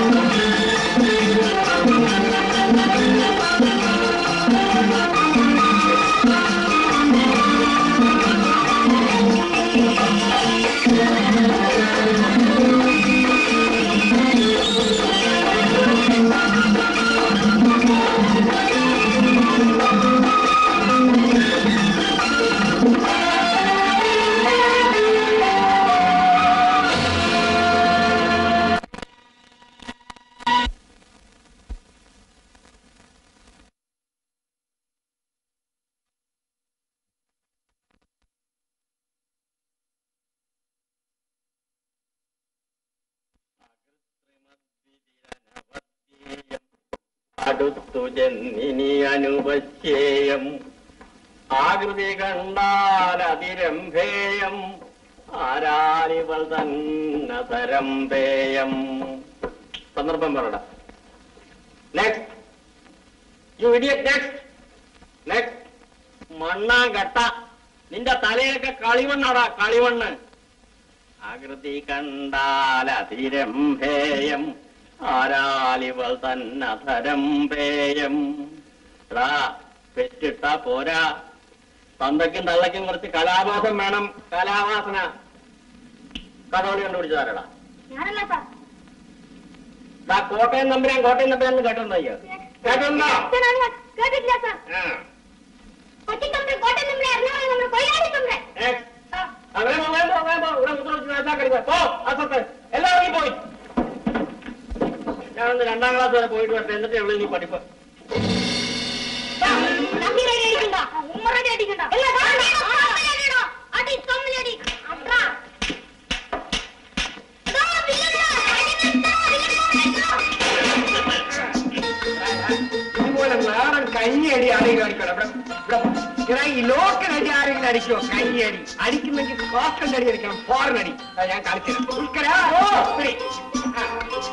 അടുത്തു ചെന്നിനി അനുപശ്യേയം ആകൃതി കണ്ടാൽ അതിരംഭേയം ആരാലിവൾ തന്നെ തരംഭേയം സന്ദർഭം പറയട next you idiot next next മണ്ണാ കട്ട നിന്റെ തലയൊക്കെ കളിമണ്ണാടാ കളിമണ്ണ് ആകൃതി കണ്ടാൽ അതിരംഭേയം ആരാലിവൾ തന്നധരം പേയം എടാ പെറ്റിട്ട പോരാ തന്തയ്ക്കും തള്ളയ്ക്കും കുറച്ച് കലാവാസം വേണം കലാവാസന കഥകളി കണ്ടുപിടിച്ചതാരടാ ഞാനല്ല സാർ ദാ കോട്ടയം നമ്പരാൻ കോട്ടയം നമ്പരാൻ കേട്ടോ അയ്യോ കേട്ടോ അച്ഛനാണ് ഞാൻ. കേട്ടിട്ടില്ല സാർ ആ കൊച്ചി തമ്മിൽ കോട്ടയം തമ്മിൽ എറണാകുളം തമ്മിൽ കൊയിലാണ്ടി തമ്മിൽ next. ആ, വേഗം, വേഗം, വേഗം, ഇവിടെ മുദ്രവെച്ച് നാശാക്കരുത്. പോ, അസത്ത്. എല്ലാവരും പോയി ഞാനൊന്ന് രണ്ടാം ക്ലാസ് വരെ പോയിട്ട് വരട്ടെ എന്നിട്ടേ ഉള്ളൂ നീ പഠിപ്പ് നമ്പി റെഡി അടിക്കണ്ട ഉമ്മ റെഡി അടിക്കണ്ട എല്ലാ അടിക്കണോ അടി തമ്മിലടി അട്രാ ദാ വില്ലടാ അടി നിർത്താ വില്ലടാ ഇതുപോലെ നാടൻ കഞ്ഞിയടി ആരെങ്കിലും അടിക്കണം ഇവിടെ ഇവിടെ ഇവിടെ ഈ ലോക്കൽ അടി ആരെങ്കിലും അടിക്കോ കഞ്ഞിയടി അടിക്കുന്നെങ്കിൽ കോസ്റ്റന്റ് അടി അടിക്കണം ഫോറിൻ അടി അതാ ഞാൻ കളിച്ചത് ഉൾക്കരാ ഓ ശരി ആ.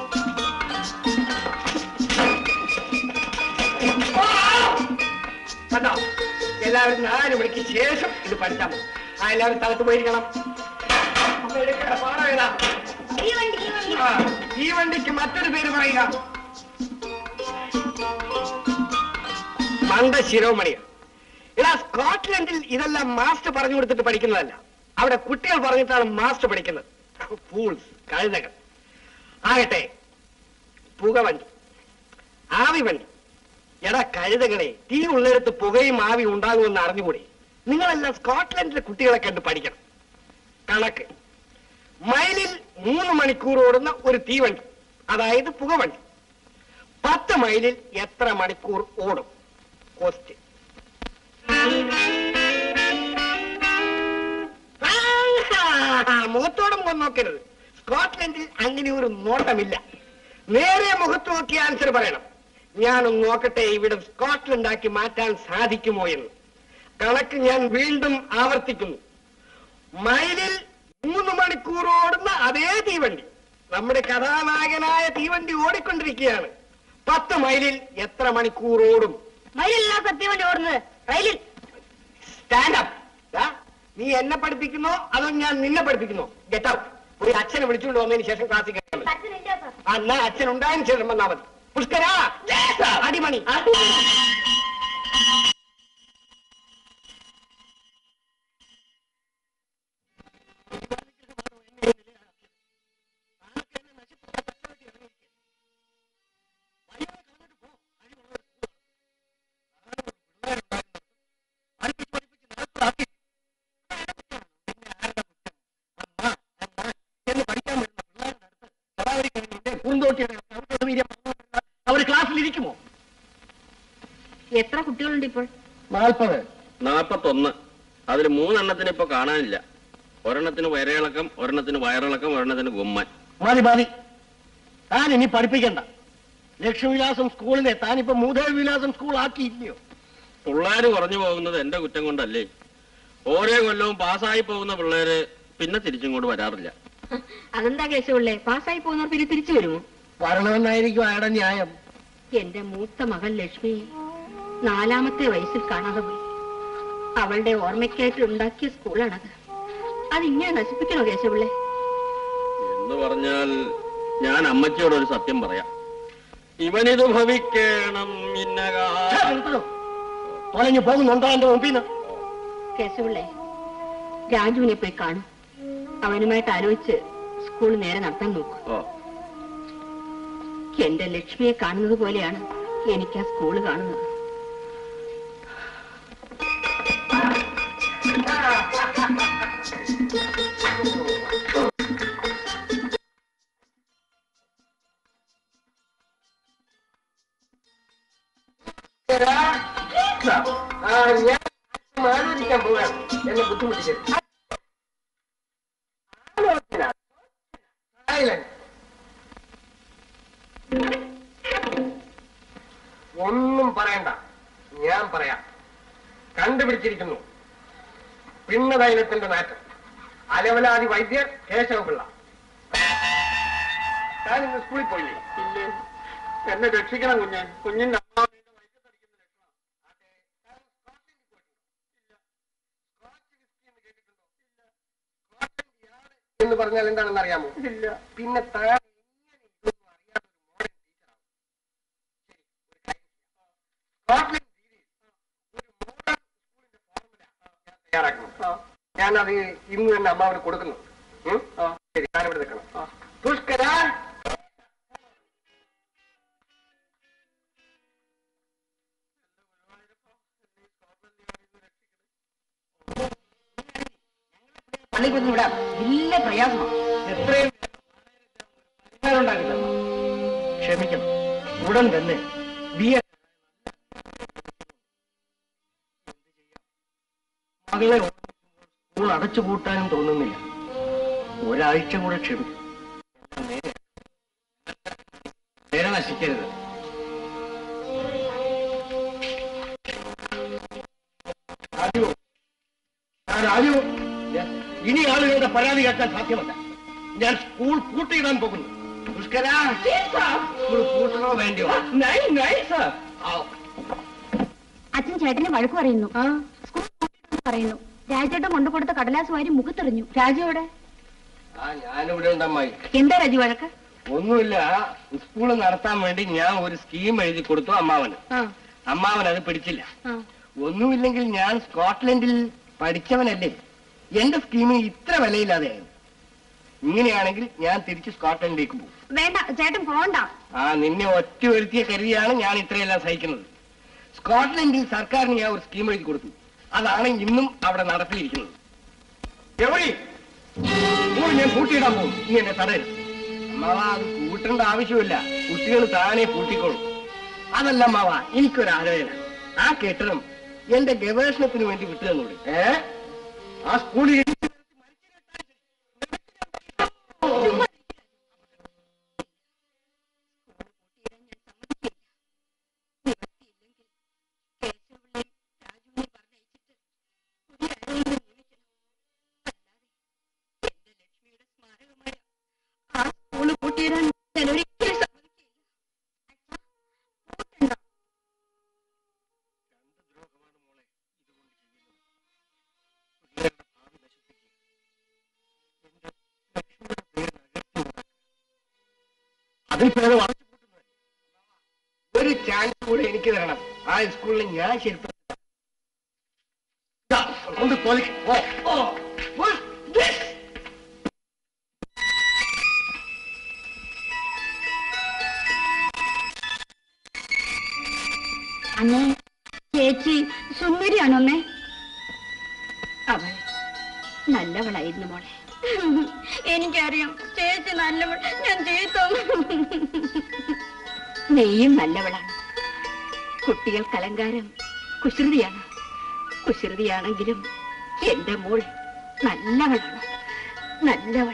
ഓ! കണ്ടോ എല്ലാവരും നാല് മണിക്ക് ശേഷം ഇത് പഠിച്ചാൽ മതി ആ എല്ലാവരും സ്ഥലത്ത് പോയിരിക്കണം അപ്പൊ എടുക്കട്ടെ, പാടം ഏതാ ഈ വണ്ടി ഈ വണ്ടി ആ, ഈ വണ്ടിക്ക് മറ്റൊരു പേര് പറയുക മന്ദ ശിരോമണിയ ഇതാ സ്കോട്ട്ലൻഡിൽ ഇതെല്ലാം മാസ്റ്റർ പറഞ്ഞു കൊടുത്തിട്ട് പഠിക്കുന്നതല്ല അവിടെ കുട്ടികൾ പറഞ്ഞിട്ടാണ് മാസ്റ്റർ പഠിക്കുന്നത് ഫൂൾസ് കഴുതകൾ ആകട്ടെ പുകവണ്ടി ആവി വണ്ടി എടാ കഴുതകളെ തീ ഉള്ളിടത്ത് പുകയും ആവി ഉണ്ടാകുമെന്ന് അറിഞ്ഞുകൂടി നിങ്ങളെല്ലാം സ്കോട്ട്ലൻഡിലെ കുട്ടികളെ കണ്ട് പഠിക്കണം കണക്ക് മൈലിൽ മൂന്ന് മണിക്കൂർ ഓടുന്ന ഒരു തീവണ്ടി അതായത് പുകവണ്ടി പത്ത് മൈലിൽ എത്ര മണിക്കൂർ ഓടും ക്വസ്റ്റ്യൻ മുഖത്തോടും മുഖം നോക്കരുത് സ്കോട്ട്ലൻഡിൽ അങ്ങനെ ഒരു നോട്ടമില്ല നേരെ മുഖത്ത് നോക്കി ആൻസർ പറയണം ഞാനൊന്ന് നോക്കട്ടെ ഇവിടെ സ്കോട്ട്ലൻഡ് ആക്കി മാറ്റാൻ സാധിക്കുമോ എന്ന് കണക്ക് ഞാൻ വീണ്ടും ആവർത്തിക്കുന്നു മൈലിൽ മൂന്ന് മണിക്കൂർ ഓടുന്ന അതേ തീവണ്ടി നമ്മുടെ കഥാനായകനായ തീവണ്ടി ഓടിക്കൊണ്ടിരിക്കുകയാണ് പത്ത് മൈലിൽ എത്ര മണിക്കൂർ ഓടും മയിലല്ല സത്യം വണ്ടി ഓടുന്നത് റെയിലിൽ സ്റ്റാൻഡപ്പ് നീ എന്നെ പഠിപ്പിക്കുന്നോ അതോ ഞാൻ നിന്നെ പഠിപ്പിക്കുന്നോ ഗെറ്റ് ഔട്ട് ഒരു അച്ഛനെ വിളിച്ചുകൊണ്ട് വന്നതിന് ശേഷം ക്ലാസ്സിൽ കയറാൻ മതി അച്ഛനില്ല സാർ ആ, എന്നാ അച്ഛൻ ഉണ്ടായതിനു ശേഷം വന്നാ മതി പുഷ്കരാ അടിമണി അവർ ക്ലാസ്സിൽ ഇരിക്കുമോ എത്ര കുട്ടികളുണ്ട് ഇപ്പോൾ നാൽപ്പത് നാപ്പത്തൊന്ന് അതിൽ മൂന്നെണ്ണത്തിന് ഇപ്പൊ കാണാനില്ല ഒരെണ്ണത്തിന് വയറിളക്കം ഒരെണ്ണത്തിന് വയറിളക്കം ഒരെണ്ണത്തിന് ഗുമ്മൻ മതി മതി താൻ ഇനി പഠിപ്പിക്കണ്ട ലക്ഷ്മിവിലാസം സ്കൂളിനെ താനിപ്പോ മൂദേവി വിലാസം സ്കൂൾ ആക്കിയില്ലയോ പിള്ളേര് കുറഞ്ഞു പോകുന്നത് എന്റെ കുറ്റം കൊണ്ടല്ലേ ഓരോ കൊല്ലവും പാസ്സായി പോകുന്ന പിള്ളേര് പിന്നെ തിരിച്ചിങ്ങോട്ട് വരാറില്ല അതെന്താ കേശവുള്ളേ പാസ്സായി പോകുന്നവർ പിന്നെ തിരിച്ചു വരുമോ വരണമെന്നായിരിക്കും അയാളുടെ ന്യായം എന്റെ മൂത്ത മകൾ ലക്ഷ്മി നാലാമത്തെ വയസ്സിൽ കാണാതെ പോയി അവളുടെ ഓർമ്മയ്ക്കായിട്ട് ഉണ്ടാക്കിയ സ്കൂളാണത് അതിങ്ങനെ നശിപ്പിക്കണോ കേശവുള്ളേ എന്ന് പറഞ്ഞാൽ ഞാൻ അമ്മച്ചിയോട് ഒരു സത്യം പറയാം ഇവനിത് ഭവിക്കണം ഇന്നകാ തൊലഞ്ഞു പോകുന്നുണ്ടോ എന്റെ മുമ്പിൽ നിന്ന് കേശവുള്ളേ രാജുവിനെ പോയി കാണും അവനുമായിട്ട് ആലോചിച്ച് സ്കൂൾ നേരെ നടത്താൻ നോക്കൂ ഓ എന്റെ ലക്ഷ്മിയെ കാണുന്നത് പോലെയാണ് എനിക്ക് ആ സ്കൂള് കാണുന്നത് ആ, ഞാൻ ആലോചിക്കാൻ പോവുകയാണ് എന്നെ ബുദ്ധിമുട്ടിക്കരുത് ആലോചന Silence. ഒന്നും പറയണ്ട ഞാൻ പറയാം കണ്ടുപിടിച്ചിരിക്കുന്നു പിണ്ണതൈലത്തിന്റെ നാറ്റം അലവലാതി വൈദ്യർ കേശവപിള്ള ഞാൻ ഇന്ന് സ്കൂളിൽ പോയില്ലേ ഇല്ലേ എന്നെ രക്ഷിക്കണം കുഞ്ഞൻ കുഞ്ഞിന്റെ അമ്മ എന്ന് പറഞ്ഞാൽ എന്താണെന്ന് അറിയാമോ ഇല്ല പിന്നെ താൻ എങ്ങനെ ഇതൊന്നും അറിയാതെ ഒരു modern teacher ആവും? ശരി, ഒരു കാര്യം ചെയ്യാം. സ്കോട്ട്ലൻഡ് രീതിയിൽ ഒരു modern സ്കൂളിന്റെ ഫോർമുല ഞാൻ തയ്യാറാക്കുന്നു ഞാനത് ഇന്ന് തന്നെ അമ്മാവന് കൊടുക്കുന്നു ഉം? ശരി ഞാനിവിടെ നിൽക്കണം പുഷ്കര പള്ളിക്കൊന്നും വിടാം വലിയ പ്രയാസമാണ് എത്രയും പരിഹാരമുണ്ടാക്കില്ല ക്ഷമിക്കണം ഉടൻ തന്നെ ബി എ മകളെ ഓർമ്മിക്കുമ്പോൾ സ്കൂൾ അടച്ചുപൂട്ടാനും തോന്നുന്നില്ല ഒരാഴ്ച കൂടെ ക്ഷമിക്കും എല്ലാം നേരെ. നേരെ നശിക്കരുത് രാജു ആ, രാജു ഇനി ആളുകളുടെ പരാതി കേൾക്കാൻ സാധ്യമല്ല ഞാൻ സ്കൂൾ പൂട്ടിയിടാൻ പോകുന്നു പുഷ്കര സ്കൂൾ പൂട്ടണോ വേണ്ടിയോ ആ, അച്ഛൻ ചേട്ടനെ വഴക്ക് പറയുന്നു സ്കൂൾ പൂട്ടിയിട്ടെന്ന് പറയുന്നു രാജേട്ടൻ കൊണ്ടുകൊടുത്ത കടലാസ് വാരി മുഖത്തെറിഞ്ഞു രാജയോടെ ആ ഞാനിവിടെ ഉണ്ടമ്മായി എന്താ രാജു വഴക്ക് ഒന്നുമില്ല സ്കൂൾ നടത്താൻ വേണ്ടി ഞാൻ ഒരു സ്കീം എഴുതി കൊടുത്തു അമ്മാവന് ആ അമ്മാവൻ അത് പിടിച്ചില്ല ആ ഒന്നുമില്ലെങ്കിൽ ഞാൻ സ്കോട്ട്ലൻഡിൽ പഠിച്ചവനല്ലേ എന്റെ സ്കീമിന് ഇത്ര വിലയില്ലാതെയായിരുന്നു ഇങ്ങനെയാണെങ്കിൽ ഞാൻ തിരിച്ച് സ്കോട്ട്ലൻഡിലേക്ക് പോകും വേണ്ട ചേട്ടൻ പോണ്ട ആ നിന്നെ ഒറ്റ വരുത്തിയ കരുതിയാണ് ഞാൻ ഇത്രയെല്ലാം സഹിക്കുന്നത് സ്കോട്ട്ലൻഡിൽ സർക്കാരിന് ഞാൻ ഒരു സ്കീം എഴുതി കൊടുത്തു അതാണ് ഇന്നും അവിടെ നടപ്പിലിരിക്കുന്നത് എവിടെ സ്കൂൾ ഞാൻ കൂട്ടിയിടാൻ പോകും നീ എന്നെ തടയരുത് അമ്മാവ അത് കൂട്ടേണ്ട ആവശ്യമില്ല കുട്ടികൾ താനെ കൂട്ടിക്കോളും അതല്ല അമ്മാവ എനിക്കൊരു ആലോചന ആ കെട്ടിടം എന്റെ ഗവേഷണത്തിന് വേണ്ടി വിട്ടു തന്നൂടെ ഏ ആ സ്കൂളിൽ ആ സ്കൂള് പൂട്ടിയിടാൻ ഞാൻ ഒരിക്കലും സമ്മതിക്കില്ല അതിൽ പേര് വളച്ചു കൂട്ടുന്നത് ഒരു ചാൻസ് കൂടെ എനിക്ക് തരണം ആ സ്കൂളിൽ ഞാൻ ശരിക്കും കൊണ്ട് തൊലയ്ക്ക്. ഓ, ഓ, push this. അന്നേ ചേച്ചി സുന്ദരിയാണോ അമ്മേ അവൾ നല്ലവളായിരുന്നു മോളെ എനിക്കറിയാം ചേച്ചി നല്ലവൾ ഞാൻ ചീത്ത നീയും നല്ലവളാണ് കുട്ടികൾക്ക് അലങ്കാരം കുസൃതിയാണ് കുസൃതിയാണെങ്കിലും എന്റെ മോൾ നല്ലവളാണ് നല്ലവൾ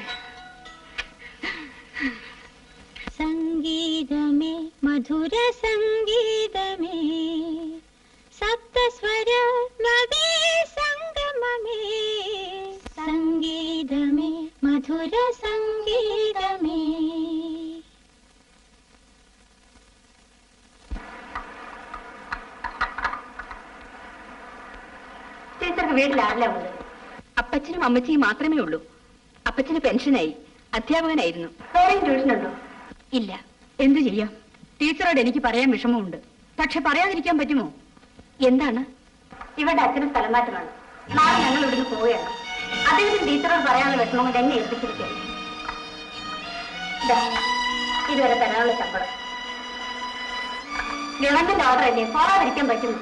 സംഗീതമേ മധുര സംഗീതമേ സപ്തസ്വര നദീ സംഗമമേ സംഗീതമേ മധുര സംഗീതമേ ടീച്ചർക്ക് വീട്ടിൽ ആരില്ല ഉള്ളത് അപ്പച്ചനും അമ്മച്ചിയും മാത്രമേ ഉള്ളൂ അപ്പച്ചന് പെൻഷനായി അധ്യാപകനായിരുന്നു വേറെയും ട്യൂഷൻ ഉണ്ടോ ഇല്ല എന്തു ചെയ്യാം ടീച്ചറോട് എനിക്ക് പറയാൻ വിഷമമുണ്ട് പക്ഷെ പറയാതിരിക്കാൻ പറ്റുമോ എന്താണ് ഇവരുടെ അച്ഛന് സ്ഥലം മാറ്റമാണ് നാളെ ഞങ്ങൾ ഇവിടുന്ന് പോവുകയാണ് അദ്ദേഹത്തിന് ടീച്ചറോട് പറയാനുള്ള വിഷമം കൊണ്ട് എന്നെ ഏൽപ്പിച്ചിരിക്കുകയാണ് ദാ, ഇതുവരെ തരാനുള്ള ശമ്പളം ഗവൺമെന്റ് ഓർഡർ അല്ലേ പോകാതിരിക്കാൻ പറ്റുമോ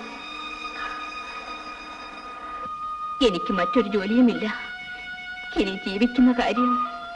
എനിക്ക് മറ്റൊരു ജോലിയുമില്ല ഇനി ജീവിക്കുന്ന കാര്യം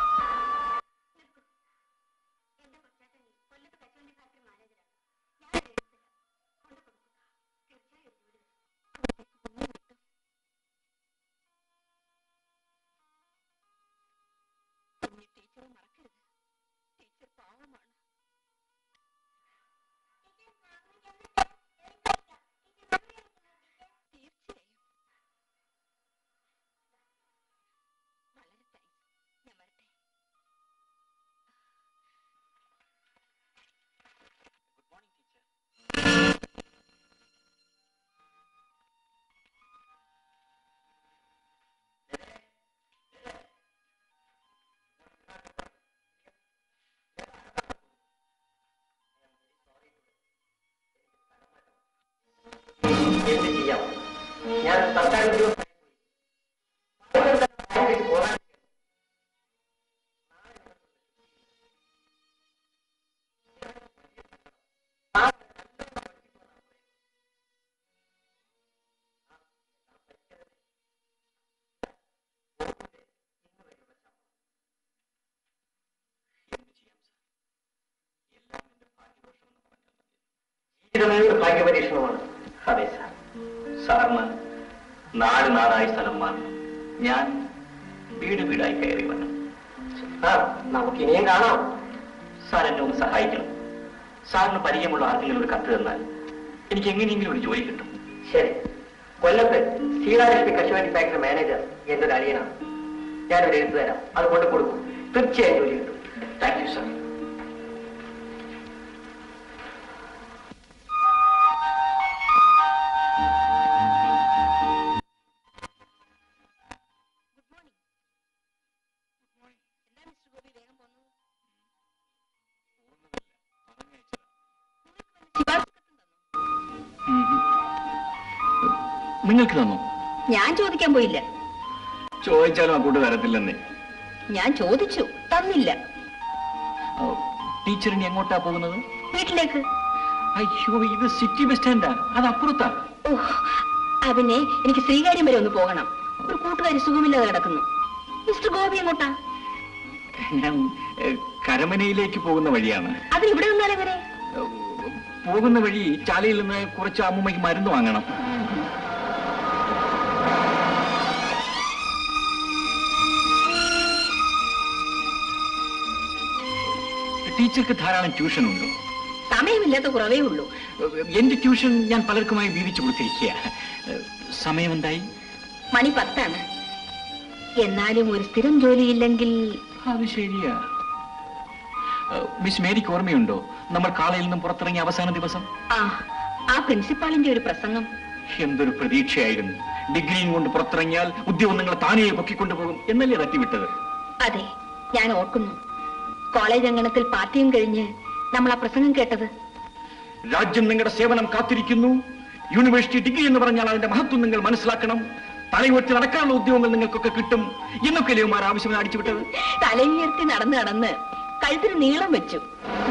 എന്ത് ചെയ്യാം ഞാൻ സർക്കാർ ഉദ്യോഗസ്ഥനായി പോയി. പോകാൻ ജീവിതമേ ഒരു ഭാഗ്യപരീക്ഷണമാണ് അതെ സാർ സാറിന് നാട് നാടായി സ്ഥലം മാറണം ഞാൻ വീട് വീടായി കയറി വരണം ആ നമുക്ക് ഇനിയും കാണാം സാർ എന്നെ ഒന്ന് സഹായിക്കണം സാറിന് പരിചയമുള്ള ആർക്കെങ്കിലും ഒരു കത്ത് തന്നാൽ എനിക്ക് എങ്ങനെയെങ്കിലും ഒരു ജോലി കിട്ടും ശരി കൊല്ലത്ത് സീതാലക്ഷ്മി കശുവണ്ടി ഫാക്ടറി മാനേജർ എന്നൊരു അളിയനാണ് ഞാനൊരു എഴുത്തു തരാം അത് കൊണ്ട് കൊടുക്കും തീർച്ചയായും ജോലി കിട്ടും താങ്ക് യു സാർ നിങ്ങൾക്ക് തന്നു ഞാൻ ചോദിക്കാൻ പോയില്ല ചോദിച്ചാലും ആ കൂട്ട് തരത്തില്ലെന്നേ ഞാൻ ചോദിച്ചു തന്നില്ല ടീച്ചറിന് എങ്ങോട്ടാ പോകുന്നത് വീട്ടിലേക്ക് അയ്യോ ഇത് സിറ്റി ബസ് സ്റ്റാൻഡാ അത് അപ്പുറത്താ ഓ അവനെ എനിക്ക് ശ്രീകാര്യം വരെ ഒന്ന് പോകണം ഒരു കൂട്ടുകാരി സുഖമില്ലാതെ കിടക്കുന്നു മിസ്റ്റർ ഗോപി എങ്ങോട്ടാ ഞാൻ ഏ, കരമനയിലേക്ക് പോകുന്ന വഴിയാണ് അതിന് ഇവിടെ നിന്നാലേ വരെ ഏ, പോകുന്ന വഴി ചാലയിൽ നിന്ന് കുറച്ച് അമ്മൂമ്മയ്ക്ക് മരുന്ന് വാങ്ങണം ടീച്ചർക്ക് ധാരാളം ട്യൂഷൻ ഉണ്ടോ സമയമില്ലാത്ത കുറവേ ഉള്ളൂ എന്റെ ട്യൂഷൻ ഞാൻ പലർക്കുമായി വീതിച്ചു കൊടുത്തിരിക്കുക സമയം എന്തായി മണി പത്താണ് എന്നാലും ഒരു സ്ഥിരം ജോലിയില്ലെങ്കിൽ അത് ശരിയാ ഏഹ്, മിസ് മേരിക്ക് ഓർമ്മയുണ്ടോ നമ്മൾ കാളയിൽ നിന്നും പുറത്തിറങ്ങിയ അവസാന ദിവസം ആ ആ പ്രിൻസിപ്പാളിന്റെ ഒരു പ്രസംഗം എന്തൊരു പ്രതീക്ഷയായിരുന്നു ഡിഗ്രിയും കൊണ്ട് പുറത്തിറങ്ങിയാൽ ഉദ്യോഗം നിങ്ങളെ താനേ പൊക്കിക്കൊണ്ടുപോകും എന്നല്ലേ തട്ടിവിട്ടത് അതെ ഞാൻ ഓർക്കുന്നു കോളേജ് അങ്കണത്തിൽ പാർട്ടിയും കഴിഞ്ഞ് നമ്മൾ ആ പ്രസംഗം കേട്ടത് രാജ്യം നിങ്ങളുടെ സേവനം കാത്തിരിക്കുന്നു യൂണിവേഴ്സിറ്റി ഡിഗ്രി എന്ന് പറഞ്ഞാൽ അതിന്റെ മഹത്വം നിങ്ങൾ മനസ്സിലാക്കണം തലയുയർത്തി നടക്കാനുള്ള ഉദ്യോഗങ്ങൾ നിങ്ങൾക്കൊക്കെ കിട്ടും എന്നൊക്കെ ലേവന്മാർ ആവശ്യമായി അടിച്ചുവിട്ടത് തലയുയർത്തി നടന്ന് നടന്ന് കഴുത്തിന് നീളം വെച്ചു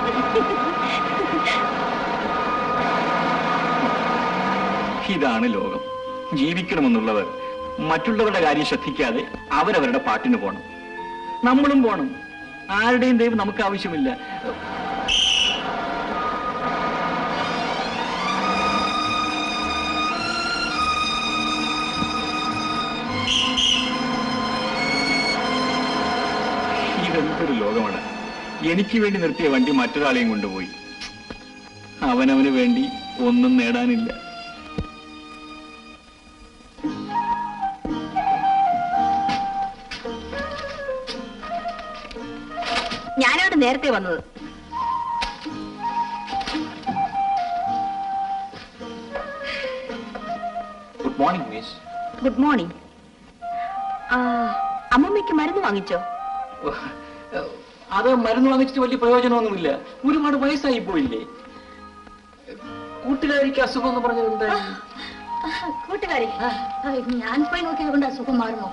ഇതാണ് ലോകം ജീവിക്കണമെന്നുള്ളവർ മറ്റുള്ളവരുടെ കാര്യം ശ്രദ്ധിക്കാതെ അവരവരുടെ പാട്ടിന് പോണം നമ്മളും പോണം ആരുടെയും ദൈവം നമുക്ക് ആവശ്യമില്ല ഇതെന്തൊരു ലോകമാണ് എനിക്ക് വേണ്ടി നിർത്തിയ വണ്ടി മറ്റൊരാളെയും കൊണ്ടുപോയി അവനവന് വേണ്ടി ഒന്നും നേടാനില്ല ഞാനാണ് നേരത്തെ വന്നത് good morning miss good morning ആ അമ്മമ്മയ്ക്ക് മരുന്ന് വാങ്ങിച്ചോ അത് മരുന്ന് വാങ്ങിച്ചിട്ട് വലിയ പ്രയോജനമൊന്നുമില്ല ഒരുപാട് വയസ്സായി പോയില്ലേ കൂട്ടുകാരിക്ക് അസുഖം എന്ന് പറഞ്ഞത് എന്താ കൂട്ടുകാരി ഞാൻ പോയി നോക്കിയത് കൊണ്ട് അസുഖം മാറുമോ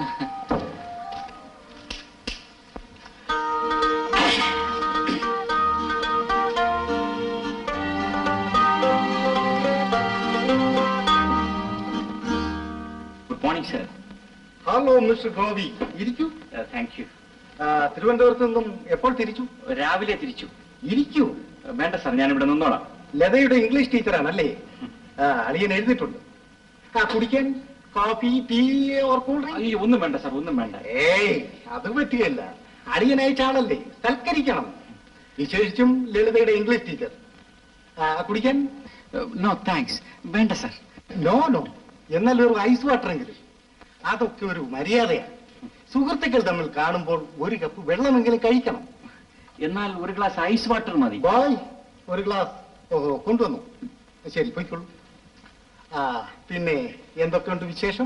good morning sir hello mister Gopi ഇരിക്കൂ താങ്ക് യു ആ, തിരുവനന്തപുരത്ത് നിന്നും എപ്പോൾ തിരിച്ചു രാവിലെ തിരിച്ചു ഇരിക്കൂ വേണ്ട സർ ഞാൻ ഇവിടെ നിന്നോളാം ലതയുടെ ഇംഗ്ലീഷ് ടീച്ചറാണല്ലേ ആ അളിയൻ എഴുതിയിട്ടുണ്ട് ആ കുടിക്കാൻ coffee tea or cool drink അയ്യോ ഒന്നും വേണ്ട സർ ഒന്നും വേണ്ട ഏയ് അത് പറ്റിയല്ല അളിയനയച്ച ആളല്ലേ സൽക്കരിക്കണം വിശേഷിച്ചും ലളിതയുടെ ഇംഗ്ലീഷ് ടീച്ചർ ആ കുടിക്കാൻ നോ താങ്ക്സ് വേണ്ട സർ നോ നോ എന്നാൽ ഒരു ഐസ് വാട്ടറെങ്കിലും അതൊക്കെ ഒരു മര്യാദയാണ് സുഹൃത്തുക്കൾ തമ്മിൽ കാണുമ്പോൾ ഒരു കപ്പ് വെള്ളമെങ്കിലും കഴിക്കണം എന്നാൽ ഒരു ഗ്ലാസ് ഐസ് വാട്ടർ മതി ബായ് ഒരു ഗ്ലാസ് ഓഹോ കൊണ്ടുവന്നു ശരി പോയിക്കോളൂ ആ പിന്നെ എന്തൊക്കെയുണ്ട് വിശേഷം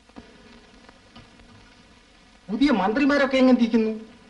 പുതിയ മന്ത്രിമാരൊക്കെ എങ്ങനെ ഇരിക്കുന്നു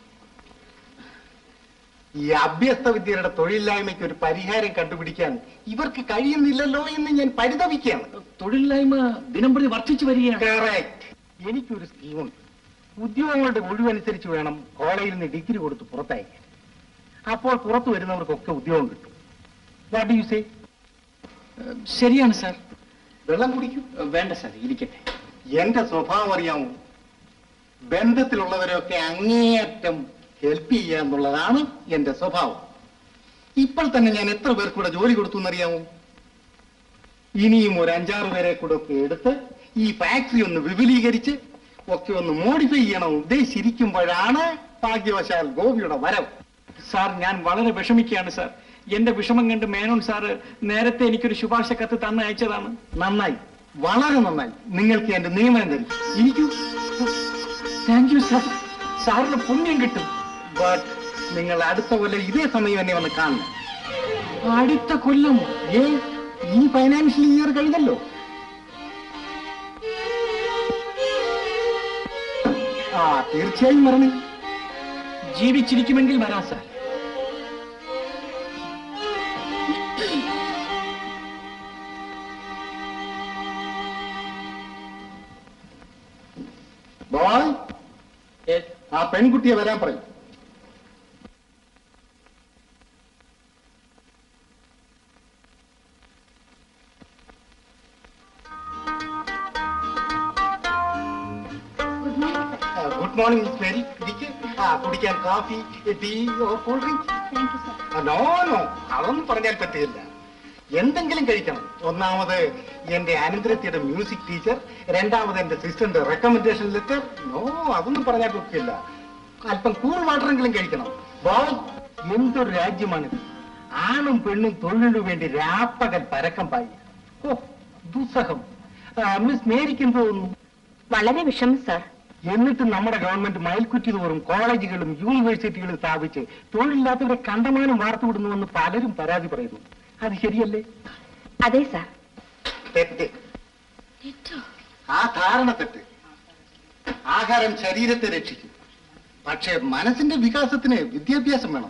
ഈ അഭ്യസ്ത വിദ്യരുടെ തൊഴിലില്ലായ്മയ്ക്ക് ഒരു പരിഹാരം കണ്ടുപിടിക്കാൻ ഇവർക്ക് കഴിയുന്നില്ലല്ലോ എന്ന് ഞാൻ പരിതപിക്കുകയാണ് തൊഴിലില്ലായ്മ ദിനം പ്രതി വർദ്ധിച്ചു വരികയാണ് Correct. എനിക്കൊരു സ്കീമുണ്ട് ഉദ്യോഗങ്ങളുടെ ഒഴിവനുസരിച്ച് വേണം കോളേജിൽ നിന്ന് ഡിഗ്രി കൊടുത്ത് പുറത്തയക്കാൻ അപ്പോൾ പുറത്തു വരുന്നവർക്കൊക്കെ ഉദ്യോഗം കിട്ടും വാട്ട് യു സേ ശരിയാണ് സർ വെള്ളം കുടിക്കൂ വേണ്ട സർ ഇരിക്കട്ടെ എന്റെ സ്വഭാവം അറിയാമോ ബന്ധത്തിലുള്ളവരെയൊക്കെ അങ്ങേയറ്റം ഹെൽപ്പ് ചെയ്യുക എന്നുള്ളതാണ് എന്റെ സ്വഭാവം ഇപ്പോൾ തന്നെ ഞാൻ എത്ര പേർക്ക് കൂടെ ജോലി കൊടുത്തു എന്നറിയാമോ ഇനിയും ഒരു അഞ്ചാറ് പേരെ കൂടെ ഒക്കെ എടുത്ത് ഈ ഫാക്ടറി ഒന്ന് വിപുലീകരിച്ച് ഒക്കെ ഒന്ന് മോഡിഫൈ ചെയ്യണം ഉദ്ദേശിച്ചിരിക്കുമ്പോഴാണ് ഭാഗ്യവശാൽ ഗോപിയുടെ വരവ് സാർ ഞാൻ വളരെ വിഷമിക്കുകയാണ് സാർ എന്റെ വിഷമം കണ്ട് മേനോൻ സാറ് നേരത്തെ എനിക്കൊരു ശുപാർശ കത്ത് തന്ന് അയച്ചതാണ് നന്നായി വളരെ നന്നായി നിങ്ങൾക്ക് എന്റെ നിയമനം തരും ഇരിക്കൂ താങ്ക് യു സാർ സാറിന് പുണ്യം കിട്ടും ബട്ട് നിങ്ങൾ അടുത്ത കൊല്ലം ഇതേ സമയം എന്നെ വന്ന് കാണണം അടുത്ത കൊല്ലം ഏ ഈ ഫൈനാൻഷ്യൽ ഇയർ കഴിഞ്ഞല്ലോ ആ തീർച്ചയായും വരണം ജീവിച്ചിരിക്കുമെങ്കിൽ വരാം സാർ ബോയ് ആ പെൺകുട്ടിയെ വരാൻ പറയും ഗുഡ് മോർണിംഗ് മിസ് മേരി ഇരിക്ക് ആ കുടിക്കാൻ coffee tea or cool drink thank you sir no no അതൊന്നും പറഞ്ഞാൽ പറ്റില്ല എന്തെങ്കിലും കഴിക്കണം ഒന്നാമത് എന്റെ അനന്തരത്തിയുടെ മ്യൂസിക് ടീച്ചർ രണ്ടാമത് എന്റെ സിസ്റ്ററിന്റെ റെക്കമെൻഡേഷൻ ലെറ്റർ നോ അതൊന്നും പറഞ്ഞാൽ പറ്റില്ല അല്പം കൂൾ വാട്ടറെങ്കിലും കഴിക്കണം ബോയ് എന്തൊരു രാജ്യമാണിത് ആണും പെണ്ണും തൊഴിലിനു വേണ്ടി രാപ്പകൽ പരക്കം പായി ഓ ദുസ്സഹം ആ, മിസ് മേരിക്ക് എന്ത് തോന്നുന്നു വളരെ വിഷമം സാർ എന്നിട്ട് നമ്മുടെ ഗവൺമെന്റ് മയൽക്കുറ്റി തോറും കോളേജുകളും യൂണിവേഴ്സിറ്റികളും സ്ഥാപിച്ച് തൊഴിലില്ലാത്തവരെ കണ്ടമാനം വാർത്തുവിടുന്നുവെന്ന് പലരും പരാതി പറയുന്നു അത് ശരിയല്ലേ അതെ സാർ തെറ്റ് ആ ധാരണ തെറ്റ് ആഹാരം ശരീരത്തെ രക്ഷിക്കും പക്ഷേ മനസ്സിന്റെ വികാസത്തിന് വിദ്യാഭ്യാസം വേണം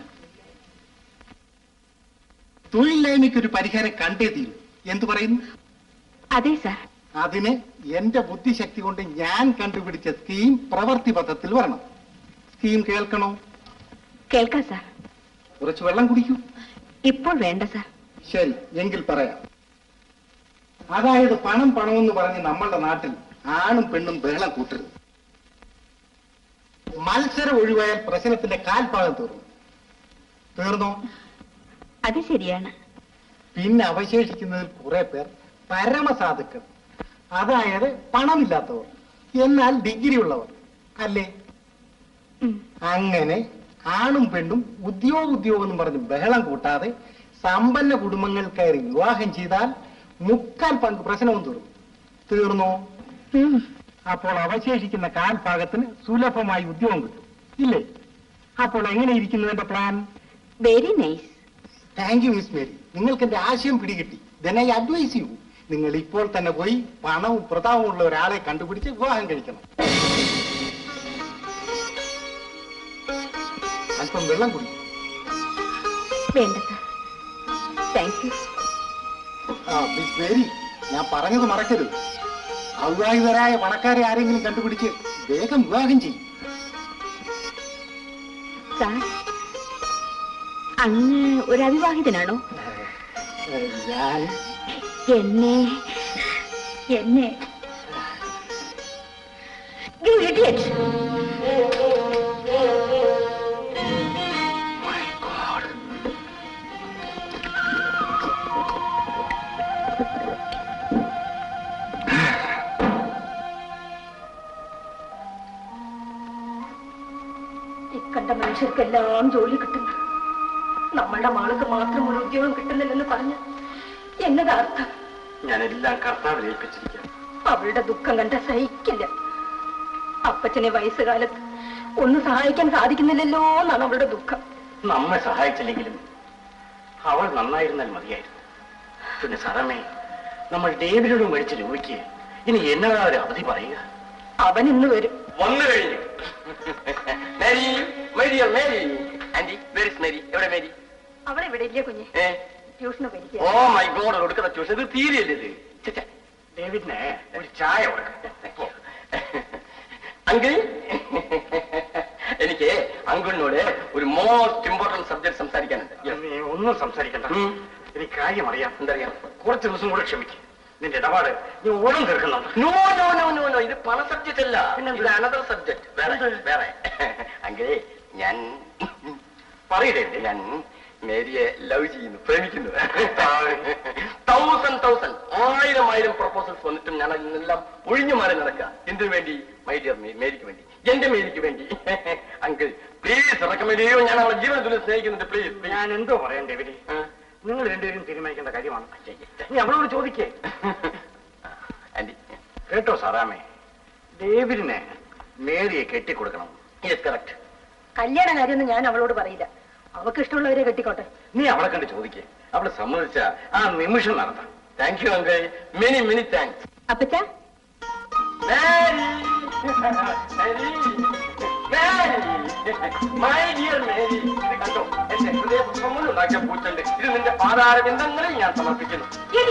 തൊഴിലില്ലായ്മയ്ക്ക് ഒരു പരിഹാരം കണ്ടേ തീരും എന്തു പറയുന്നു അതെ സാർ അതിന് എന്റെ ബുദ്ധിശക്തി കൊണ്ട് ഞാൻ കണ്ടുപിടിച്ച സ്കീം പ്രവൃത്തി പഥത്തിൽ വരണം സ്കീം കേൾക്കണോ കേൾക്കാം സാർ കുറച്ച് വെള്ളം കുടിക്കൂ ഇപ്പോൾ വേണ്ട സാർ ശരി എങ്കിൽ പറയാം അതായത് പണം പണമെന്ന് പറഞ്ഞ് നമ്മളുടെ നാട്ടിൽ ആണും പെണ്ണും ബഹളം കൂട്ടരുത് മത്സരം ഒഴിവായാൽ പ്രശ്നത്തിന്റെ കാൽഭാഗം തീർന്നു തീർന്നോ അത് ശരിയാണ് പിന്നെ അവശേഷിക്കുന്നതിൽ കുറെ പേർ പരമസാധുക്കൾ അതായത് പണമില്ലാത്തവർ എന്നാൽ ഡിഗ്രി ഉള്ളവർ അല്ലേ ഉം. അങ്ങനെ ആണും പെണ്ണും ഉദ്യോഗ ഉദ്യോഗം എന്ന് പറഞ്ഞ് ബഹളം കൂട്ടാതെ സമ്പന്ന കുടുംബങ്ങൾ കയറി വിവാഹം ചെയ്താൽ മുക്കാൽ പങ്ക് പ്രശ്നവും തീർന്നു തീർന്നോ ഉം. അപ്പോൾ അവശേഷിക്കുന്ന കാൽഭാഗത്തിന് സുലഭമായി ഉദ്യോഗം കിട്ടും ഇല്ലേ അപ്പോൾ എങ്ങനെ ഇരിക്കുന്നു എന്റെ plan very nice thank you miss Mary നിങ്ങൾക്ക് എന്റെ ആശയം പിടികിട്ടി ദെൻ ഐ അഡ്വൈസ് യു നിങ്ങൾ ഇപ്പോൾ തന്നെ പോയി പണവും പ്രതാപവും ഉള്ള ഒരാളെ കണ്ടുപിടിച്ച് വിവാഹം കഴിക്കണം അല്പം അല്പം വെള്ളം കുടിക്കും വേണ്ട സാർ താങ്ക് യു ആ മിസ് മേരി ഞാൻ പറഞ്ഞത് മറക്കരുത് ഔവാഹിതരായ പണക്കാരെ ആരെങ്കിലും കണ്ടുപിടിച്ച് വേഗം വിവാഹം ചെയ്യും സാർ അങ്ങ് ഒരു അവിവാഹിതനാണോ ഏ, ഞാൻ എന്നെ എന്നെ You idiot! ഇക്കണ്ട മനുഷ്യർക്കെല്ലാം ജോലി കിട്ടുന്നു നമ്മളുടെ മാൾക്ക് മാത്രം ഒരു ഉദ്യോഗം കിട്ടുന്നില്ലെന്ന് പറഞ്ഞ് എന്നതാ അർത്ഥം ഞാനെല്ലാം കർത്താവിൽ ഏൽപ്പിച്ചിരിക്കാം അവളുടെ ദുഃഖം കണ്ട സഹിക്കില്ല അപ്പച്ചനെ വയസ്സുകാലത്ത് ഒന്ന് സഹായിക്കാൻ സാധിക്കുന്നില്ലല്ലോ എന്നാണ് അവളുടെ ദുഃഖം നമ്മെ സഹായിച്ചില്ലെങ്കിലും അവൾ നന്നായിരുന്നാൽ മതിയായിരുന്നു പിന്നെ സാറമ്മേ നമ്മൾ ഡേവിനോട് മേടിച്ച രൂപയ്ക്ക് ഇനി എന്നതാ ഒരു അവധി പറയുക അവൻ ഇന്ന് വരും വന്നു കഴിഞ്ഞു Mary Mary Mary aunty very Mary എവിടെ മേരി അവളെ ഇവിടെ ഇല്ലേ കുഞ്ഞെ ഏ ട്യൂഷന് പോയിരിക്കുക ഓ മൈ ഗോഡ് കൊടുക്കുന്ന ട്യൂഷൻ ഇത് തീരെയല്ലേ ഇത് ഛെ, ഛെ. ഡേവിഡിന് ഒരു ചായ കൊടുക്കാം അങ്കിൾ എനിക്ക് അങ്കിളിനോട് ഒരു മോസ്റ്റ് ഇമ്പോർട്ടന്റ് സബ്ജക്ട് സംസാരിക്കാനുണ്ട് Yes. നീ ഒന്നും സംസാരിക്കണ്ട ഉം. എനിക്ക് കാര്യം അറിയാം എന്തറിയാം കുറച്ച് ദിവസം കൂടെ ക്ഷമിക്കും നിന്റെ ഇടപാട് നീ ഓണം തീർക്കുന്നുണ്ട് no no no no no ഇത് പണ സബ്ജക്റ്റ് അല്ല ഇത് അനദർ സബ്ജക്ട് വേറെ വേറെ അങ്കിളേ ഞാൻ പറയടേ ഞാൻ മേരിയെ ലവ് ചെയ്യുന്നു പ്രേമിക്കുന്നു തൗസൻഡ് തൗസൻഡ് ആയിരം ആയിരം പ്രപ്പോസൽസ് വന്നിട്ടും ഞാൻ അതിനെല്ലാം ഒഴിഞ്ഞു മാറി നടക്കുക എന്തിനു വേണ്ടി മൈ ഡിയർ മേരിക്ക് വേണ്ടി എന്റെ മേരിക്ക് വേണ്ടി അങ്കിൾ പ്ലീസ് റെക്കമെൻഡ് ചെയ്യോ ഞാൻ അവളെ ജീവിതത്തിൽ സ്നേഹിക്കുന്നുണ്ട് പ്ലീസ് ഞാൻ എന്തോ പറയാൻ ഡേവിഡി നിങ്ങൾ രണ്ടുപേരും തീരുമാനിക്കേണ്ട കാര്യമാണ് നീ അവളോട് ചോദിക്കേ ആന്റി കേട്ടോ സാറാമേ ഡേവിഡിനെ മേരിയെ കെട്ടിക്കൊടുക്കണം യെസ് കറക്റ്റ് കല്യാണ കാര്യമൊന്നും ഞാൻ അവളോട് പറയില്ല അവക്ക് ഇഷ്ടമുള്ളവരെ കെട്ടിക്കോട്ടെ നീ അവളെ കണ്ട് ചോദിക്കേ അവള് സമ്മതിച്ച ആ നിമിഷം നടത്താം thank you uncle many many thanks അപ്പച്ച Mary! Mary! Mary! My dear Mary! ഇത് കണ്ടോ എന്റെ ഹൃദയപുഷ്പം കൊണ്ട് ഉണ്ടാക്കിയ പൂച്ചണ്ട് ഇത് നിന്റെ പാതാരബിന്ദങ്ങളിൽ ഞാൻ സമർപ്പിക്കുന്നു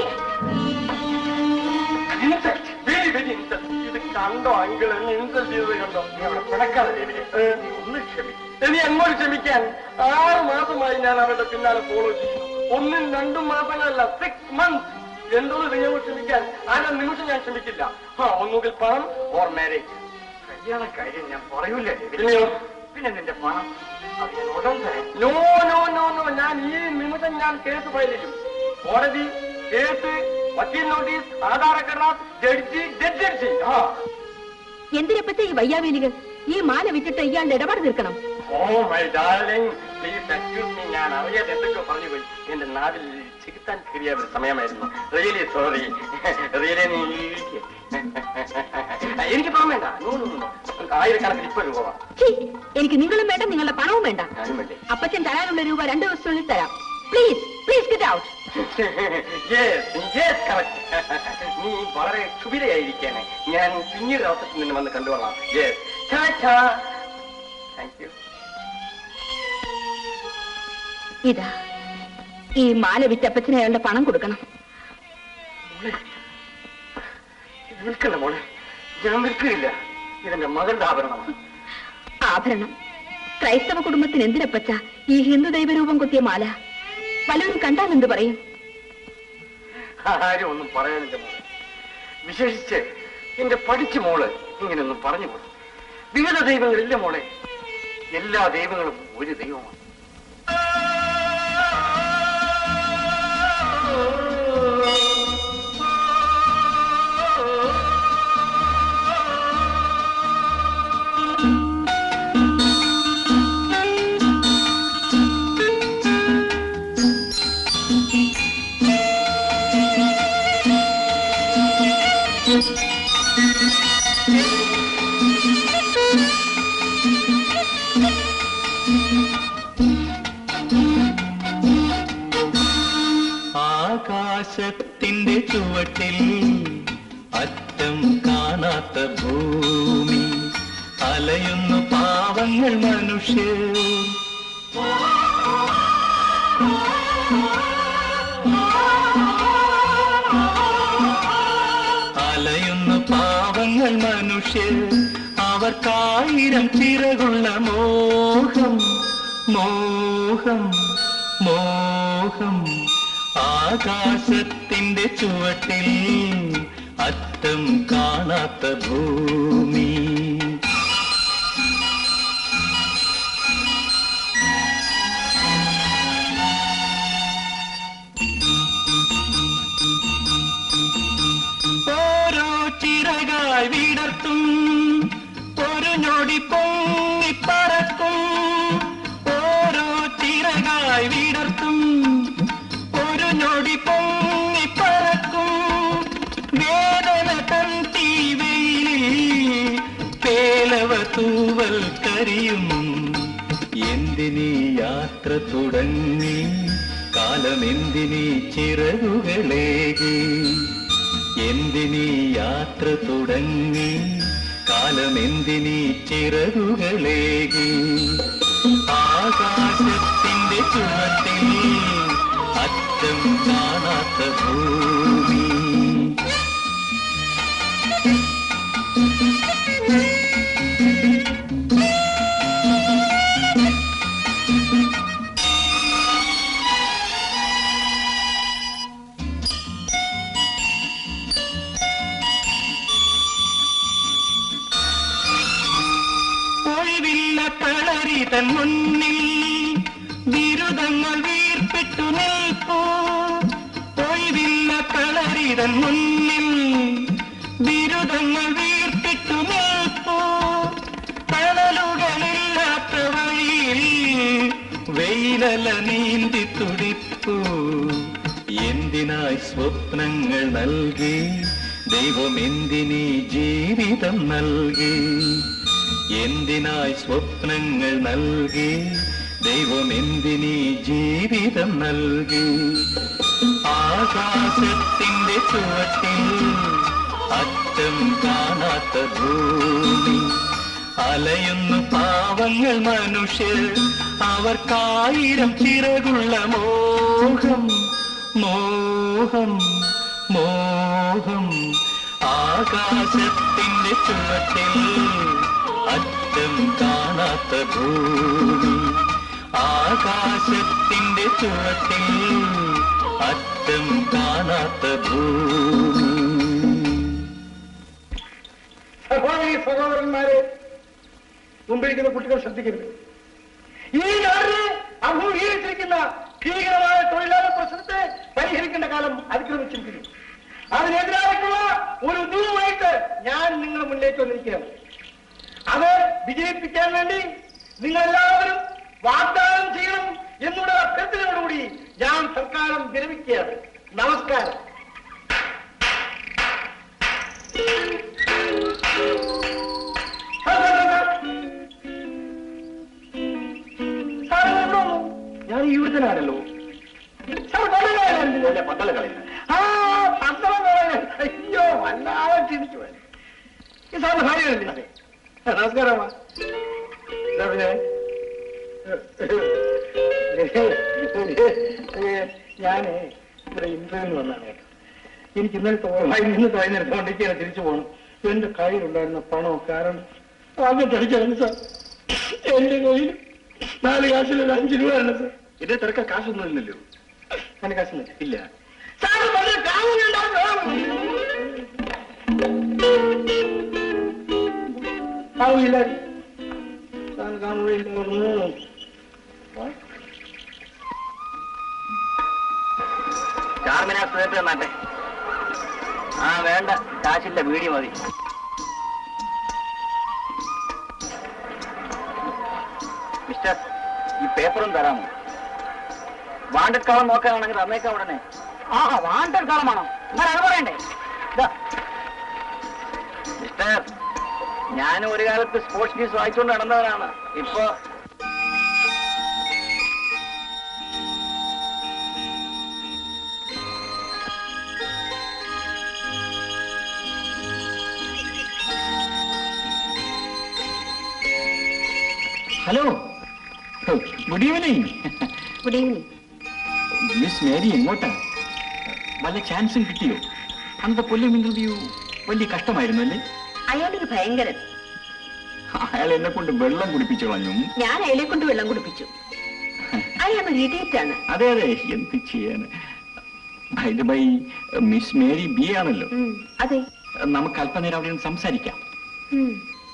Insult. Very, very insult. ഇത് കണ്ടോ അങ്കിൾ എന്നെ ഇൻസൾട്ട് ചെയ്തത് കണ്ടോ നീ അവളെ പിണക്കാതെ ഡേവിഡി നീ ഒന്ന് ക്ഷമിക്കും ഇനി എങ്ങോട്ട് ക്ഷമിക്കാൻ ആറ് മാസമായി ഞാൻ അവരുടെ പിന്നാലെ ഫോളോ ചെയ്യുന്നു ഒന്നും രണ്ടും മാസങ്ങളല്ല സിക്സ് മന്ത്സ് എന്തോ ഇത് ഞങ്ങൾ ക്ഷമിക്കാൻ ആ നിമിഷം ഞാൻ ക്ഷമിക്കില്ല ആ ഒന്നുകിൽ പണം ഓർ മാരേജ് കല്യാണ കാര്യം ഞാൻ പറയൂല ഡേവിഡി പിന്നെയോ പിന്നെ നിന്റെ പണം അത് ഞാൻ ഉടൻ തരാം നോ നോ നോ നോ ഞാൻ ഈ നിമിഷം ഞാൻ കേസ് ഫയൽ ചെയ്യും കോടതി കേസ് വക്കീൽ നോട്ടീസ് ആധാര കടലാസ് ജഡ്ജി ജഡ്ജി ആ എന്തിനപ്പച്ച ഈ വയ്യാവേലികൾ ഈ മാല വിറ്റിട്ട് ഇയാളുടെ ഇടപാട് തീർക്കണം oh my darling please excuse me ഞാൻ അറിയാതെ എന്തൊക്കെ പറഞ്ഞു പോയി എന്റെ നാവിൽ ചികിത്സാൻ കയറിയ ഒരു സമയമായിരുന്നു റിയലി സോറി റിയലി നീ ഇരിക്ക്. എനിക്ക് പണം വേണ്ട നോ നോ നോ നമുക്ക് ആയിരക്കണക്കിന് ഇപ്പൊ രൂപ വേണം. ഛീ, എനിക്ക് നിങ്ങളും വേണ്ട നിങ്ങളുടെ പണവും വേണ്ട ഞാനും വേണ്ടേ അപ്പച്ചൻ തരാനുള്ള രൂപ രണ്ടു ദിവസത്തിനുള്ളിൽ തരാം please please get out yes yes correct നീ വളരെ ക്ഷുഭിതയായിരിക്കാണ് ഞാൻ പിന്നീട് അവസരത്തിൽ നിന്ന് വന്ന് കണ്ടുകൊള്ളാം യെസ് താങ്ക് യു ഇതാ ഈ മാല വിറ്റപ്പച്ചന് അയാളുടെ പണം കൊടുക്കണം ഇത് വിൽക്കണ്ട മോളെ ഞാൻ വിൽക്കുകയില്ല ഇതെന്റെ മകളുടെ ആഭരണമാണ് ആഭരണം ക്രൈസ്തവ കുടുംബത്തിന് എന്തിനപ്പച്ച ഈ ഹിന്ദു ദൈവരൂപം കൊത്തിയ മാല വല്ലവരും കണ്ടാൽ എന്ത് പറയും ആരും ഒന്നും പറയാനില്ല മോളെ വിശേഷിച്ച് എന്റെ പഠിച്ച മോള് ഇങ്ങനെയൊന്നും പറഞ്ഞു കൊടുത്തു വിവിധ ദൈവങ്ങളില്ല മോളെ എല്ലാ ദൈവങ്ങളും ഒരു ദൈവമാണ് ആകാശത്തിന്റെ ചുവട്ടിൽ അറ്റം കാണാത്ത ഭൂമി അലയുന്നു പാവങ്ങൾ മനുഷ്യർ അലയുന്ന പാവങ്ങൾ മനുഷ്യർ അവർക്കായിരം ചിറകുള്ള മോഹം മോഹം മോഹം ആകാശത്തിന്റെ ചുവട്ടിൽ അറ്റം കാണാത്ത ഭൂമി ഓരോ ചിറകായി വിടർത്തും ഒരു ഞൊടി പൊങ്ങി പറക്കും ഓരോ ചിറകായി വിടർത്തും ഒരു ഞൊടി പൊങ്ങി പറക്കും വേദന തൻ തീവെയിലിൽ പേലവ തൂവൽ കരിയും എന്തിനീ യാത്ര തുടങ്ങി കാലമെന്തിനീ ചിറകുകളേകി എന്തിനീ യാത്ര തുടങ്ങി കാലമെന്തിനീ ചിറകുകളേകി ആകാശത്തിന്റെ ചുവട്ടിൽ അറ്റം കാണാത്ത ഭൂമി ഒഴിവില്ല കളരി തൻ മുന്നിൽ ബിരുദങ്ങൾ വീർപ്പിട്ടു നിൽപ്പൂ ഒഴിവില്ല കളരി തൻ മുന്നിൽ ബിരുദങ്ങൾ വീർപ്പിട്ടു നിൽപ്പൂ തണലുകളില്ലാത്ത വഴിയിൽ വെയിലല നീന്തി തുടിപ്പൂ എന്തിനായി സ്വപ്നങ്ങൾ നൽകി ദൈവം എന്തിനീ ജീവിതം നൽകി എന്തിനായി സ്വപ്നങ്ങൾ നൽകി ദൈവം എന്തിനീ ജീവിതം നൽകി ആകാശത്തിന്റെ ചുവട്ടിൽ അറ്റം കാണാത്ത ഭൂമി അലയുന്നു പാവങ്ങൾ മനുഷ്യർ അവർക്കായിരം ചിറകുള്ള മോഹം മോഹം മോഹം ആകാശത്തിന്റെ ചുവട്ടിൽ അറ്റം കാണാത്ത ഭൂമി ആകാശത്തിന്റെ ചുവട്ടിൽ അറ്റം കാണാത്ത ഭൂമി സഹോദരി സഹോദരന്മാരെ മുമ്പിരിക്കുന്ന കുട്ടികൾ ശ്രദ്ധിക്കരുത് ഈ നാടിനെ അഭിമുഖീകരിച്ചിരിക്കുന്ന ഭീകരമായ തൊഴിലാളി പ്രശ്നത്തെ പരിഹരിക്കേണ്ട കാലം അതിക്രമിച്ചിരിക്കുന്നു അതിനെതിരായിട്ടുള്ള ഒരു ഉദ്യമമായിട്ട് ഞാൻ നിങ്ങളുടെ മുന്നിലേക്ക് വന്നിരിക്കുകയാണ് അത് വിജയിപ്പിക്കാൻ വേണ്ടി നിങ്ങൾ എല്ലാവരും വാഗ്ദാനം ചെയ്യണം എന്നുള്ള അഭ്യർത്ഥനയോടുകൂടി ഞാൻ തൽക്കാലം വിരമിക്കുകയാണ് നമസ്കാരം ഞാൻ ഈ ഇവിടുത്തനാണല്ലോ സാർ പന്തള പന്തള കളയുന്നത് ആ പന്തള കളയുന്നത് അയ്യോ വല്ലാതെ ക്ഷണിച്ചു പോയി ഈ സാറിന് ഭാര്യയല്ലേ അതെ നമസ്കാരമ്മ എന്താ പിന്നെ ഞാനേ ഇവിടെ ഇന്റർവ്യൂവിന് വന്നാണ് കേട്ടോ എനിക്ക് ഇന്നലെ ഇന്നത്തെ വൈകുന്നേരം കൊണ്ടേക്കാണ് തിരിച്ചു പോകണം എന്റെ കയ്യിലുണ്ടായിരുന്ന പണം കാരണം ആദ്യം തടിച്ചാണ് സാർ എന്റെ കയ്യിൽ നാല് കാശിൽ ഒരു അഞ്ച് രൂപയാണ് സാർ ഇത് തിരക്കാൻ കാശൊന്നും ഇല്ലല്ലോ എന്റെ കാശൊന്നും ഇല്ല സാർ പറഞ്ഞ കാവുണ്ടാവും കാവില്ല സാർ കാണുകയില്ലായിരുന്നു ചാർമിനാർ നാട്ടെ ആ വേണ്ട കാശില്ല വീടി മതി മിസ്റ്റർ ഈ പേപ്പറും തരാമോ വാണ്ടഡ് കളം നോക്കാനാണെങ്കിൽ തന്നേക്കാം ഉടനെ ആ വാണ്ടഡ് കാലമാണോ എന്നാൽ അത് പറയണ്ടേ ദാ. മിസ്റ്റർ ഞാനും ഒരു കാലത്ത് സ്പോർട്സ് ന്യൂസ് വായിച്ചുകൊണ്ട് നടന്നവനാണ് ഇപ്പൊ hello good evening good evening miss Mary എങ്ങോട്ടാ വല്ല ചാൻസും കിട്ടിയോ അന്നത്തെ കൊല്ലം ഇന്റർവ്യൂ വലിയ കഷ്ടമായിരുന്നു അല്ലേ അയാളൊരു ഭയങ്കരൻ അയാൾ എന്നെ കൊണ്ട് വെള്ളം കുടിപ്പിച്ചു കളഞ്ഞു ഞാൻ അയാളെ കൊണ്ട് വെള്ളം കുടിപ്പിച്ചു അയാൾ ഒരു ഇഡിയറ്റ് ആണ് അതെ അതെ എന്ത് ചെയ്യാൻ bye bye miss Mary B ആണല്ലോ ഉം, അതെ നമുക്ക് അല്പനേരം അവിടെ നിന്ന് സംസാരിക്കാം ഉം.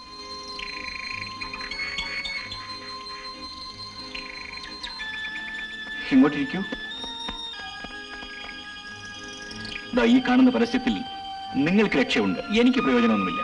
ഇങ്ങോട്ടിരിക്കൂ ദാ ഈ കാണുന്ന പരസ്യത്തിൽ നിങ്ങൾക്ക് രക്ഷയുണ്ട് എനിക്ക് പ്രയോജനമൊന്നുമില്ല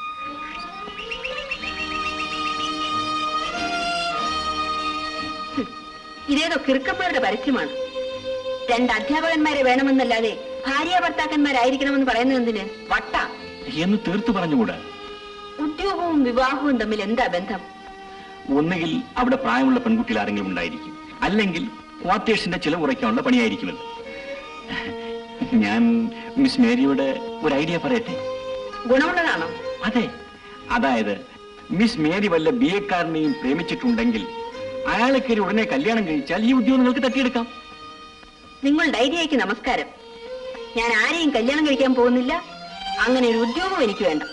ഇതേതോ കിറുക്കന്മാരുടെ പരസ്യമാണ് രണ്ട് അധ്യാപകന്മാരെ വേണമെന്നല്ലാതെ ഭാര്യ ഭർത്താക്കന്മാരായിരിക്കണമെന്ന് പറയുന്നത് എന്തിന് വട്ട എന്ന് തീർത്തു പറഞ്ഞുകൂടാ ഉദ്യോഗവും വിവാഹവും തമ്മിൽ എന്താ ബന്ധം ഒന്നുകിൽ അവിടെ പ്രായമുള്ള പെൺകുട്ടികൾ ആരെങ്കിലും ഉണ്ടായിരിക്കും അല്ലെങ്കിൽ ക്വാർട്ടേഴ്സിന്റെ ചിലവ് കുറയ്ക്കാനുള്ള പണിയായിരിക്കുമല്ലോ ഞാൻ മിസ് മേരിയോട് ഒരു ഐഡിയ പറയട്ടെ ഗുണമുള്ളതാണോ അതെ അതായത് മിസ് മേരി വല്ല ബി എക്കാരനെയും പ്രേമിച്ചിട്ടുണ്ടെങ്കിൽ അയാളെ കയറി ഉടനെ കല്യാണം കഴിച്ചാൽ ഈ ഉദ്യോഗം നിങ്ങൾക്ക് തട്ടിയെടുക്കാം നിങ്ങളുടെ ഐഡിയയ്ക്ക് നമസ്കാരം ഞാൻ ആരെയും കല്യാണം കഴിക്കാൻ പോകുന്നില്ല അങ്ങനെ ഒരു ഉദ്യോഗം എനിക്ക് വേണ്ട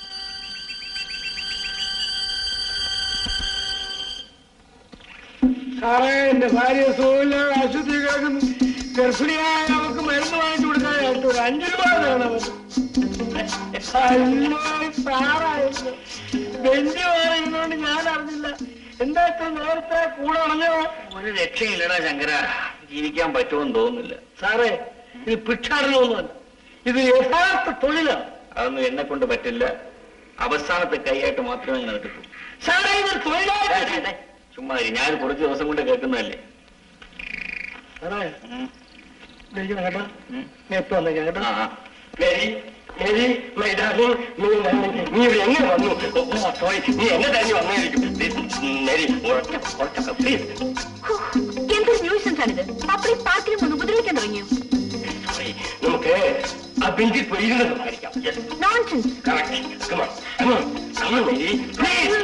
സാറേ എന്റെ ഭാര്യ സുഖമില്ല ആശുപത്രി കിടക്കുന്നു ഗർഭിണിയായ അവർക്ക് മരുന്ന് വാങ്ങിച്ചു കൊടുക്കാനായിട്ട് ഒരു അഞ്ചു രൂപ വേണം അയ്യോ സാറായിരുന്നു ബെഞ്ച് മാറിയിരുന്നോണ്ട് ഞാൻ അറിഞ്ഞില്ല എന്താ ഇത്ര നേരത്തെ കൂടെ ഉണങ്ങോ ഒരു രക്ഷയില്ലടാ ശങ്കര ജീവിക്കാൻ പറ്റുമെന്ന് തോന്നുന്നില്ല സാറേ ഇത് ഭിക്ഷാടനമൊന്നുമല്ല ഇത് യഥാർത്ഥ തൊഴിലാണ് അതൊന്നും എന്നെ കൊണ്ട് പറ്റില്ല അവസാനത്തെ കൈയായിട്ട് മാത്രമേ ഞാൻ കിട്ടൂ സാറേ ഇത് തൊഴിലായിട്ട് ചുമ്മാ ഇരി. ഞാൻ കുറച്ച് ദിവസം കൊണ്ട് കേൾക്കുന്നതല്ലേ സാറേ ഉം. വിളിക്കണം കേട്ടോ ഉം. ഞാൻ എപ്പോ വന്നേക്കാം കേട്ടോ ആ, ആ. മേരി മേരി മൈ ഡാർലിംഗ് നീ വന്നിട്ട് നീ ഇവിടെ എങ്ങനെ വന്നു ഓ സോറി നീ എന്നെ തന്നെ വന്നായിരിക്കും Please, മേരി ഒറ്റ ഒറ്റ പ്ലീസ് ഹോ, എന്തൊരു ന്യൂസൻസ് ആണിത് പബ്ലിക് പാർക്കിലും ഒന്ന് ഉപദ്രവിക്കാൻ തുടങ്ങിയോ സോറി നമുക്ക് ആ ബെഞ്ചിൽ പോയി ഇരുന്ന് സംസാരിക്കാം yes nonsense correct come on come on come on Mary please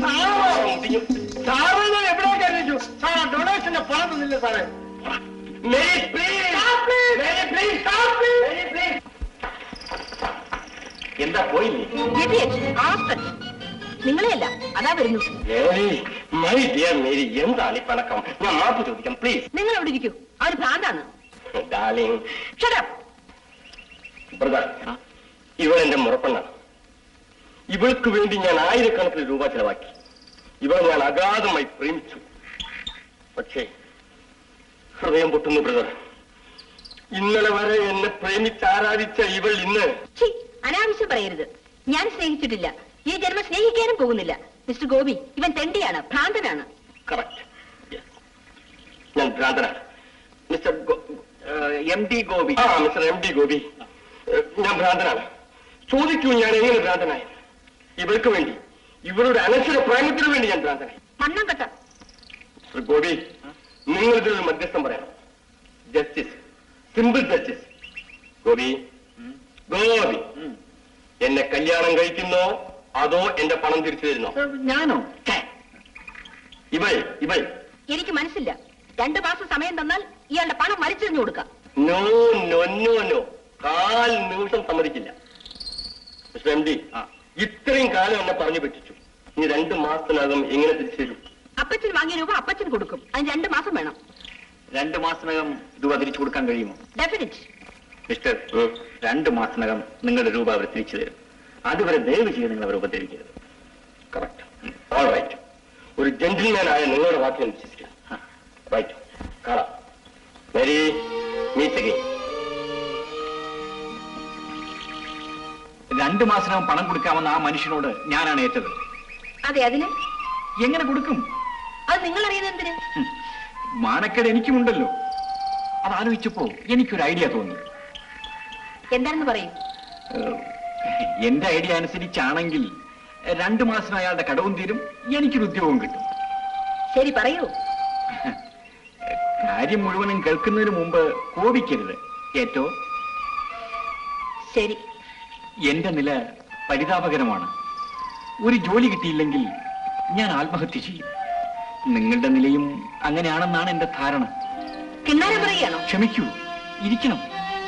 sir ഞാൻ എവിടെ കരുതിച്ചു സാർ ഡൊണേഷന്റെ പണം തന്നില്ല സാറേ Mary please Mary please Mary please എന്താ പോയില്ലേ നിങ്ങളെയല്ല അതാ വരുന്നു മേരി മൈ ഡിയർ മേരി എന്താണ് ഈ പണക്കം ഞാൻ മാപ്പ് ചോദിക്കാം പ്ലീസ് നിങ്ങൾ അവിടെ ഇരിക്കൂ അവർ ഭ്രാന്താണ് ഡാർലിംഗ് Shut up. ബ്രദർ ഇവൾ എന്റെ മുറപ്പെണ്ണാണ് ഇവൾക്ക് വേണ്ടി ഞാൻ ആയിരക്കണക്കിന് രൂപ ചെലവാക്കി ഇവളെ ഞാൻ അഗാധമായി പ്രേമിച്ചു പക്ഷേ ഹൃദയം പൊട്ടുന്നു ബ്രദർ ഇന്നലെ വരെ എന്നെ പ്രേമിച്ച് ആരാധിച്ച ഇവൾ ഇന്ന് ഛീ, അനാവശ്യം പറയരുത് ഞാൻ സ്നേഹിച്ചിട്ടില്ല ഈ ജന്മം സ്നേഹിക്കാനും പോകുന്നില്ല മിസ്റ്റർ ഗോപി ഇവൻ തെണ്ടിയാണ് ഭ്രാന്തനാണ് കറക്റ്റ് ഞാൻ ഭ്രാന്തനാണ് മിസ്റ്റർ എം ഡി ഗോപി ആ മിസ്റ്റർ എം ഡി ഗോപി ഏഹ്, ഞാൻ ഭ്രാന്തനാണ് ചോദിക്കൂ ഞാൻ എങ്ങനെ ഭ്രാന്തനായി ഇവൾക്ക് വേണ്ടി ഇവളുടെ അനശ്വര പ്രേമത്തിന് വേണ്ടി ഞാൻ ഭ്രാന്തനായി മണ്ണം കട്ട മിസ്റ്റർ ഗോപി നിങ്ങൾ ഇതിൽ മധ്യസ്ഥം പറയണം justice simple justice Gopi Gopi എന്നെ കല്യാണം കഴിക്കുന്നോ അതോ എന്റെ പണം തിരിച്ചു തരുന്നോ ഞാനോ ഇവൾ ഇവൾ എനിക്ക് മനസ്സില്ല രണ്ടു മാസം സമയം തന്നാൽ ഇയാളുടെ പണം മരിച്ചെറിഞ്ഞു കൊടുക്കാം നോ നോ നോ നോ കാൽ നിമിഷം സമ്മതിക്കില്ല മിസ്റ്റർ എം ഡി ഇത്രയും കാലം എന്നെ പറഞ്ഞു പറ്റിച്ചു ഇനി രണ്ട് മാസത്തിനകം എങ്ങനെ തിരിച്ചു തരും അപ്പച്ചൻ വാങ്ങിയ രൂപ അപ്പച്ചൻ കൊടുക്കും അതിന് രണ്ടു മാസം വേണം രണ്ടു മാസത്തിനകം രൂപ തിരിച്ചു കൊടുക്കാൻ കഴിയുമോ ഡെഫിനറ്റ് മിസ്റ്റർ രണ്ടു മാസത്തിനകം നിങ്ങളുടെ രൂപ അവർ തിരിച്ചു തരും അതുവരെ ദയവ് ചെയ്ത് നിങ്ങൾ അവർ ഉപദ്രവിക്കരുത് കറക്റ്റ് ഓൾ റൈറ്റ് ഒരു ജെന്റിൽമാൻ ആയ നിങ്ങളുടെ വാക്ക് ഞാൻ വിശ്വസിക്കുന്നു റൈറ്റ് കാണാം വെരി മീറ്റ് അഗെയിൻ രണ്ടു മാസത്തിനകം പണം കൊടുക്കാമെന്ന് ആ മനുഷ്യനോട് ഞാനാണ് ഏറ്റത് അതെ അതിന് എങ്ങനെ കൊടുക്കും അത് നിങ്ങൾ അറിയുന്നത് എന്തിന് ഹും, മാനക്കേട് എനിക്കുമുണ്ടല്ലോ അത് ആലോചിച്ചപ്പോ എനിക്കൊരു ഐഡിയ തോന്നി എന്താണെന്ന് പറയൂ ഏഹ്, എന്റെ ഐഡിയ അനുസരിച്ചാണെങ്കിൽ രണ്ടു മാസം അയാളുടെ കടവും തീരും എനിക്കൊരു ഉദ്യോഗവും കിട്ടും ശരി പറയൂ കാര്യം മുഴുവനും കേൾക്കുന്നതിന് മുമ്പ് കോപിക്കരുത് ഏറ്റോ ശരി എന്റെ നില പരിതാപകരമാണ് ഒരു ജോലി കിട്ടിയില്ലെങ്കിൽ ഞാൻ ആത്മഹത്യ ചെയ്യും നിങ്ങളുടെ നിലയും അങ്ങനെയാണെന്നാണ് എന്റെ ധാരണ കിണ്ണാരം പറയുകയാണോ ക്ഷമിക്കൂ ഇരിക്കണം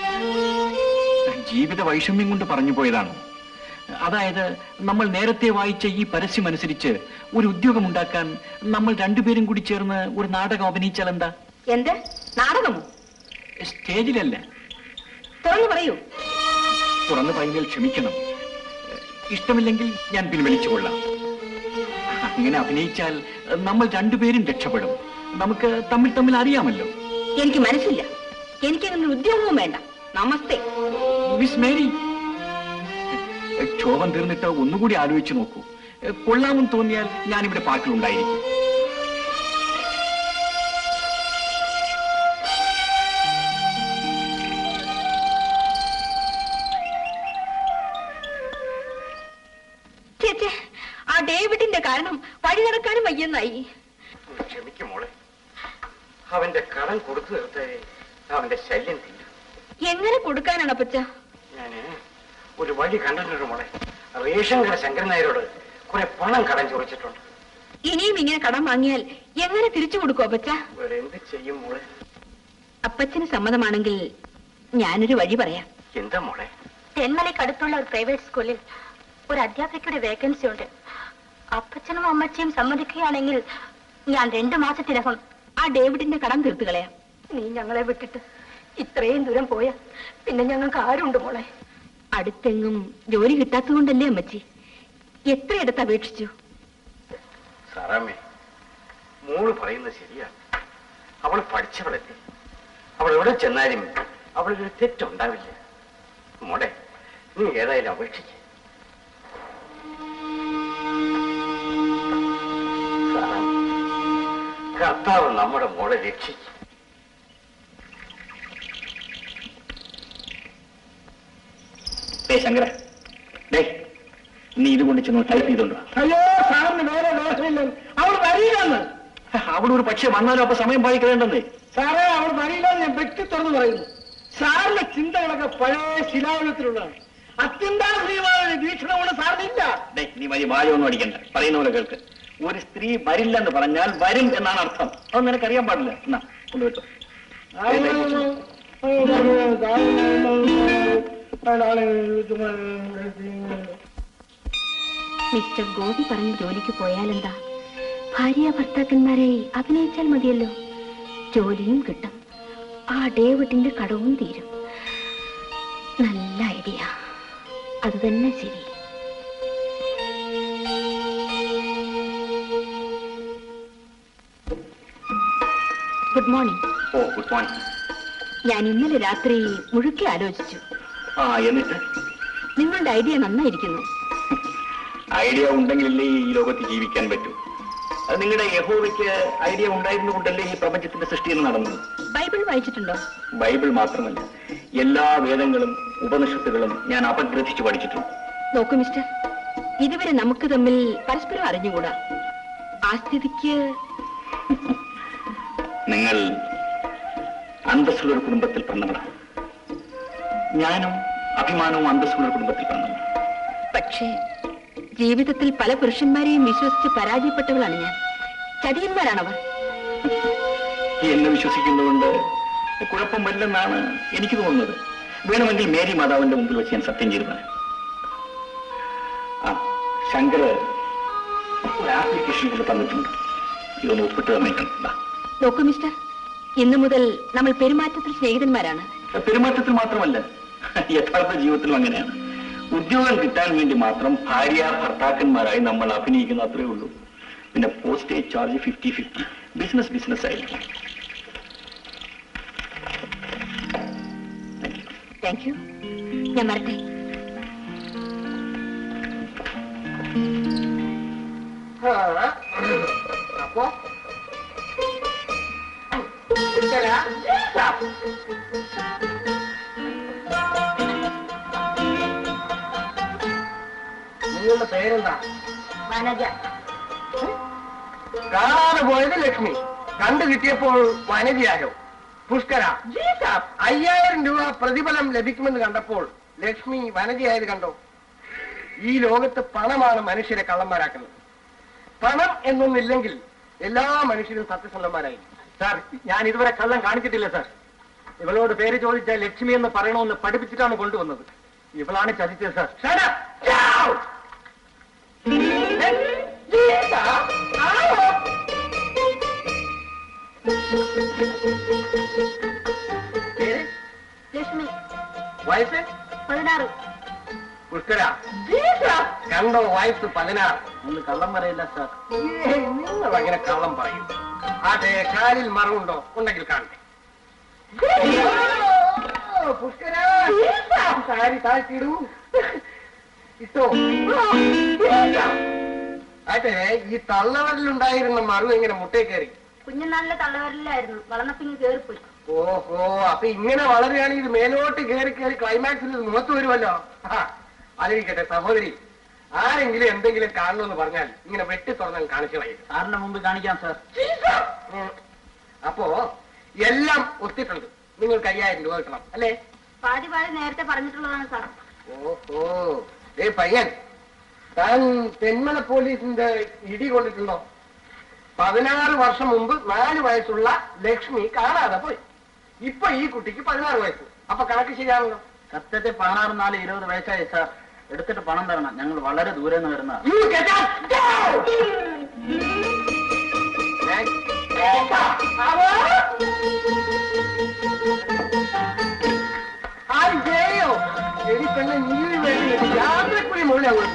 ജീവിത വൈഷമ്യം കൊണ്ട് പറഞ്ഞു പോയതാണ് അതായത് നമ്മൾ നേരത്തെ വായിച്ച ഈ പരസ്യം അനുസരിച്ച് ഒരു ഉദ്യോഗം ഉണ്ടാക്കാൻ നമ്മൾ രണ്ടുപേരും കൂടി ചേർന്ന് ഒരു നാടകം അഭിനയിച്ചാൽ എന്താ എന്ത് നാടകമോ സ്റ്റേജിലല്ല തുറന്നു പറയൂ തുറന്നു പറയുന്നതിൽ ക്ഷമിക്കണം ഇഷ്ടമില്ലെങ്കിൽ ഞാൻ പിൻവലിച്ചു കൊള്ളാം അങ്ങനെ അഭിനയിച്ചാൽ നമ്മൾ രണ്ടുപേരും രക്ഷപ്പെടും നമുക്ക് തമ്മിൽ തമ്മിൽ അറിയാമല്ലോ എനിക്ക് മനസ്സില്ല എനിക്കങ്ങനെ ഒരു ഉദ്യോഗവും വേണ്ട നമസ്തേ മിസ് മേരി ക്ഷോഭം തീർന്നിട്ട് ഒന്നുകൂടി ആലോചിച്ചു നോക്കൂ കൊള്ളാമെന്ന് തോന്നിയാൽ ഞാനിവിടെ പാട്ടിലുണ്ടായിരിക്കും ചേച്ചേ ആ ഡേവിഡിന്റെ കാരണം വഴി നടക്കാനും വയ്യെന്നായി ക്ഷമിക്കും മോളെ അവന്റെ കടം കൊടുത്തു തീർത്തേ അവന്റെ ശല്യം തീരും എങ്ങനെ കൊടുക്കാനാണ് അപ്പച്ച ഞാന് ഒരു വഴി കണ്ടിട്ടുണ്ട് മോളെ റേഷൻ കട ശങ്കരൻ നായരോട് കുറെ പണം കടം ചോദിച്ചിട്ടുണ്ട് ഇനിയും ഇങ്ങനെ കടം വാങ്ങിയാൽ എങ്ങനെ തിരിച്ചു കൊടുക്കും അപ്പച്ച വേറെ എന്ത് ചെയ്യും മോളെ അപ്പച്ചന് സമ്മതമാണെങ്കിൽ ഞാനൊരു വഴി പറയാം എന്താ മോളെ തെന്മലയ്ക്കടുത്തുള്ള ഒരു പ്രൈവറ്റ് സ്കൂളിൽ ഒരു അധ്യാപികയുടെ വേക്കൻസി ഉണ്ട് അപ്പച്ചനും അമ്മച്ചിയും സമ്മതിക്കുകയാണെങ്കിൽ ഞാൻ രണ്ടു മാസത്തിനകം ആ ഡേവിഡിന്റെ കടം തീർത്തു കളയാം നീ ഞങ്ങളെ വിട്ടിട്ട് ഇത്രയും ദൂരം പോയാ പിന്നെ ഞങ്ങൾക്ക് ആരുണ്ട് മോളെ അടുത്തെങ്ങും ജോലി കിട്ടാത്തതുകൊണ്ടല്ലേ അമ്മച്ചി എത്രയിടത്ത് അപേക്ഷിച്ചു സാറാമ്മേ മോള് പറയുന്നത് ശരിയാണ് അവൾ പഠിച്ചവളല്ലേ അവൾ എവിടെ ചെന്നാലും അവളൊരു തെറ്റുണ്ടാവില്ല മോളെ നീ ഏതായാലും അപേക്ഷിക്ക സാറാമ്മ, കർത്താവ് നമ്മുടെ മോളെ രക്ഷിക്കും ഏ ശങ്കര ഡേ നീ ഇത് കൊണ്ട് ചെന്ന് ടൈപ്പ് ചെയ്തോണ്ടോ അയ്യോ സാറിന് വേറെ ദോഷമില്ല അവൾ വരില്ലെന്ന് അവിടെ ഒരു പക്ഷേ വന്നാലും അപ്പൊ സമയം പാലിക്കലേണ്ടെന്നേ സാറേ അവൾ വരില്ലെന്ന് ഞാൻ വ്യക്തി തുറന്നു പറയുന്നു സാറിന്റെ ചിന്തകളൊക്കെ പഴയ ശിലായുഗത്തിലുള്ളതാണ് അത്യന്താശ്രീയമായ ഒരു വീക്ഷണമുള്ള സാറിനില്ല ഡേ നീ വലിയ വായൊന്നും അടിക്കണ്ട പറയുന്ന പോലെ കേൾക്ക് ഒരു സ്ത്രീ വരില്ലെന്ന് പറഞ്ഞാൽ വരും എന്നാണ് അർത്ഥം അത് നിനക്കറിയാൻ പാടില്ല എന്നാ കൊണ്ടുപോയിട്ടോ മിസ്റ്റർ ഗോപി പറഞ്ഞ് ജോലിക്ക് പോയാലെന്താ ഭാര്യ ഭർത്താക്കന്മാരെ അഭിനയിച്ചാൽ മതിയല്ലോ ജോലിയും കിട്ടും ആ ഡേവിഡിന്റെ കടവും തീരും നല്ല ഐഡിയ അത് തന്നെ ശരി good morning oh good morning ഞാൻ ഇന്നലെ രാത്രി മുഴുക്കെ ആലോചിച്ചു ആ എന്നിട്ട് നിങ്ങളുടെ ഐഡിയ നന്നായിരിക്കുന്നു ഐഡിയ ഉണ്ടെങ്കിലല്ലേ ഈ ലോകത്ത് ജീവിക്കാൻ പറ്റൂ അത് നിങ്ങളുടെ യഹോവയ്ക്ക് ഐഡിയ ഉണ്ടായിരുന്നു കൊണ്ടല്ലേ ഈ പ്രപഞ്ചത്തിന്റെ സൃഷ്ടി എന്ന് നടന്നത് ബൈബിൾ വായിച്ചിട്ടുണ്ടോ ബൈബിൾ മാത്രമല്ല എല്ലാ വേദങ്ങളും ഉപനിഷത്തുകളും ഞാൻ അപഗ്രഥിച്ച് പഠിച്ചിട്ടുണ്ട് നോക്കൂ മിസ്റ്റർ ഇതുവരെ നമുക്ക് തമ്മിൽ പരസ്പരം അറിഞ്ഞുകൂടാ ആ സ്ഥിതിക്ക് നിങ്ങൾ അന്തസ്സുള്ള ഒരു കുടുംബത്തിൽ പിറന്നവളാണ് ഞാനും അഭിമാനവും അന്തസ്സുള്ള ഒരു കുടുംബത്തിൽ പിറന്നവളാണ് പക്ഷേ ജീവിതത്തിൽ പല പുരുഷന്മാരെയും വിശ്വസിച്ച് പരാജയപ്പെട്ടവളാണ് ഞാൻ ചതിയന്മാരാണവർ എന്നെ വിശ്വസിക്കുന്നതുകൊണ്ട് കുഴപ്പം വരില്ലെന്നാണ് എനിക്ക് തോന്നുന്നത് വേണമെങ്കിൽ മേരി മാതാവിന്റെ മുമ്പിൽ വെച്ച് ഞാൻ സത്യം ചെയ്തതാണ് ആ ശങ്കർ ഒരു ആപ്ലിക്കേഷൻ കൊണ്ട് തന്നിട്ടുണ്ട് ഇതൊന്ന് ഒപ്പിട്ട് തന്നേക്കണം ദാ. നോക്കൂ മിസ്റ്റർ ഇന്നു മുതൽ നമ്മൾ പെരുമാറ്റത്തിൽ സ്നേഹിതന്മാരാണ് പെരുമാറ്റത്തിൽ മാത്രമല്ല യഥാർത്ഥ ജീവിതത്തിലും അങ്ങനെയാണ് ഉദ്യോഗം കിട്ടാൻ വേണ്ടി മാത്രം ഭാര്യ ഭർത്താക്കന്മാരായി നമ്മൾ അഭിനയിക്കുന്ന അത്രേ ഉള്ളൂ പിന്നെ postage charge fifty fifty business business ആയിരിക്കും താങ്ക് യു ഞാൻ വരട്ടെ അപ്പോ ഇത്തരാ? നിങ്ങളുടെ പേരെന്താ വനജ കാണാതെ പോയത് ലക്ഷ്മി കണ്ടു കിട്ടിയപ്പോൾ വനജയായോ പുഷ്കര അയ്യായിരം രൂപ പ്രതിഫലം ലഭിക്കുമെന്ന് കണ്ടപ്പോൾ ലക്ഷ്മി വനജയായത് കണ്ടോ ഈ ലോകത്ത് പണമാണ് മനുഷ്യരെ കള്ളന്മാരാക്കുന്നത് പണം എന്നൊന്നില്ലെങ്കിൽ എല്ലാ മനുഷ്യരും സത്യസന്ധന്മാരായി സാർ ഞാൻ ഇതുവരെ കള്ളം കാണിച്ചിട്ടില്ല സാർ ഇവളോട് പേര് ചോദിച്ചാൽ ലക്ഷ്മി എന്ന് പറയണമെന്ന് പഠിപ്പിച്ചിട്ടാണ് കൊണ്ടുവന്നത് ഇവളാണ് ചതിച്ചത് sir Shut up! Down! Geetha, ആവോ? പേര്? ലക്ഷ്മി വയസ്സ് പതിനാറ് പുഷ്കര കണ്ടോ വയസ്സ് പതിനാറ് ഒന്ന് കള്ളം പറയില്ല സാർ നിങ്ങൾ അങ്ങനെ കള്ളം പറയും അതെ കാലിൽ മറവുണ്ടോ ഉണ്ടെങ്കിൽ കാണട്ടെ പുഷ്കര സാരി താഴ്ത്തിയിടൂ ഇട്ടോ അതെ ഈ തള്ളവരിലുണ്ടായിരുന്ന മറു എങ്ങനെ മുട്ടേ കയറി കുഞ്ഞുനാളിലെ തള്ളവരലായിരുന്നു വളർന്നപ്പിങ്ങ് കേറിപ്പോയി ഓഹോ അപ്പൊ ഇങ്ങനെ വളരുകയാണെങ്കിൽ ഇത് മേലോട്ട് കയറി കയറി ക്ലൈമാക്സിൽ ഇത് മുഖത്ത് വരുമല്ലോ ആ, ആലോചിക്കട്ടെ സഹോദരി ആരെങ്കിലും എന്തെങ്കിലും കാണണമെന്ന് പറഞ്ഞാൽ ഇങ്ങനെ വെട്ടി തുറന്നാൽ കാണിച്ചു കളയും സാറിന്റെ മുമ്പ് കാണിക്കാം സാർ ഉം. അപ്പോ എല്ലാം ഒത്തിട്ടുണ്ട് നിങ്ങൾക്ക് അയ്യായിരം രൂപ കിട്ടണം അല്ലേ പാതി പാതി നേരത്തെ പറഞ്ഞിട്ടുള്ളതാണ് സാർ ഓഹോ ഏ പയ്യൻ താൻ തെന്മല പോലീസിന്റെ ഇടി കൊണ്ടിട്ടുണ്ടോ പതിനാറ് വർഷം മുമ്പ് നാല് വയസ്സുള്ള ലക്ഷ്മി കാണാതെ പോയി ഇപ്പൊ ഈ കുട്ടിക്ക് പതിനാറ് വയസ്സ് അപ്പൊ കണക്ക് ശരിയാണല്ലോ സത്യത്തിൽ പതിനാറ് നാല് ഇരുപത് വയസ്സായി സാർ എടുത്തിട്ട് പണം തരണം ഞങ്ങൾ വളരെ ദൂരെ നിന്ന് വരുന്ന You get up! Down! Next. അയ്യോ എടി പെണ്ണെ നീ വേണ്ടി യാത്രക്കുഴി മുകളിലാവും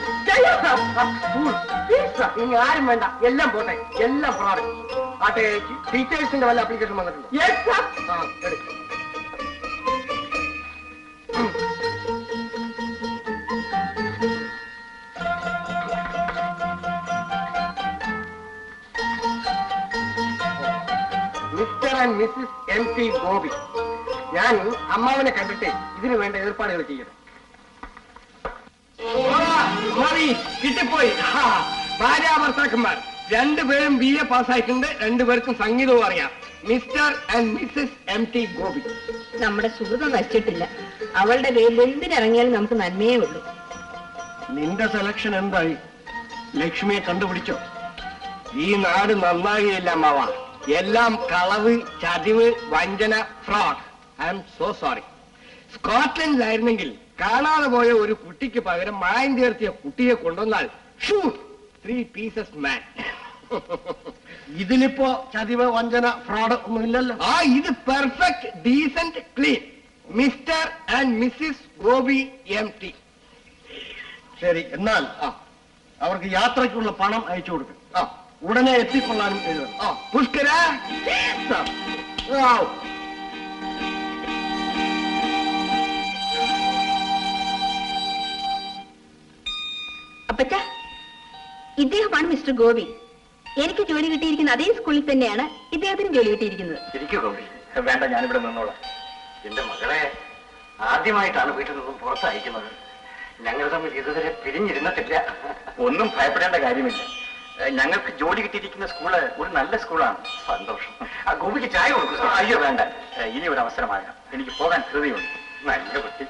ഇനി ആരും വേണ്ട എല്ലാം പോട്ടെ എല്ലാം ഫ്രോഡ് ആട്ടെ ടീച്ചേഴ്സിന്റെ വല്ല അപ്ലിക്കേഷൻ വന്നിട്ടുണ്ടോ ആ എടുക്ക്. Mister and Mrs M T Gopi ഞാൻ അമ്മാവനെ കണ്ടിട്ട് ഇതിനു വേണ്ട ഏർപ്പാടുകൾ ചെയ്യണം മതി കിട്ടിപ്പോയി ഹാ, ഭാര്യാഭർത്താക്കന്മാർ രണ്ടുപേരും ബി എ പാസ്സായിട്ടുണ്ട് രണ്ടുപേർക്കും സംഗീതവും അറിയാം mister and Mrs M T Gopi നമ്മുടെ സുഹൃതം നശിച്ചിട്ടില്ല അവളുടെ പേരിൽ എന്തിനിറങ്ങിയാലും നമുക്ക് നന്മയേ ഉള്ളൂ നിന്റെ സെലക്ഷൻ എന്തായി ലക്ഷ്മിയെ കണ്ടുപിടിച്ചോ ഈ നാട് നന്നാകുകയില്ല അമ്മാവ എല്ലാം കളവ് ചതിവ് വഞ്ചന fraud I'm so sorry സ്കോട്ട്ലൻഡിലായിരുന്നെങ്കിൽ കാണാതെ പോയ ഒരു കുട്ടിക്ക് പകരം മായം ചേർത്തിയ കുട്ടിയെ കൊണ്ടുവന്നാൽ ത്രീ പീസസ് മാൻ ഇതിലിപ്പോ ചതിവ് വഞ്ചന ഫ്രോഡ് ഒന്നുമില്ലല്ലോ ആ ഇത് perfect decent clean mister and Mrs Gopi M T ശരി എന്നാൽ ആ അവർക്ക് യാത്രയ്ക്കുള്ള പണം അയച്ചു കൊടുക്കും ആ ഉടനെ എത്തിക്കൊള്ളാനും എഴുതണം ആ പുഷ്കര Wow. അപ്പച്ച ഇദ്ദേഹമാണ് മിസ്റ്റർ ഗോപി എനിക്ക് ജോലി കിട്ടിയിരിക്കുന്ന അതേ സ്കൂളിൽ തന്നെയാണ് ഇദ്ദേഹത്തിന് ജോലി കിട്ടിയിരിക്കുന്നത് ശരിക്കും ഗൗരി വേണ്ട ഞാനിവിടെ നിന്നോളാം എന്റെ മകളെ ആദ്യമായിട്ടാണ് വീട്ടിൽ നിന്നും പുറത്ത് അയക്കുന്നത് ഞങ്ങൾ തമ്മിൽ ഇതുവരെ പിരിഞ്ഞിരുന്നിട്ടില്ല ഒന്നും ഭയപ്പെടേണ്ട കാര്യമില്ല ഏഹ് ഞങ്ങൾക്ക് ജോലി കിട്ടിയിരിക്കുന്ന സ്കൂള് ഒരു നല്ല സ്കൂളാണ് സന്തോഷം ആ ഗോപിക്ക് ചായ കൊടുക്കും സാർ. അയ്യോ വേണ്ട ഏഹ് ഇനി ഒരു അവസരമാകാം എനിക്ക് പോകാൻ ധൃതിയുണ്ട് നല്ല കുട്ടി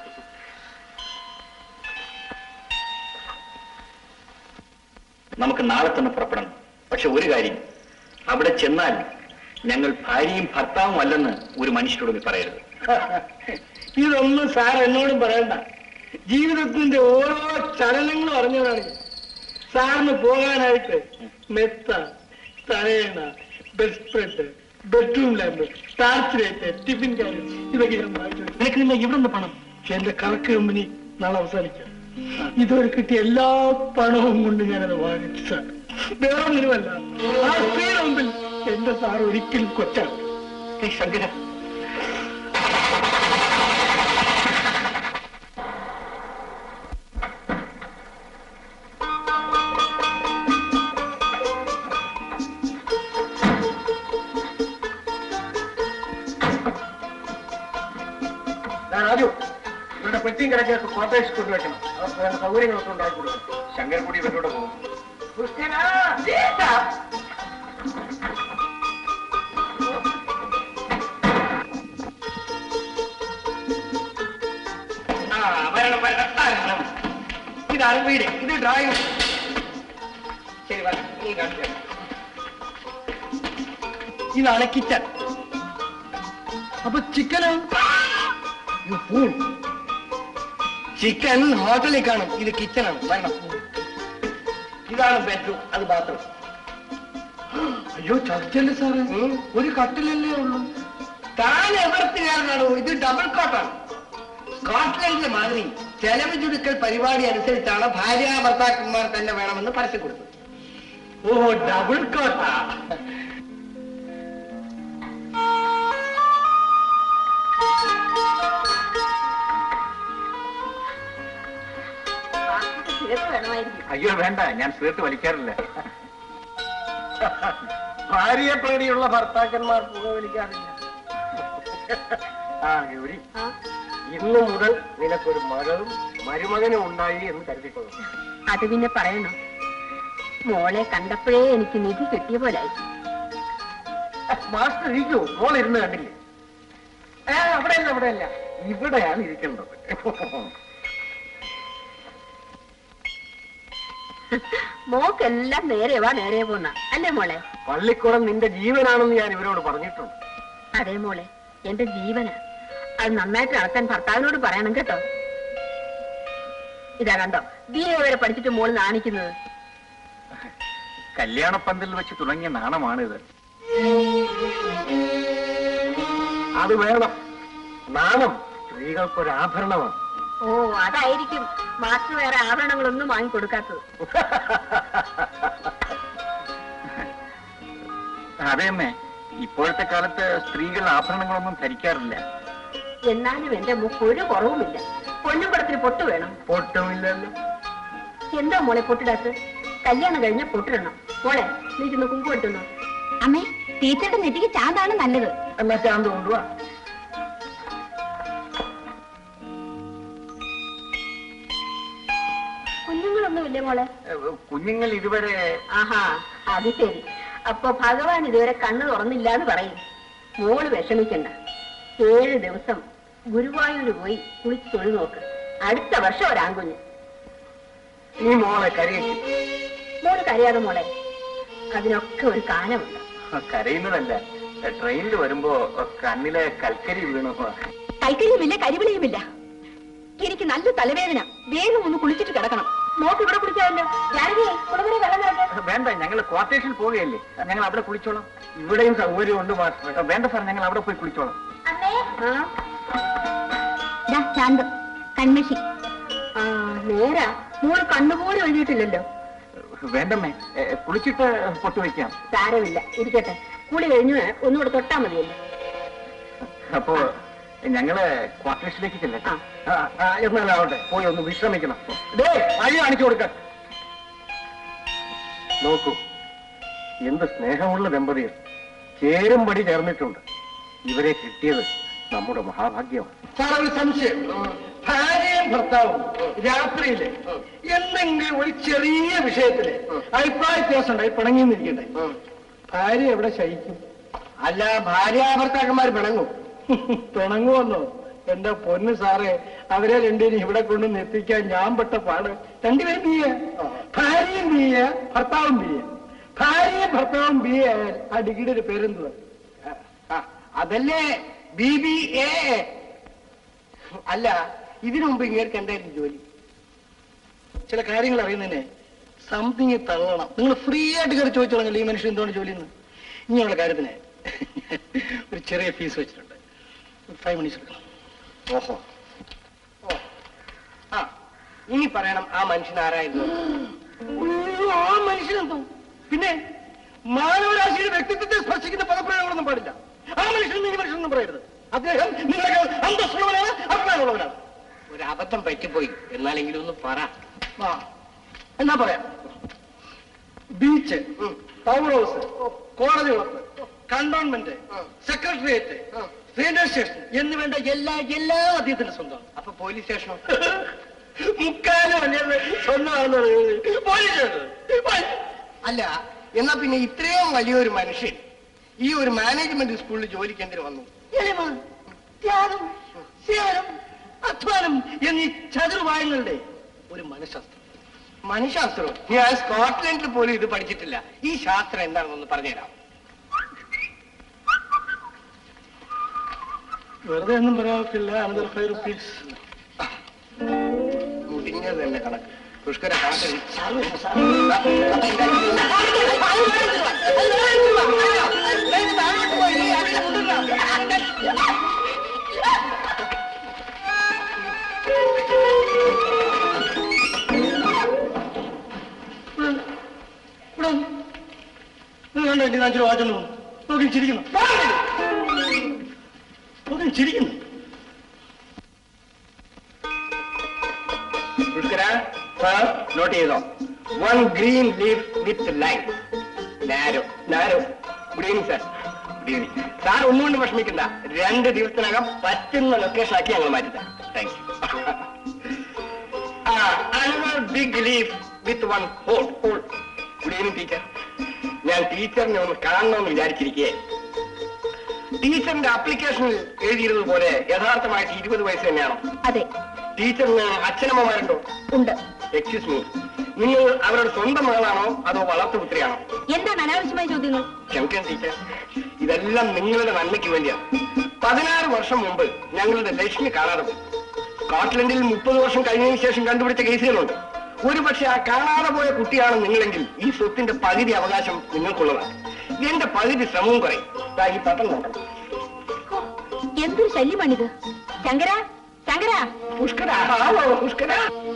നമുക്ക് നാളെ തന്നെ പുറപ്പെടണം പക്ഷെ ഒരു കാര്യം അവിടെ ചെന്നാൽ ഞങ്ങൾ ഭാര്യയും ഭർത്താവും അല്ലെന്ന് ഒരു മനുഷ്യരോട് നീ പറയരുത് ഇതൊന്നും സാർ എന്നോടും പറയണ്ട ജീവിതത്തിന്റെ ഓരോ ചലനങ്ങളും അറിഞ്ഞതാണ് ഞാൻ. സാറിന് പോകാനായിട്ട് മെത്ത തലയണ bedspread bedroom lamp torch light tiffin carrot ഇതൊക്കെ ഞാൻ വാങ്ങിച്ചു വെച്ചു. നിനക്ക് നിന്നെ ഇവിടെ നിന്ന് പണം എന്റെ കണക്ക് കമ്പനി നാളെ അവസാനിക്കാം ഇതുവരെ കിട്ടിയ എല്ലാ പണവും കൊണ്ട് ഞാനത് വാങ്ങിച്ചു സാർ വേറൊന്നിനുമല്ല ആ സ്ത്രീയുടെ മുമ്പിൽ എന്റെ സാർ ഒരിക്കലും കൊച്ചാണ് ശങ്കര രാജു ഇവരുടെ പെട്ടിയും കിടക്കൊക്കെ ക്വാർട്ടേഴ്സ് കൊണ്ടുവയ്ക്കണം അവർക്ക് വേണ്ട സൗകര്യങ്ങളൊക്കെ ഉണ്ടാക്കി കൊടുക്കണം ശങ്കർ കൂടി ഇവരോട് പോകും ക്രിസ്ത്യനാ, ജീസ! ആ, വരണം, വരണം, വരണം. ഇതാണ് വീട് ഇത് ഡ്രോയിങ് ശരി വരണം നീ കാണിച്ചു തരാം. ഇതാണ് കിച്ചൺ അപ്പൊ ചിക്കന് ചിക്കൻ ഹോട്ടലിൽ കാണും ഇത് കിച്ചണാണ് വരണം ഇതാണ് ബെഡ്റൂം അത് ബാത്റൂം അയ്യോ ചർച്ചല്ലേ സാറേ ഒരു കട്ടിലല്ലേ ഉള്ളൂ താൻ എവർത്തുകാരനാണോ ഇത് ഡബിൾ കോട്ടാണ് സ്കോട്ട്ലൻഡിലെ മാതിരി ചെലവ് ചുരുക്കൽ പരിപാടി അനുസരിച്ചാണ് ഭാര്യ ഭർത്താക്കന്മാർ തന്നെ വേണമെന്ന് പരസ്യം കൊടുത്തത് ഓ ഡബിൾ കോട്ടാ സിഗരറ്റ് വേണമായിരിക്കും അയ്യോ വേണ്ട ഞാൻ സിഗരറ്റ് വലിക്കാറില്ല ഭാര്യയെ പേടിയുള്ള ഭർത്താക്കന്മാർ പുകവലിക്കാറില്ല ആ ഗൗരി ആ, ഇന്നു മുതൽ നിനക്കൊരു മകളും മരുമകനും ഉണ്ടായി എന്ന് കരുതിക്കൊള്ളു അത് പിന്നെ പറയണം മോളെ കണ്ടപ്പോഴേ എനിക്ക് നിധി കിട്ടിയ പോലായി മാസ്റ്റർ ഇരിക്കൂ മോൾ ഇരുന്ന് കണ്ടില്ലേ ഏ അവിടെയല്ല അവിടെയല്ല ഇവിടെയാണ് ഇരിക്കേണ്ടത് മോക്കെല്ലാം നേരെ വാ നേരെ പോന്ന അല്ലേ മോളെ പള്ളിക്കുളം നിന്റെ ജീവനാണെന്ന് ഞാൻ ഇവരോട് പറഞ്ഞിട്ടുണ്ട് അതെ മോളെ എന്റെ ജീവന അത് നന്നായിട്ട് നടത്താൻ ഭർത്താവിനോട് പറയണം കേട്ടോ ഇതാ കണ്ടോ ബി എ വരെ പഠിച്ചിട്ട് മോള് നാണിക്കുന്നത് കല്യാണപ്പന്തൽ വെച്ച് തുടങ്ങിയ നാണമാണിത് അത് വേണം നാണം സ്ത്രീകൾക്കൊരു ആഭരണമാണ് ഓ അതായിരിക്കും മാസ്റ്റർ വേറെ ആഭരണങ്ങളൊന്നും വാങ്ങിക്കൊടുക്കാത്തത് അതെ അമ്മേ ഇപ്പോഴത്തെ കാലത്ത് സ്ത്രീകൾ ആഭരണങ്ങളൊന്നും ധരിക്കാറില്ല എന്നാലും എന്റെ മുക്ക് ഒരു കുറവുമില്ല പൊന്നുപടത്തിന് പൊട്ട് വേണം പൊട്ടുമില്ലല്ലോ എന്താ മോളെ പൊട്ടിടാത്ത് കല്യാണം കഴിഞ്ഞ പൊട്ടിടണം മോളെ നീക്കുന്ന കുങ്കു ഇട്ടുന്നു അമ്മേ ടീച്ചറുടെ നെറ്റിക്ക് ചാന്താണ് നല്ലത് എന്നാ ചാന്ത് കൊണ്ടുവാ കുഞ്ഞുങ്ങളൊന്നുമില്ലേ മോളെ ഏഹ്, കുഞ്ഞുങ്ങൾ ഇതുവരെ ആഹാ അത് ശരി അപ്പൊ ഭഗവാൻ ഇതുവരെ കണ്ണു തുറന്നില്ല എന്ന് പറയും മോള് വിഷമിക്കണ്ട ഏഴ് ദിവസം ഗുരുവായൂര് പോയി കുളിച്ച് തൊഴു നോക്ക് അടുത്ത വർഷം ഒരാൺകുഞ്ഞ് ഈ മോളെ കരയിക്കും മോള് കരയാതെ മോളെ അതിനൊക്കെ ഒരു കാലമുണ്ട് കരയുന്നതല്ല ട്രെയിനിൽ വരുമ്പോ കണ്ണിലെ കൽക്കരി വീണു കൈക്കരിയുമില്ല കരിവിളിയുമില്ല എനിക്ക് നല്ല തലവേദന വേഗം ഒന്ന് കുളിച്ചിട്ട് കിടക്കണം മോക്ക് ഇവിടെ കുളിക്കാമല്ലോ ഞാനേ കുളവരെ വെള്ളം നിറയ്ക്കാം വേണ്ട ഞങ്ങൾ ക്വാർട്ടേഴ്സിൽ പോവുകയല്ലേ ഞങ്ങൾ അവിടെ കുളിച്ചോളാം ഇവിടെയും സൗകര്യമുണ്ട് മാസ്റ്റർ വേണ്ട സാർ ഞങ്ങൾ അവിടെ പോയി കുളിച്ചോളാം ആ ദാ ചാന്ത് കൺമഷി ആ നേരാ മോള് കണ്ണുപോലും എഴുതിയിട്ടില്ലല്ലോ വേണ്ടമ്മേ ഏ, കുളിച്ചിട്ട് പൊട്ടു വയ്ക്കാം സാരമില്ല ഇരിക്കട്ടെ കുളി കഴിഞ്ഞ് ഒന്നുകൂടെ തൊട്ടാ മതിയല്ലോ അപ്പോ ഞങ്ങള് ക്വാർട്ടേഴ്സിലേക്ക് ചെല്ലട്ടെ ആ. എന്നാലാവട്ടെ പോയി ഒന്ന് വിശ്രമിക്കണം ദേ വഴി കാണിച്ചു കൊടുക്ക നോക്കൂ എന്ത് സ്നേഹമുള്ള ദമ്പതികൾ ചേരുംപടി ചേർന്നിട്ടുണ്ട് ഇവരെ കിട്ടിയത് നമ്മുടെ മഹാഭാഗ്യമാണ് സാർ ഒരു സംശയം ഭാര്യയും ഭർത്താവും രാത്രിയില് എന്തെങ്കിലും ഒരു ചെറിയ വിഷയത്തില് അഭിപ്രായ വ്യത്യാസം ഉണ്ടായി പിണങ്ങിന്നിരിക്കട്ടെ ഭാര്യ എവിടെ ശയിക്കും അല്ല ഭാര്യ ഭർത്താക്കന്മാർ പിണങ്ങും പിണങ്ങുമെന്നോ എന്റെ പൊന്ന് സാറേ അവരെ രണ്ടിനും ഇവിടെ കൊണ്ട് എത്തിക്കാൻ ഞാൻ പെട്ട പാട് രണ്ടുപേരും ബി എ ഭാര്യയും ബി എ ഭർത്താവും ബി എ ഭാര്യയും ഭർത്താവും ബി എ ആയാൽ ആ ഡിഗ്രിയുടെ പേരെന്തുവാ ആ, അതല്ലേ ബി ബി എ അല്ല ഇതിനു മുമ്പ് ഇങ്ങേർക്ക് എന്തായിരുന്നു ജോലി ചില കാര്യങ്ങൾ അറിയുന്നതിനെ സംതിങ് തള്ളണം നിങ്ങൾ ഫ്രീ ആയിട്ട് കയറി ചോദിച്ചോളഞ്ഞല്ലോ ഈ മനുഷ്യൻ എന്താണ് ജോലി എന്ന് ഇങ്ങനെയുള്ള കാര്യത്തിന് ഒരു ചെറിയ ഫീസ് വെച്ചിട്ടുണ്ട് ഫൈവ് മിനിറ്റ്സ് എടുക്കണം ഓഹോ ഓ ആ ഇനി പറയണം ആ മനുഷ്യൻ ആരായിരുന്നു ഉയ്യോ, ആ മനുഷ്യനെന്തോ പിന്നെ മാനവരാശിയുടെ വ്യക്തിത്വത്തെ സ്പർശിക്കുന്ന പദപ്രയോഗങ്ങളൊന്നും പാടില്ല ആ മനുഷ്യൻ ഈ മനുഷ്യനൊന്നും പറയരുത് അദ്ദേഹം നിങ്ങളെ അന്തസ്സുള്ളവനാണ് അഭിമാനമുള്ളവനാണ് ഒരു അബദ്ധം പറ്റിപ്പോയി എന്നാലെങ്കിലും ഒന്ന് പറ ആ എന്നാ പറയാം ബീച്ച് പവർ ഹൗസ് കോടതി ഉറപ്പ് കണ്ടോൺമെന്റ് സെക്രട്ടേറിയറ്റ് റെയിൽവേ സ്റ്റേഷൻ എന്ന് വേണ്ട എല്ലാ എല്ലാ അദ്ദേഹത്തിന്റെ സ്വന്തമാണ് അപ്പൊ പോലീസ് സ്റ്റേഷനോ മുക്കാലും അല്ലേ സ്വന്തമാണെന്ന് പറയുന്നത് പോലീസ് സ്റ്റേഷൻ അല്ല എന്നാ പിന്നെ ഇത്രയും വലിയൊരു മനുഷ്യൻ ഈ ഒരു മാനേജ്മെന്റ് സ്കൂളിൽ ജോലിക്ക് എന്തിനു വന്നു എളിമ ത്യാഗം സേവനം അധ്വാനം എന്നീ ചതുർവായങ്ങളുടെ ഒരു മനഃശാസ്ത്രം മനഃശാസ്ത്രം ഞാൻ സ്കോട്ട്ലൻഡിൽ പോലും ഇത് പഠിച്ചിട്ടില്ല ഈ ശാസ്ത്രം എന്താണെന്നൊന്ന് പറഞ്ഞുതരാം വെറുതെ ഒന്നും പറയാത്തില്ല അനന്തർ ഫൈവ് റുപ്പീസ് മുടിഞ്ഞത് തന്നെ കണക്ക് പുഷ്കര കണക്ക് അഞ്ചു രൂപ വാച്ചോണ്ട് പോകും നോക്കി ചിരിക്കുന്നു നോക്കി ചിരിക്കുന്നു പുഷ്കര സാർ നോട്ട് ചെയ്തോ one green leaf with line narrow narrow good evening sir good evening sir ഒന്നുകൊണ്ട് വിഷമിക്കണ്ട രണ്ട് ദിവസത്തിനകം പറ്റുന്ന ലൊക്കേഷൻ ആക്കി ഞങ്ങൾ മാറ്റിത്തരാം thank you another big leaf with one hole hole good evening teacher ഞാൻ ടീച്ചറിനെ ഒന്ന് കാണണമെന്ന് വിചാരിച്ചിരിക്കേ ടീച്ചറിന്റെ അപ്ലിക്കേഷനിൽ എഴുതിയിരുന്നത് പോലെ യഥാർത്ഥമായിട്ട് ഇരുപത് വയസ്സ് തന്നെയാണോ അതെ ടീച്ചറിന് അച്ഛനമ്മമാരുണ്ടോ ഉണ്ട് എക്സ്ക്യൂസ് മീ നിങ്ങൾ അവരുടെ സ്വന്തം മകളാണോ അതോ വളർത്തുപുത്രിയാണോ എന്താണ് അനാവശ്യമായ ചോദ്യങ്ങൾ ക്ഷമിക്കണം ടീച്ചർ ഇതെല്ലാം നിങ്ങളുടെ നന്മയ്ക്ക് വേണ്ടിയാണ് പതിനാറ് വർഷം മുമ്പ് ഞങ്ങളുടെ ലക്ഷ്മി കാണാതെ പോയി സ്കോട്ട്ലൻഡിൽ മുപ്പത് വർഷം കഴിഞ്ഞതിന് ശേഷം കണ്ടുപിടിച്ച കേസുകളുണ്ട് ഒരു പക്ഷെ ആ കാണാതെ പോയ കുട്ടിയാണ് നിങ്ങളെങ്കിൽ ഈ സ്വത്തിന്റെ പകുതി അവകാശം നിങ്ങൾക്കുള്ളതാണ് എന്റെ പകുതി ശ്രമവും പറയും ദാ ഈ പത്രം നോക്കണം ഹോ, എന്തൊരു ശല്യമാണിത് ശങ്കര ശങ്കര പുഷ്കര ആവോ, പുഷ്കര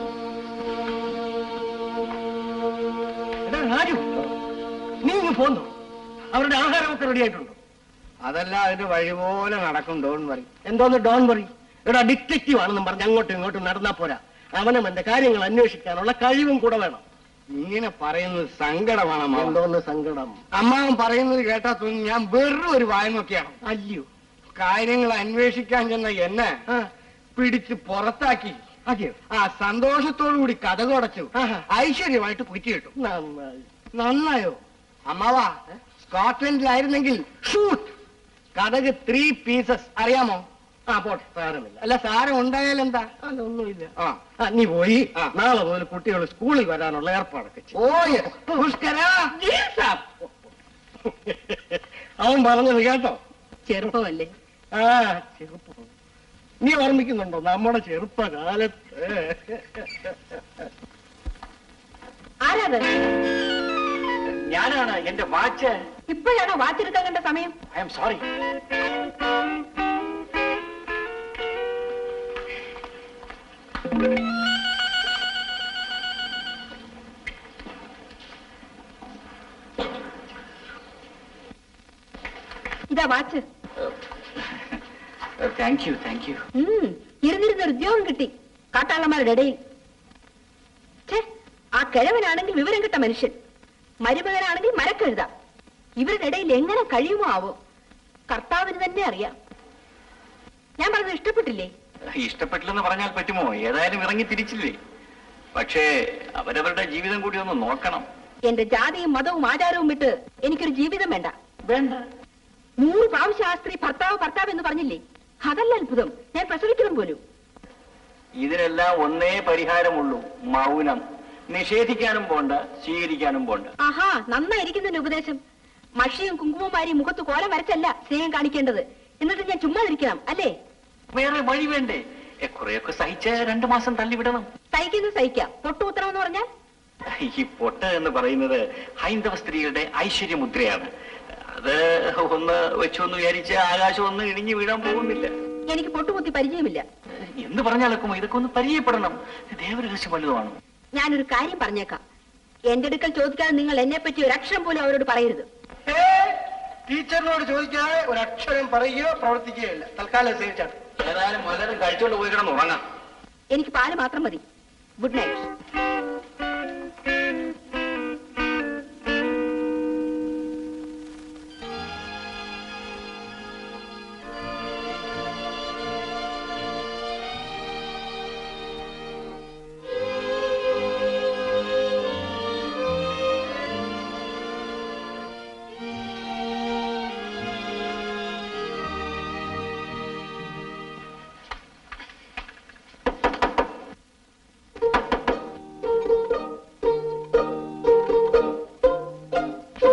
എടാ, രാജു നീ ഇങ്ങ് പോന്നു അവരുടെ ആഹാരമൊക്കെ റെഡി ആയിട്ടുണ്ടോ അതല്ല അതിന്റെ വഴി പോലെ നടക്കും ഡോൺ വറി എന്തോന്ന് ഡോൺ വറി എടാ ഡിറ്റക്റ്റീവ് ആണെന്നും പറഞ്ഞ് അങ്ങോട്ടും ഇങ്ങോട്ടും നടന്നാ പോരാ അവനും എന്റെ കാര്യങ്ങൾ അന്വേഷിക്കാനുള്ള കഴിവും കൂടെ വേണം ഇങ്ങനെ പറയുന്നത് സങ്കടമാണ് എന്തോന്ന് സങ്കടം അമ്മാവൻ പറയുന്നത് കേട്ടാ തോന്നി ഞാൻ വെറും ഒരു വായ നോക്കിയാണ് അല്ലയോ കാര്യങ്ങൾ അന്വേഷിക്കാൻ ചെന്ന എന്നെ പിടിച്ച് പുറത്താക്കി അതെയോ ആ സന്തോഷത്തോടു കൂടി കഥ കുടച്ചു ഐശ്വര്യമായിട്ട് കുറ്റി കിട്ടും നന്നായോ അമ്മാവാ സ്കോട്ട്ലൻഡിലായിരുന്നെങ്കിൽ ഷൂട്ട് കഥക് ത്രീ പീസസ് അറിയാമോ ആ പോട്ടെ സാരമില്ല അല്ല സാരം ഉണ്ടായാലെന്താ അതൊന്നുമില്ല ആ ആ, നീ പോയി നാളെ മുതൽ കുട്ടികൾ സ്കൂളിൽ വരാനുള്ള ഏർപ്പാടൊക്കെ ഓ പുഷ്കര അവൻ പറഞ്ഞത് കേട്ടോ ചെറുപ്പമല്ലേ ആ ചെറുപ്പം നീ ഓർമ്മിക്കുന്നുണ്ടോ നമ്മുടെ ചെറുപ്പകാലത്ത് ആരാത് ഞാനാണ് എന്റെ വാച്ച് ഇപ്പോഴാണോ വാച്ചെടുക്കാൻ കണ്ട സമയം ഐ എം സോറി ഇതാ watch thank you thank you ഉം, ഇരുന്നിരുന്ന ഒരു ഉദ്യോഗം കിട്ടി കാട്ടാളന്മാരുടെ ഇടയിൽ ഛേ, ആ കിഴവനാണെങ്കിൽ വിവരം കിട്ട മനുഷ്യൻ മരുമകനാണെങ്കിൽ മരക്കഴുത ഇവരുടെ ഇടയിൽ എങ്ങനെ കഴിയുമോ ആവോ കർത്താവിന് തന്നെ അറിയാം ഞാൻ പറഞ്ഞത് ഇഷ്ടപ്പെട്ടില്ലേ ഇഷ്ടപ്പെട്ടില്ലെന്ന് പറഞ്ഞാൽ പറ്റുമോ ഏതായാലും ഇറങ്ങി തിരിച്ചില്ലേ പക്ഷേ അവരവരുടെ ജീവിതം കൂടി ഒന്ന് നോക്കണം എന്റെ ജാതിയും മതവും ആചാരവും വിട്ട് എനിക്കൊരു ജീവിതം വേണ്ട വേണ്ട നൂറ് പ്രാവശ്യം ആ സ്ത്രീ ഭർത്താവ് ഭർത്താവ് എന്ന് പറഞ്ഞില്ലേ അതല്ല അത്ഭുതം ഞാൻ പ്രസവിക്കണം പോലും ഇതിനെല്ലാം ഒന്നേ പരിഹാരമുള്ളൂ മൗനം നിഷേധിക്കാനും പോണ്ട സ്വീകരിക്കാനും പോണ്ട ആഹാ നന്നായിരിക്കുന്നതിന്റെ ഉപദേശം മഷിയും കുങ്കുമമാരിയും മുഖത്ത് കോലം വരച്ചല്ല സ്നേഹം കാണിക്കേണ്ടത് എന്നിട്ട് ഞാൻ ചുമ്മാതിരിക്കണം അല്ലേ വേറെ വഴി വേണ്ടേ എ, കുറെയൊക്കെ സഹിച്ച് രണ്ടു മാസം തള്ളിവിടണം സഹിക്കുന്നത് സഹിക്കാം പൊട്ടുകുത്തണം എന്ന് പറഞ്ഞാൽ ഈ പൊട്ട് എന്ന് പറയുന്നത് ഹൈന്ദവ സ്ത്രീകളുടെ ഐശ്വര്യമുദ്രയാണ് അത് ഒന്ന് വെച്ചു എന്ന് വിചാരിച്ച് ആകാശം ഒന്ന് ഇടിഞ്ഞു വീഴാൻ പോകുന്നില്ല എനിക്ക് പൊട്ടുകുത്തി പരിചയമില്ല എന്ന് പറഞ്ഞാലൊക്കെ ഇതൊക്കെ ഒന്ന് പരിചയപ്പെടണം ദേവരഹസ്യം വലുതുമാണ് ഞാനൊരു കാര്യം പറഞ്ഞേക്കാം എന്റെ അടുക്കൽ ചോദിക്കാതെ നിങ്ങൾ എന്നെ പറ്റി ഒരു അക്ഷരം പോലും അവരോട് പറയരുത് ടീച്ചറിനോട് ചോദിക്കാതെ ഒരു അക്ഷരം പറയുകയോ പ്രവർത്തിക്കുകയോ ഇല്ല തൽക്കാലം സേവിച്ചാണ് ഏതായാലും വളരെ കഴിച്ചോണ്ട് പോയി കിടന്ന് ഉറങ്ങാം എനിക്ക് പാല് മാത്രം മതി ഗുഡ് നൈറ്റ്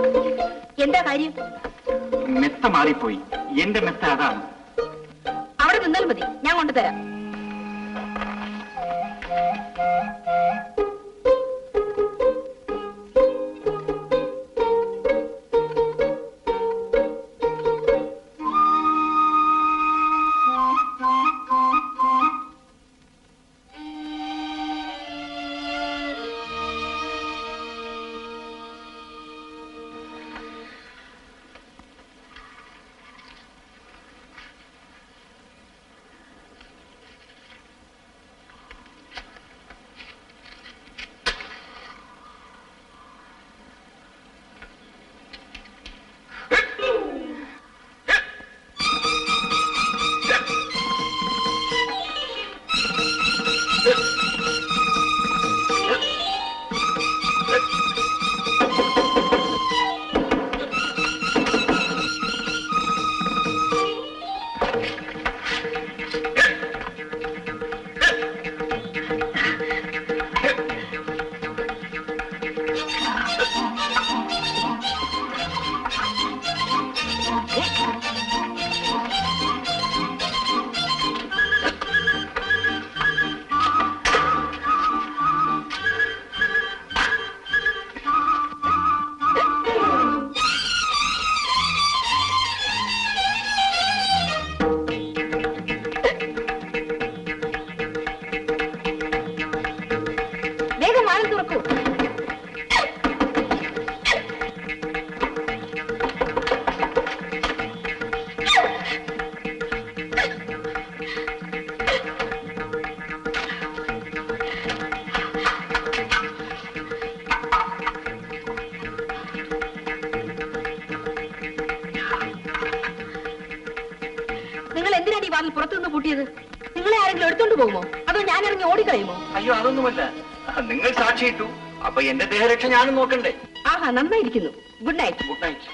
എന്താ കാര്യം മെത്ത മാറിപ്പോയി എന്റെ മെത്ത അതാണ് അവിടെ ഞാൻ കൊണ്ടുതരാം വേഗം വാതിൽ തുറക്കൂ നിങ്ങൾ എന്തിനാണ് ഈ വാതിൽ പുറത്തുനിന്ന് പൂട്ടിയത് നിങ്ങളെ ആരെങ്കിലും എടുത്തോണ്ട് പോകുമോ അതോ ഞാൻ ഇറങ്ങി ഓടിക്കളയുമോ അയ്യോ അതൊന്നുമല്ല നിങ്ങൾ സാക്ഷിയിട്ടു അപ്പൊ എന്റെ ദേഹരക്ഷ ഞാനും നോക്കണ്ടേ ആഹാ നന്നായിരിക്കുന്നു ഗുഡ് നൈറ്റ് ഗുഡ് നൈറ്റ്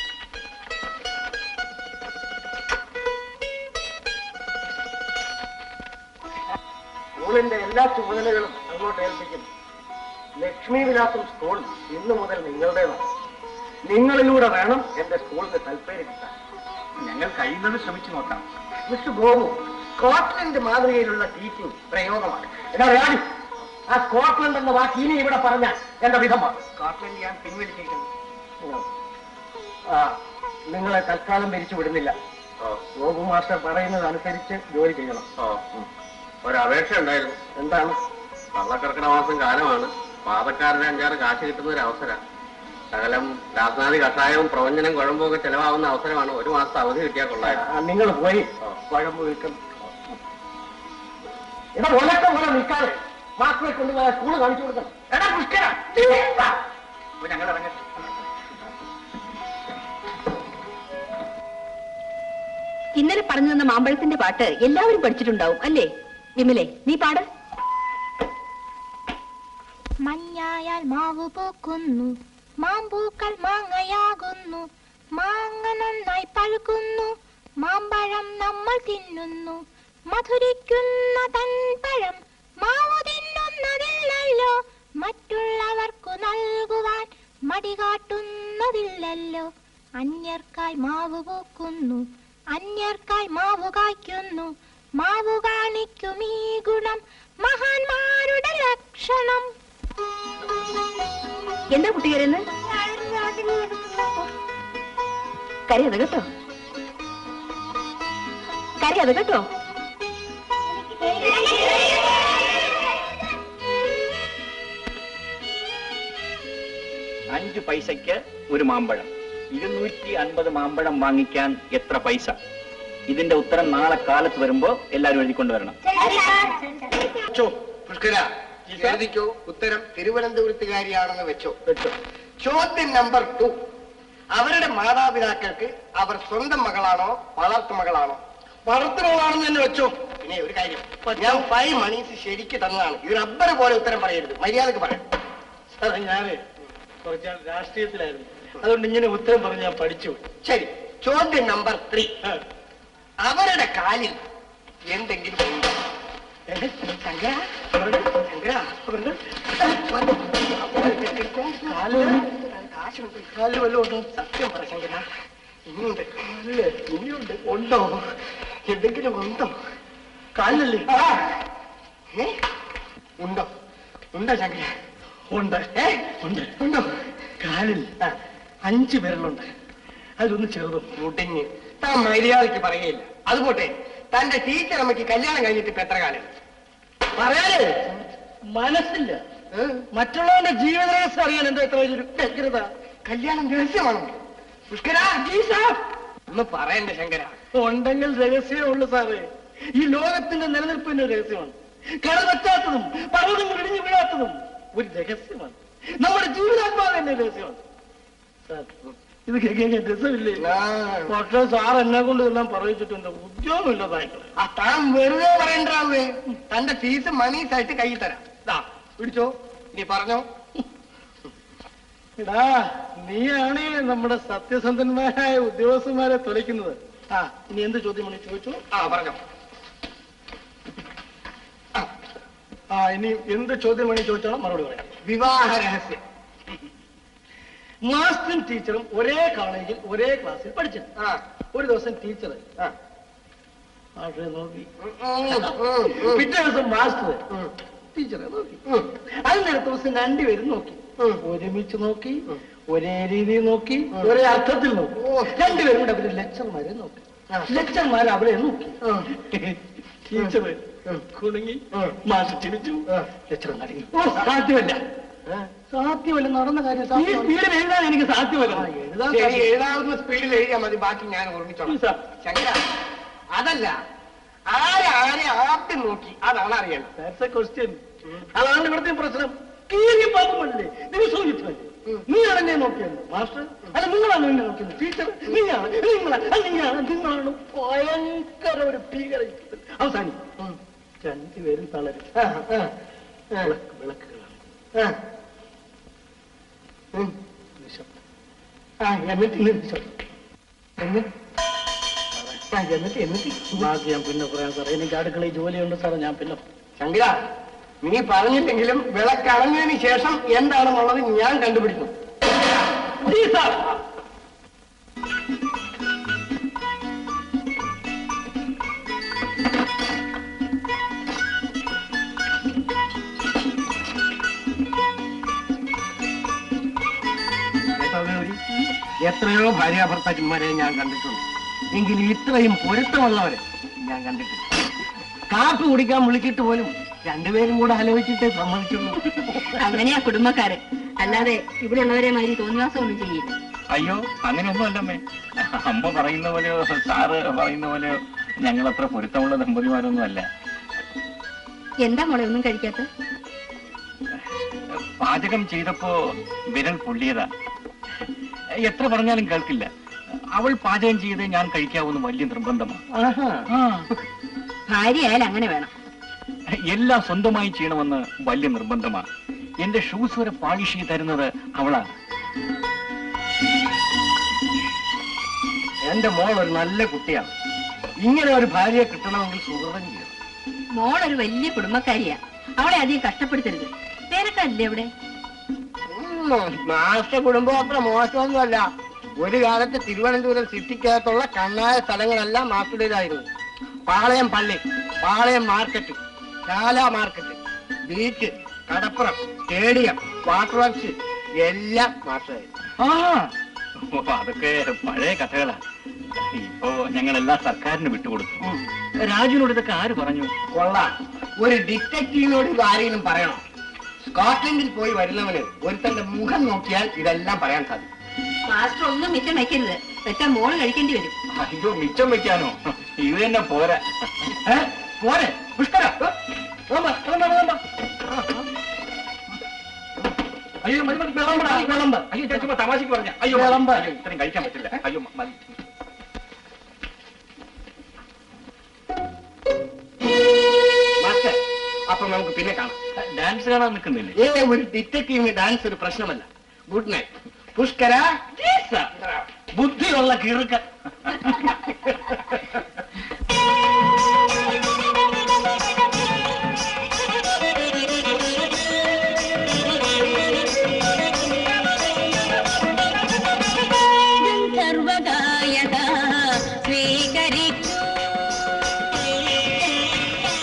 സ്കൂളിന്റെ എല്ലാ ചുമതലകളും അങ്ങോട്ട് ഏൽപ്പിക്കുന്നു ലക്ഷ്മി വിലാസം സ്കൂൾ ഇന്നു മുതൽ നിങ്ങളുടേതാണ് നിങ്ങളിലൂടെ വേണം എന്റെ സ്കൂളിന് തൽപ്പേര് കിട്ടാൻ ഞങ്ങൾ കഴിയുന്നത് ശ്രമിച്ചു നോക്കാം മിസ്റ്റർ ഗോപു സ്കോട്ട്ലൻഡ് മാതൃകയിലുള്ള ടീച്ചിങ് പ്രയോഗമാണ് എന്നാ രാജു ആ സ്കോട്ട്ലൻഡ് എന്ന വാക്ക് ഇനി ഇവിടെ പറഞ്ഞാൽ എന്റെ വിധമാണ് സ്കോട്ട്ലൻഡ് ഞാൻ പിൻവലിച്ചിരിക്കുന്നു ആ നിങ്ങളെ തൽക്കാലം പിരിച്ചു വിടുന്നില്ല ഗോപു മാസ്റ്റർ പറയുന്നത് അനുസരിച്ച് ജോലി ചെയ്യണം ഒരപേക്ഷ ഉണ്ടായിരുന്നു എന്താണ് കള്ളക്കർക്കിട മാസം കാലമാണ് പാതക്കാരന് അഞ്ചാറ് കാശ് കിട്ടുന്ന ഒരു അവസരം ശകലം രാസനാദി കഷായവും പ്രവചനം കുഴമ്പും ഒക്കെ ചെലവാകുന്ന അവസരമാണ് ഒരു മാസത്തെ അവധി കിട്ടിയാൽ കൊള്ളായിരുന്നു നിങ്ങൾ പോയി കുഴമ്പ് വിൽക്കുന്നു എടാ ഒലക്കം പോലെ നിൽക്കാതെ മാസ്റ്ററെ കൊണ്ടുപോയ സ്കൂള് കാണിച്ചു കൊടുക്കണം എടാ പുഷ്കര ഞങ്ങൾ ഇറങ്ങട്ടെ ഇന്നലെ പറഞ്ഞു തന്ന മാമ്പഴത്തിന്റെ പാട്ട് എല്ലാവരും പഠിച്ചിട്ടുണ്ടാവും അല്ലേ വിമലെ നീ പാട് മഞ്ഞായാൽ മാവ് പൂക്കുന്നു മാമ്പൂക്കൾ മാങ്ങയാകുന്നു മാങ്ങ നന്നായി പഴുക്കുന്നു മാമ്പഴം നമ്മൾ തിന്നുന്നു മധുരിക്കുന്ന തൻപഴം മാവ് തിന്നുന്നതില്ലല്ലോ മറ്റുള്ളവർക്കു നൽകുവാൻ മടി കാട്ടുന്നതില്ലല്ലോ അന്യർക്കായി മാവ് പൂക്കുന്നു അന്യർക്കായി മാവ് കായ്ക്കുന്നു മാവ് കാണിക്കും ഈ ഗുണം മഹാന്മാരുടെ ലക്ഷണം എന്താ കുട്ടികരെന്ന് കരയത് കേട്ടോ കരയത് കേട്ടോ അഞ്ച് പൈസയ്ക്ക് ഒരു മാമ്പഴം ഇരുന്നൂറ്റി അൻപത് മാമ്പഴം വാങ്ങിക്കാൻ എത്ര പൈസ ഇതിന്റെ ഉത്തരം നാളെ കാലത്ത് വരുമ്പോ എല്ലാവരും എഴുതിക്കൊണ്ട് വരണം പുഷ്കര എഴുതിക്കോ ഉത്തരം തിരുവനന്തപുരത്തുകാരിയാണെന്ന് വെച്ചോ വെച്ചോ ചോദ്യം നമ്പർ ടു അവരുടെ മാതാപിതാക്കൾക്ക് അവർ സ്വന്തം മകളാണോ വളർത്തു മകളാണോ വളർത്തു മകളാണെന്ന് തന്നെ വെച്ചോ പിന്നെ ഒരു കാര്യം ഞാൻ ഫൈവ് മണീസ് ശരിക്ക് തന്നതാണ് ഇത് റബ്ബർ പോലെ ഉത്തരം പറയരുത് മര്യാദക്ക് പറയാം സാറേ ഞാന് കുറച്ചാൾ രാഷ്ട്രീയത്തിലായിരുന്നു അതുകൊണ്ട് ഇങ്ങനെ ഉത്തരം പറഞ്ഞ് ഞാൻ പഠിച്ചു ശരി ചോദ്യം നമ്പർ ത്രീ അവരുടെ കാലിൽ എന്തെങ്കിലും ഉണ്ടോ ശങ്കര ശങ്കര കാശുണ്ട് കാലിൽ വല്ലതും ഉണ്ടോ സത്യം പറ ശങ്കര ഇനിയുണ്ട് ഇനിയുണ്ട് ഉണ്ടോ എന്തെങ്കിലും ഉണ്ടോ കാലിലല്ലേ ആ. ഏ? ഉണ്ടോ ഉണ്ടോ ശങ്കര ഉണ്ട് ഏ ഉണ്ട് ഉണ്ടോ കാലിൽ അഞ്ച് വിരലുണ്ട് അതിലൊന്ന് ചെറുതും മുടിഞ്ഞ് താൻ മര്യാദയ്ക്ക് പറയുകയില്ല അതുപോട്ടെ തന്റെ ടീച്ചർ അമ്മയ്ക്ക് കല്യാണം കഴിഞ്ഞിട്ട് ഇപ്പൊ എത്ര കാലം പറയാനേ മനസ്സില്ല മറ്റുള്ളവന്റെ ജീവിത രഹസ്യം അറിയാൻ എന്താ ഇത്ര വലിയൊരു വ്യഗ്രത കല്യാണം രഹസ്യമാണോ പുഷ്കര ഒന്ന് പറയണ്ട ശങ്കര ഉണ്ടെങ്കിൽ രഹസ്യമേ ഉള്ളു സാറേ ഈ ലോകത്തിന്റെ നിലനിൽപ്പിന്റെ രഹസ്യമാണ് കടവറ്റാത്തതും പർവ്വതങ്ങൾ ഇടിഞ്ഞു വീഴാത്തതും ഒരു രഹസ്യമാണ് നമ്മുടെ ജീവിതാത്മാവ് തന്നെ രഹസ്യമാണ് സാർ ഇത് കേൾക്കാൻ രസമില്ലേ പക്ഷേ സാർ എന്നെ കൊണ്ട് എല്ലാം പറയിച്ചിട്ടുണ്ട് ഉദ്യോഗം ഇല്ലതായിക്കളെ ആ താൻ വെറുതെ പറയണ്ടാവേ തന്റെ ഫീസ് മനീസായിട്ട് കയ്യിൽ തരാം ദാ പിടിച്ചോ ഇനി പറഞ്ഞോ എടാ നീയാണ് നമ്മുടെ സത്യസന്ധന്മാരായ ഉദ്യോഗസ്ഥന്മാരെ തുലയ്ക്കുന്നത് ആ ഇനി എന്ത് ചോദ്യം മണി ചോദിച്ചു ആ പറഞ്ഞോ ആ ഇനി എന്ത് ചോദ്യം മണി ചോദിച്ചാലും മറുപടി പറയാം വിവാഹ രഹസ്യം മാസ്റ്ററും ടീച്ചറും ഒരേ കോളേജിൽ ഒരേ ക്ലാസ്സിൽ പഠിച്ചത് ആ ഒരു ദിവസം ടീച്ചർ ആ. മാസ്റ്ററെ നോക്കി ഉം, ഉം, ഉം, പിറ്റേ ദിവസം മാസ്റ്റർ ഉം, ടീച്ചറെ നോക്കി ഉം. അതിനടുത്ത ദിവസം രണ്ടുപേരും നോക്കി ഉം. ഒരുമിച്ച് നോക്കി ഒരേ രീതിയിൽ നോക്കി ഒരേ അർത്ഥത്തിൽ നോക്കി ഓ. രണ്ടുപേരും കൂടെ അവര് ലെക്ചർമാരെ നോക്കി ആ. ലെക്ചർമാർ അവരെ നോക്കി ഉം. ടീച്ചർ ഉം. കുണുങ്ങി ഉം. മാസ്റ്റർ ചിരിച്ചു ആ. ലെക്ചർ നടങ്ങി ഓ സാധ്യമല്ല സാധ്യമല്ല നടന്ന കാര്യം ഈ സ്പീഡിൽ എഴുതാൻ എനിക്ക് സാധ്യമല്ല എഴുതാൻ ശരി സാധ്യമല്ല. എഴുതാവുന്ന സ്പീഡിൽ എഴുതിയാൽ മതി ബാക്കി ഞാൻ ഓർമ്മിച്ചോളാം സാർ. ശങ്കര അതല്ല ആരെ ആരെ ആദ്യം നോക്കി അതാണ് അറിയേണ്ടത് That's a question. അതാണ് ഇവിടുത്തെ പ്രശ്നം കീഴി പാപമല്ലേ ദിവസവും യുദ്ധമല്ലേ നീയാണ് എന്നെ നോക്കിയത് മാസ്റ്റർ അല്ല നിങ്ങളാണ് എന്നെ നോക്കിയത് ടീച്ചർ നീയാണ് നിങ്ങളാണ് അല്ല നീയാണ് നിങ്ങളാണ് ഭയങ്കര ഒരു ഭീകര യുദ്ധത്തിൽ അവസാനം രണ്ടുപേരും തളരും ആ, ആ, ആ, വിളക്ക് വിളക്കുകളാണ് ആ. ഉം. നിശബ്ദം ആ എന്നിട്ട് ഇന്ന് നിശബ്ദം എന്നിട്ട് ആ എന്നിട്ട് എന്നിട്ട് ബാക്കി ഞാൻ പിന്നെ പറയാം സാറേ എനിക്ക് അടുക്കളയിൽ ജോലിയുണ്ട് സാറേ ഞാൻ പിന്നെ ശങ്കര നീ പറഞ്ഞില്ലെങ്കിലും വിളക്കണഞ്ഞതിന് ശേഷം എന്താണെന്നുള്ളത് ഞാൻ കണ്ടുപിടിക്കും ജി സാർ കേട്ടോ ഗൗരി? എത്രയോ ഭാര്യാഭർത്താക്കന്മാരെ ഞാൻ കണ്ടിട്ടുണ്ട് എങ്കിലും ഇത്രയും പൊരുത്തമുള്ളവരെ ഞാൻ കണ്ടിട്ടില്ല കാപ്പി കുടിക്കാൻ വിളിച്ചിട്ട് പോലും രണ്ടുപേരും കൂടെ ആലോചിച്ചിട്ടേ സമ്മതിച്ചുള്ളൂ അങ്ങനെയാ കുടുംബക്കാര് അല്ലാതെ ഇവിടെ ഉള്ളവരെ മാതിരി തോന്നിവാസം ഒന്നും ചെയ്യില്ല അയ്യോ അങ്ങനെയൊന്നും അല്ലമ്മേ അമ്മ പറയുന്ന പോലെയോ സാറ് പറയുന്ന പോലെയോ ഞങ്ങൾ അത്ര പൊരുത്തമുള്ള ദമ്പതിമാരൊന്നും അല്ല എന്താ മോളെ ഒന്നും കഴിക്കാത്ത പാചകം ചെയ്തപ്പോ വിരൽ പൊള്ളിയതാ എത്ര പറഞ്ഞാലും കേൾക്കില്ല അവൾ പാചകം ചെയ്ത് ഞാൻ കഴിക്കാവുന്ന വലിയ നിർബന്ധമാണ് ആ, ഭാര്യ ആയാലും അങ്ങനെ വേണം എല്ലാം സ്വന്തമായി ചെയ്യണമെന്ന് വലിയ നിർബന്ധമാണ് എന്റെ ഷൂസ് വരെ പാളിഷ് ചെയ്ത് തരുന്നത് അവളാണ് എന്റെ മോൾ ഒരു നല്ല കുട്ടിയാണ് ഇങ്ങനെ ഒരു ഭാര്യയെ കിട്ടണമെങ്കിൽ സുഹൃതം ചെയ്യണം മോളൊരു വലിയ കുടുംബക്കാരിയാ അവളെ അധികം കഷ്ടപ്പെടുത്തരുത് പേരക്കാരില്ലേ അവിടെ മാസ്റ്റർ കുടുംബം അത്ര മോശമൊന്നുമല്ല ഒരു കാലത്ത് തിരുവനന്തപുരം സിറ്റിക്കകത്തുള്ള കണ്ണായ സ്ഥലങ്ങളെല്ലാം മാസ്റ്ററുടേതായിരുന്നു പാളയം പള്ളി Palayam market Chala market beach കടപ്പുറം സ്റ്റേഡിയം വാട്ടർ വർക്സ് എല്ലാം മാസ്റ്ററായിരുന്നു ആ ഓ, അതൊക്കെ പഴയ കഥകളാ ഇപ്പോ ഞങ്ങളെല്ലാം സർക്കാരിന് വിട്ടുകൊടുത്തു രാജുവിനോട് ഇതൊക്കെ ആര് പറഞ്ഞു കൊള്ളാം ഒരു ഡിറ്റക്റ്റീവിനോട് ഇത് ആരെങ്കിലും പറയണം സ്കോട്ട്ലൻഡിൽ പോയി വരുന്നവന് ഒരുത്തന്റെ മുഖം നോക്കിയാൽ ഇതെല്ലാം പറയാൻ സാധിക്കും മാസ്റ്റർ ഒന്നും മിച്ചം വെക്കരുത് വെച്ചാൽ മോള് കഴിക്കേണ്ടി വരും അയ്യോ മിച്ചം വെക്കാനോ ഇത് തന്നെ പോരാ ഏ? പോരെ പുഷ്കര വിളമ്പ, വിളമ്പ, വിളമ്പ. അയ്യോ മതി മതി വിളമ്പടാ, വിളമ്പ്. അയ്യോ ഞാൻ ചുമ്മാ തമാശക്ക് പറഞ്ഞ അയ്യോ വിളമ്പ്. അയ്യോ ഇത്രയും കഴിക്കാൻ പറ്റില്ല അയ്യോ മതി മാസ്റ്റർ അപ്പൊ നമുക്ക് പിന്നെ കാണാം ഡാൻസ് കാണാൻ നിൽക്കുന്നില്ലേ ഏ ഒരു ഡിറ്റക്റ്റീവിന് ഡാൻസ് ഒരു പ്രശ്നമല്ല ഗുഡ് നൈറ്റ് പുഷ്കര ബുദ്ധിയുള്ള കീറുക്ക സർവഗായക സ്വീകരിക്കൂ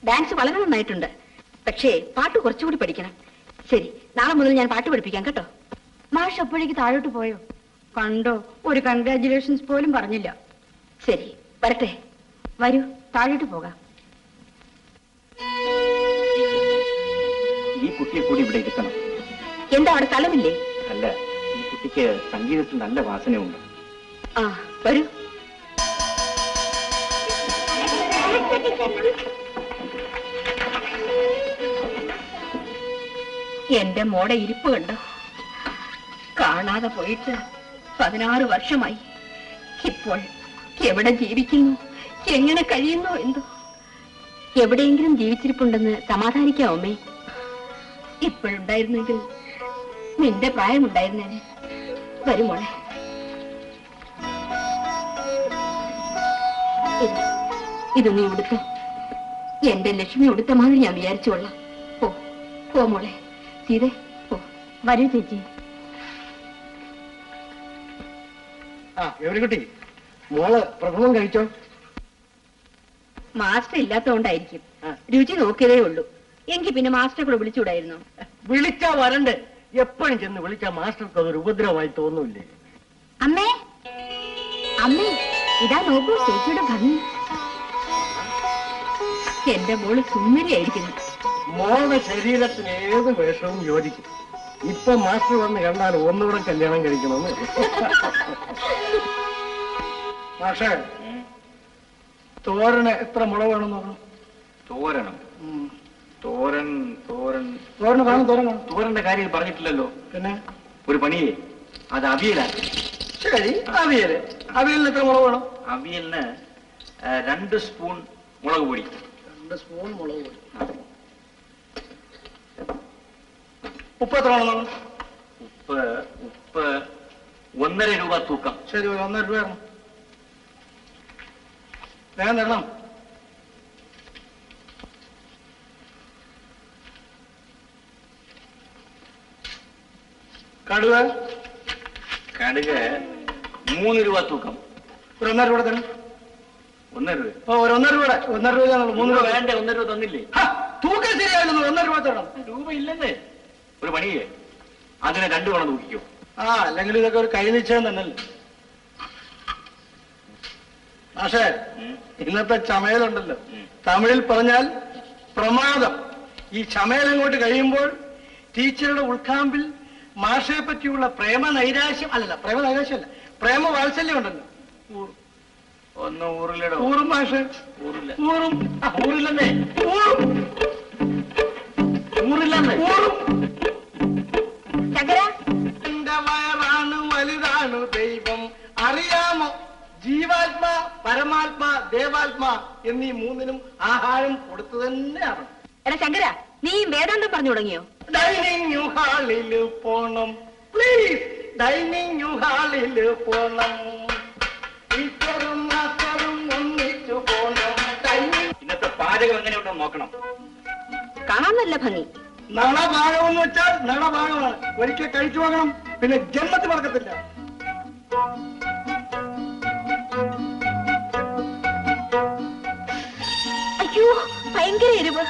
ഡാൻസ് വളരെ നന്നായിട്ടുണ്ട് പക്ഷേ പാട്ട് കുറച്ചുകൂടി പഠിക്കണം ശരി നാളെ മുതൽ ഞാൻ പാട്ട് പഠിപ്പിക്കാം കേട്ടോ മാഷ് അപ്പോഴേക്ക് താഴോട്ട് പോയോ കണ്ടോ ഒരു കൺഗ്രാറ്റുലേഷൻസ് പോലും പറഞ്ഞില്ല ശരി വരട്ടെ വരൂ താഴോട്ട് പോകാം ഈ കുട്ടിയെ കൂടി ഇവിടെ ഇരുത്തണം എന്താ അവിടെ സ്ഥലമില്ലേ അല്ല ഈ കുട്ടിക്ക് സംഗീതത്തിൽ നല്ല വാസനയുണ്ട് ആ വരൂ എന്റെ മോടെ ഇരിപ്പ് കണ്ടോ കാണാതെ പോയിട്ട് പതിനാറ് വർഷമായി ഇപ്പോൾ എവിടെ ജീവിക്കുന്നു എങ്ങനെ കഴിയുന്നു എന്തോ എവിടെയെങ്കിലും ജീവിച്ചിരിപ്പുണ്ടെന്ന് സമാധാനിക്കാം അമ്മേ ഇപ്പോഴുണ്ടായിരുന്നെങ്കിൽ നിന്റെ പ്രായമുണ്ടായിരുന്നേനെ വരും മോളെ ഇത് ഇത് നീ ഉടുത്തോ എന്റെ ലക്ഷ്മി ഉടുത്ത മാതിരി ഞാൻ വിചാരിച്ചോളാം പോ പോ മോളെ സീതേ പോ വരൂ ചേച്ചി ആ എവരിക്കുട്ടി മോള് പ്രഥമം കഴിച്ചോ മാസ്റ്റർ ഇല്ലാത്തതുകൊണ്ടായിരിക്കും ആ. രുചി നോക്കിയതേ ഉള്ളൂ എങ്കിൽ പിന്നെ മാസ്റ്ററെ കൂടെ വിളിച്ചുകൂടായിരുന്നു വിളിച്ചാ വരണ്ടേ എപ്പോഴും ചെന്ന് വിളിച്ചാ മാസ്റ്റർക്ക് അതൊരു ഉപദ്രവമായി തോന്നൂല്ലേ അമ്മേ അമ്മേ ഇതാ നോക്കൂ ചേച്ചിയുടെ ഭംഗി എന്റെ മോള് സുന്ദരിയായിരിക്കുന്നു മോളുടെ ശരീരത്തിന് ഏത് വേഷവും യോജിക്കും ഇപ്പൊ മാസ്റ്റർ വന്ന് കണ്ടാൽ ഒന്നുകൂടെ കല്യാണം കഴിക്കണമെന്ന് മാഷേ തോരന് എത്ര മുളക് വേണം നോക്കണം തോരണം തോരൻ തോരൻ തോരന് കാണും തോരൻ കാണും തോരന്റെ കാര്യം പറഞ്ഞിട്ടില്ലല്ലോ പിന്നെ ഒരു പണിയേ അത് അവിയലാണ് ശരി അവിയല് അവിയലിന് എത്ര മുളക് വേണം അവിയലിന് ആ, രണ്ട് സ്പൂൺ മുളക് പൊടി രണ്ട് സ്പൂൺ മുളക് പൊടി ഉപ്പ് എത്ര വേണം നോക്കണം ഉപ്പ് ഉപ്പ് ഒന്നര രൂപ തൂക്കം ശരി ഒരു ഒന്നര രൂപ തരണം വേഗം തരണം കടുവ കടുക് മൂന്ന് രൂപ തൂക്കം ഒരു ഒന്നര രൂപ തരണം ഒന്നര രൂപ ഓ ഒരു ഒന്നര രൂപ ഒന്നര രൂപ തന്നുള്ളൂ മൂന്ന് രൂപ വേണ്ട ഒന്നര രൂപ തന്നില്ലേ ഹ, തൂക്കം ശരിയായിരുന്നു ഒന്നര രൂപ തരണം രൂപ ഇല്ലെന്നേ ഒരു പണിയേ അതിനെ രണ്ടു തവണ തൂക്കിക്കോ ആ അല്ലെങ്കിൽ ഇതൊക്കെ ഒരു കൈ നിശ്ചയം തന്നെയല്ലേ പക്ഷേ ഉം. ഇന്നത്തെ ചമയലുണ്ടല്ലോ ഉം. തമിഴിൽ പറഞ്ഞാൽ പ്രമാദം ഈ ചമയൽ അങ്ങോട്ട് കഴിയുമ്പോൾ ടീച്ചറുടെ ഉൾക്കാമ്പിൽ മാഷയെ പറ്റിയുള്ള പ്രേമ നൈരാശ്യം അല്ലല്ല പ്രേമ നൈരാശ്യമല്ല പ്രേമ വാത്സല്യം ഉണ്ടല്ലോ ഊറും. ഒന്ന് ഊറില്ലടോ ഊറും മാഷ് ഊറില്ല ഊറും ആ, ഊറില്ലെന്നേ ഊറും ഊറില്ലെന്നേ ഊറും ശങ്കര എന്റെ വയറാണ് വലുതാണ് ദൈവം അറിയാമോ ജീവാത്മാ പരമാത്മാ ദേവാത്മാ എന്നീ മൂന്നിനും ആഹാരം കൊടുത്തു തന്നെയാണ് എടാ ശങ്കര നീ വേദാന്തം പറഞ്ഞു തുടങ്ങിയോ ഡൈനിങ് ഹാളിൽ പോണം പ്ലീസ് ഡൈനിങ് ഹാളിൽ പോണം ടീച്ചറും മാസ്റ്ററും ഒന്നിച്ചു പോണം ഡൈനിങ് ഇന്നത്തെ പാചകം എങ്ങനെയുണ്ടെന്ന് നോക്കണം കാണാൻ നല്ല ഭംഗി നളഭാഗം എന്ന് വെച്ചാൽ നളഭാഗമാണ് ഒരിക്കൽ കഴിച്ചു നോക്കണം പിന്നെ ജന്മത്തിൽ മറക്കത്തില്ല അയ്യോ ഭയങ്കര എരിവ്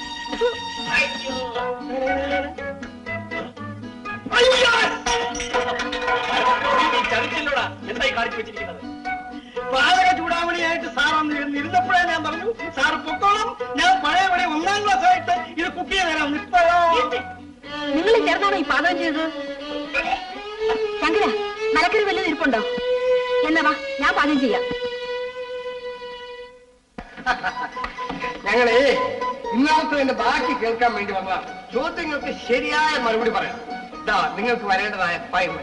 ചതിച്ചില്ലോടാ എന്തായി കാണിച്ചു വെച്ചിരിക്കുന്നത് പാചക ചൂടാമണിയായിട്ട് സാർ അന്ന് ഇരുന്ന് ഇരുന്നപ്പോഴേ ഞാൻ പറഞ്ഞു സാർ പൊക്കോളം ഞാൻ പഴയ പഴയ ഒന്നാം ക്ലാസ് ആയിട്ട് ഇത് കുക്ക് ചെയ്ത് തരാം ഇപ്പോഴോ നിങ്ങൾ ചേർന്നാണോ ഈ പാചകം ചെയ്തത് ശങ്കര മലക്കറി വല്ലതും ഇരിപ്പുണ്ടോ എന്നാ വാ ഞാൻ പാചകം ചെയ്യാം ഞങ്ങളേ ഇന്നലത്തെ ബാക്കി കേൾക്കാൻ വേണ്ടി വന്നതാണ് ചോദ്യങ്ങൾക്ക് ശരിയായ മറുപടി പറയാം ഇതാ നിങ്ങൾക്ക് വരേണ്ടതായ ഫൈവ്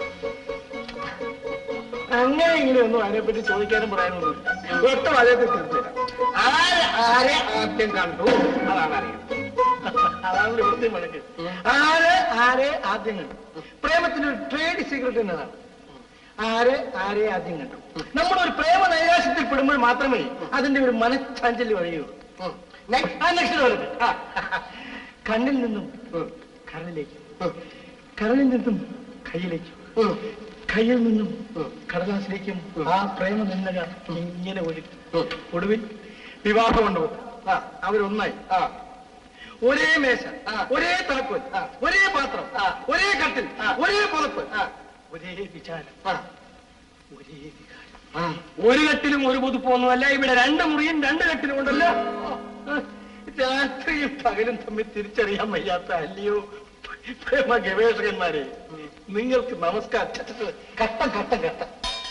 അങ്ങനെ ഇങ്ങനെയൊന്നും അതിനെപ്പറ്റി ചോദിക്കാനും പറയാനൊന്നുമില്ല ഒറ്റ വലയത്തിൽ തീർത്തുതരാം ആര് ആരെ ആദ്യം കണ്ടു അതാണ് അറിയുന്നത് അതാണ് വൃത്തി മടക്ക് ആര് ആരെ ആദ്യം കണ്ടു പ്രേമത്തിന്റെ ഒരു ട്രേഡ് സീക്രട്ട് എന്നതാണ് ആരെ ആരെ ആദ്യം കണ്ടു നമ്മൾ ഒരു പ്രേമ നൈരാശ്യത്തിൽ പെടുമ്പോൾ മാത്രമേ അതിന്റെ ഒരു മനഃചാഞ്ചല്യം ഒഴിയുള്ളൂ ആ നെക്സ്റ്റ് വരുന്നത് ആ. കണ്ണിൽ നിന്നും കരളിലേക്ക് കരളിൽ നിന്നും കയ്യിലേക്ക് കയ്യിൽ നിന്നും കടലാസിലേക്കും ആ പ്രേമ നിന്നക ഇങ്ങനെ ഒഴുകി ഒടുവിൽ വിവാഹം കൊണ്ടുപോകും ആ അവരൊന്നായി ആ ഒരേ മേശ ഒരേ താക്കോൽ ഒരേ പാത്രം ഒരേ കട്ടിൽ ഒരേ പുറപ്പ് ഒരേ വിചാരം ഒരേ വികാരം ഒരു കെട്ടിലും ഒരു പുതുപ്പൊന്നുമല്ല ഇവിടെ രണ്ട് മുറിയും രണ്ട് കെട്ടിലും ഉണ്ടല്ലോ രാത്രിയും പകലും തമ്മിൽ തിരിച്ചറിയാൻ വയ്യാത്ത അല്ലയോ പ്രേമ ഗവേഷകന്മാരെ നിങ്ങൾക്ക് നമസ്കാരം ഛ, ഛ, ഛ, ഘട്ടം ഘട്ടം ഘട്ടം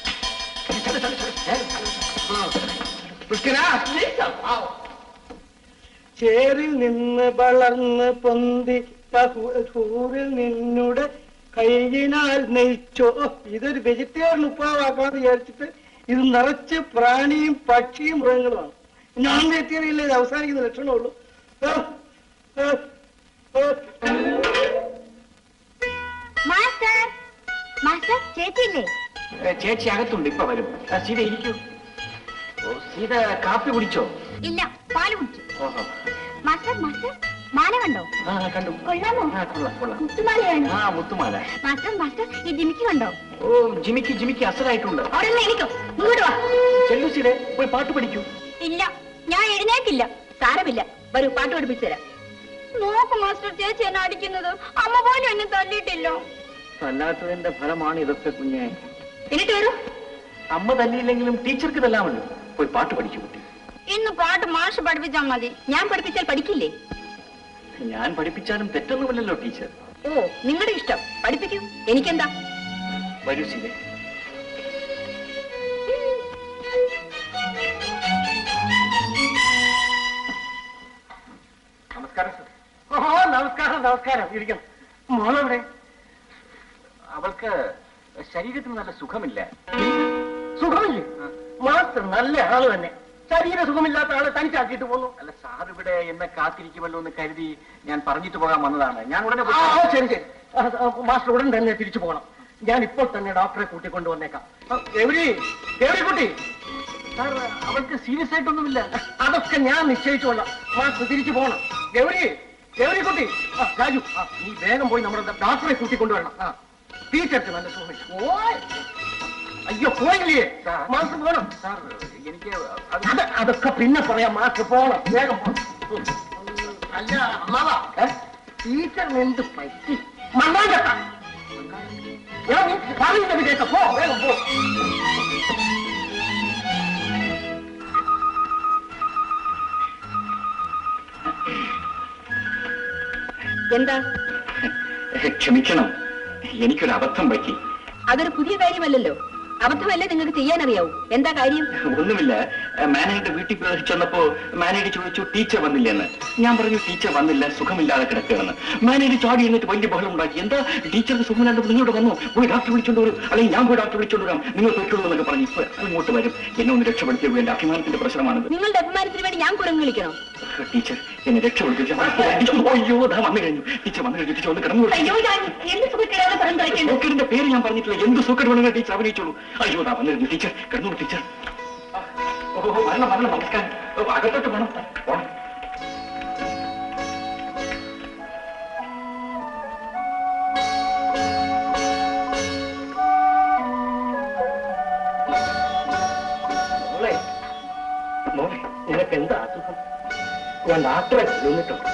കൃഷ്ണനാ, ചേറിൽ നിന്ന് വളർന്ന് പൊന്തി സൂറിൽ നിന്നുടെ കൈയിനാൽ നെയ്ച്ചോ ഇതൊരു വെജിറ്റേറിയൻ ഉപ്പാവാക്കാന്ന് വിചാരിച്ചിട്ട് ഇത് നിറച്ച് പ്രാണിയും പക്ഷിയും മൃഗങ്ങളുമാണ് ഞാൻ വെജിറ്റേറിയനിൽ ഇത് അവസാനിക്കുന്ന ലക്ഷണമുള്ളൂ ആ, ആ, ആ. മാസ്റ്റർ മാസ്റ്റർ ചേച്ചിയില്ലേ ചേച്ചി അകത്തുണ്ട് ഇപ്പൊ വരും ആ, സീത ഇരിക്കൂ ഓ, സീത കാപ്പി കുടിച്ചോ ഇല്ല പാല് കുടിച്ചു ഓഹോ മാസ്റ്റർ മാസ്റ്റർ മാല കണ്ടോ ആ കണ്ടു കൊള്ളാമോ ആ കൊള്ളാം കൊള്ളാം മുത്തുമാലയാണ് ആ മുത്തുമാല മാസ്റ്റർ മാസ്റ്റർ ഈ ജിമിക്ക് കണ്ടോ ഓ ജിമിക്ക് ജിമിക്ക് അസലായിട്ടുണ്ട് അവിടെ നിന്ന് എനിക്കോ ഇങ്ങോട്ട് വാ ചെല്ലു സീതെ പോയി പാട്ട് പഠിക്കൂ ഇല്ല ഞാൻ എഴുന്നേക്കില്ല സാരമില്ല വരൂ പാട്ട് പഠിപ്പിച്ചു തരാം നോക്ക് മാസ്റ്റർ ചേച്ചി എന്നെ അടിക്കുന്നത് അമ്മ പോലും എന്നെ തല്ലിയിട്ടില്ലോ അല്ലാത്തതിന്റെ ഫലമാണ് ഇതൊക്കെ കുഞ്ഞെ എന്നിട്ട് വരൂ അമ്മ തല്ലിയില്ലെങ്കിലും ടീച്ചർക്ക് തല്ലാമല്ലോ പോയി പാട്ട് പഠിക്കൂ കുട്ടി ഇന്ന് പാട്ട് മാഷ് പഠിപ്പിച്ചാൽ മതി ഞാൻ പഠിപ്പിച്ചാൽ പഠിക്കില്ലേ ഞാൻ പഠിപ്പിച്ചാലും തെറ്റൊന്നുമില്ലല്ലോ ടീച്ചർ ഓ നിങ്ങളുടെ ഇഷ്ടം പഠിപ്പിക്കൂ എനിക്കെന്താ വരൂ സീതെ നമസ്കാരം സർ ഓ നമസ്കാരം നമസ്കാരം ഇരിക്കണം മോളെവിടെ അവൾക്ക് ശരീരത്തിന് നല്ല സുഖമില്ല സുഖമില്ലേ മാസ്റ്റർ നല്ല ആള് തന്നെ ശരീര സുഖമില്ലാത്ത ആളെ തനിച്ചാക്കിയിട്ട് പോന്നു അല്ല സാർ ഇവിടെ എന്നെ കാത്തിരിക്കുമല്ലോ എന്ന് കരുതി ഞാൻ പറഞ്ഞിട്ട് പോകാൻ വന്നതാണ് ഞാൻ ഉടനെ ആ പോയി- ആ, ശരി ശരി ആ, ആ, മാസ്റ്റർ ഉടൻ തന്നെ തിരിച്ചു പോകണം ഞാൻ ഇപ്പോൾ തന്നെ ഡോക്ടറെ കൂട്ടിക്കൊണ്ട് വന്നേക്കാം ആ, എവരി എവരി കുട്ടി സാർ അവൾക്ക് സീരിയസ് ആയിട്ടൊന്നുമില്ല അതൊക്കെ ഞാൻ നിശ്ചയിച്ചോളാം മാസ്റ്റർ തിരിച്ചു പോകണം എവരി എവരി കുട്ടി ആ രാജു ആ നീ വേഗം പോയി നമ്മുടെ ഡോക്ടറെ കൂട്ടിക്കൊണ്ടുവരണം ആ ടീച്ചർക്ക് നല്ല സുഖമില്ല ഓയ് അയ്യോ പോയില്ലേ സാർ. മാസ്റ്റർ പോകണം സാർ എനിക്ക് അത് അത് അതൊക്കെ പിന്നെ പറയാം മാസ്റ്റർ പോകണം വേഗം പോകണം ഉം. അല്ല അമ്മാവാ ടീച്ചറിന് എന്ത് പറ്റി മണ്ണാങ്കട്ട ഞാൻ നീ പറയുന്ന വിജയിച്ച പോ വേഗം പോ എന്താ ക്ഷമിക്കണം എനിക്കൊരു അബദ്ധം പറ്റി അതൊരു പുതിയ കാര്യമല്ലല്ലോ അബദ്ധമല്ലേ നിങ്ങൾക്ക് ചെയ്യാനറിയാവൂ എന്താ കാര്യം ഒന്നുമില്ല മാനേജറുടെ വീട്ടിൽ ചെന്നപ്പോ മാനേജർ ചോദിച്ചു ടീച്ചർ വന്നില്ലെന്ന് ഞാൻ പറഞ്ഞു ടീച്ചർ വന്നില്ല സുഖമില്ലാതെ കിടക്കുകയാണെന്ന് മാനേജർ ചാടി എന്നിട്ട് വലിയ ബഹളം ഉണ്ടാക്കി എന്താ ടീച്ചർക്ക് സുഖമില്ലാതെ നിങ്ങളോട് വന്നു പോയി ഡോക്ടർ വിളിച്ചോണ്ട് വരും അല്ലെങ്കിൽ ഞാൻ പോയി ഡോക്ടർ വിളിച്ചോണ്ട് വരാം നിങ്ങൾ പൊയ്ക്കുള്ളൂ എന്നൊക്കെ പറഞ്ഞു ഇപ്പൊ ഇങ്ങോട്ട് വരും എന്നെ ഒന്ന് രക്ഷപ്പെടുത്തിയത് എന്റെ അഭിമാനത്തിന്റെ പ്രശ്നമാണിത് നിങ്ങളുടെ അഭിമാനത്തിന് വേണ്ടി ഞാൻ കുരങ്ങ് വിളിക്കണോ ടീച്ചർ എന്നെ രക്ഷപ്പെടുത്തിച്ചു അയ്യോ ദാ വന്നു കഴിഞ്ഞു ടീച്ചർ വന്നു കഴിഞ്ഞു ടീച്ചർ ഒന്ന് കിടന്നു അയ്യോ ഞാൻ എന്ത് സുഖക്കേടാണ് പറഞ്ഞത് സൂക്കറിന്റെ പേര് ഞാൻ പറഞ്ഞിട്ടില്ല എന്ത് സൂക്കർ വേണമെങ്കിൽ ടീച്ചർ അഭിനയിച്ചോളൂ അയ്യോ ദാ വന്നു കഴിഞ്ഞു ടീച്ചർ കിടന്നു ടീച്ചർ ഓ വരണം വരണം നമസ്കാരം ഓ, അകത്തോട്ട് പോണം പോണം മോളെ മോളെ നിനക്ക് എന്താ അസുഖം ഞാൻ ഡോക്ടറെ കൊണ്ടുവന്നിട്ടുണ്ട്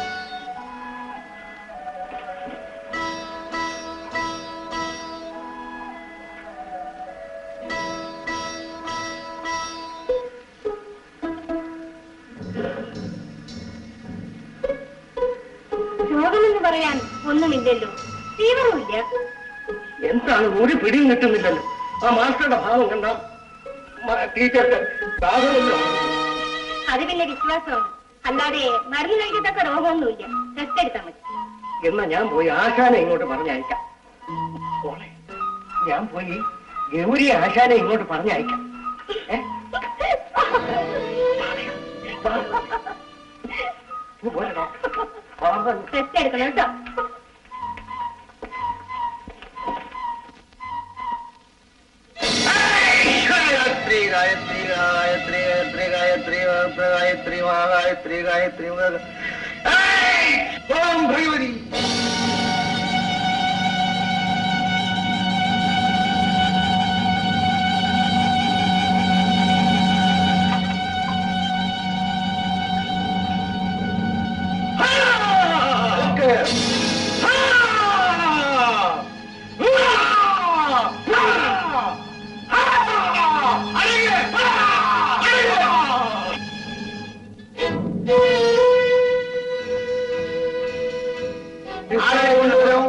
രോഗമെന്ന് പറയാൻ ഒന്നുമില്ലല്ലോ ഫീവറുമില്ല എന്താണ് ഒരു പിടിയും കിട്ടുന്നില്ലല്ലോ ആ മാസ്റ്ററുടെ ഭാവം കണ്ട ടീച്ചർക്ക് ദാഹമല്ലോ അത് പിന്നെ വിശ്വാസമാണ് അല്ലാതെ മരുന്ന് കഴിക്കത്തക്ക രോഗമൊന്നുമില്ല ടെസ്റ്റ് എടുത്താൽ മതി എന്നാ ഞാൻ പോയി ആശാനെ ഇങ്ങോട്ട് പറഞ്ഞയക്കാം മോളെ ഞാൻ പോയി ഗൗരി ആശാനെ ഇങ്ങോട്ട് പറഞ്ഞയക്കാം ഏ? നീ പോരെ ഡോക്ടർ. ആ, ടെസ്റ്റ് എടുക്കണം കേട്ടോ ഗായത്രി ഗായത്രി ഗായത്രി ഗായത്രി ഗായത്രി ഗായത്രി മഹാഗായത്രി ഗായത്രി മഹാ- ഏയ്! ഓം ഭഗവതി ചായ കൊണ്ടുവരാമോ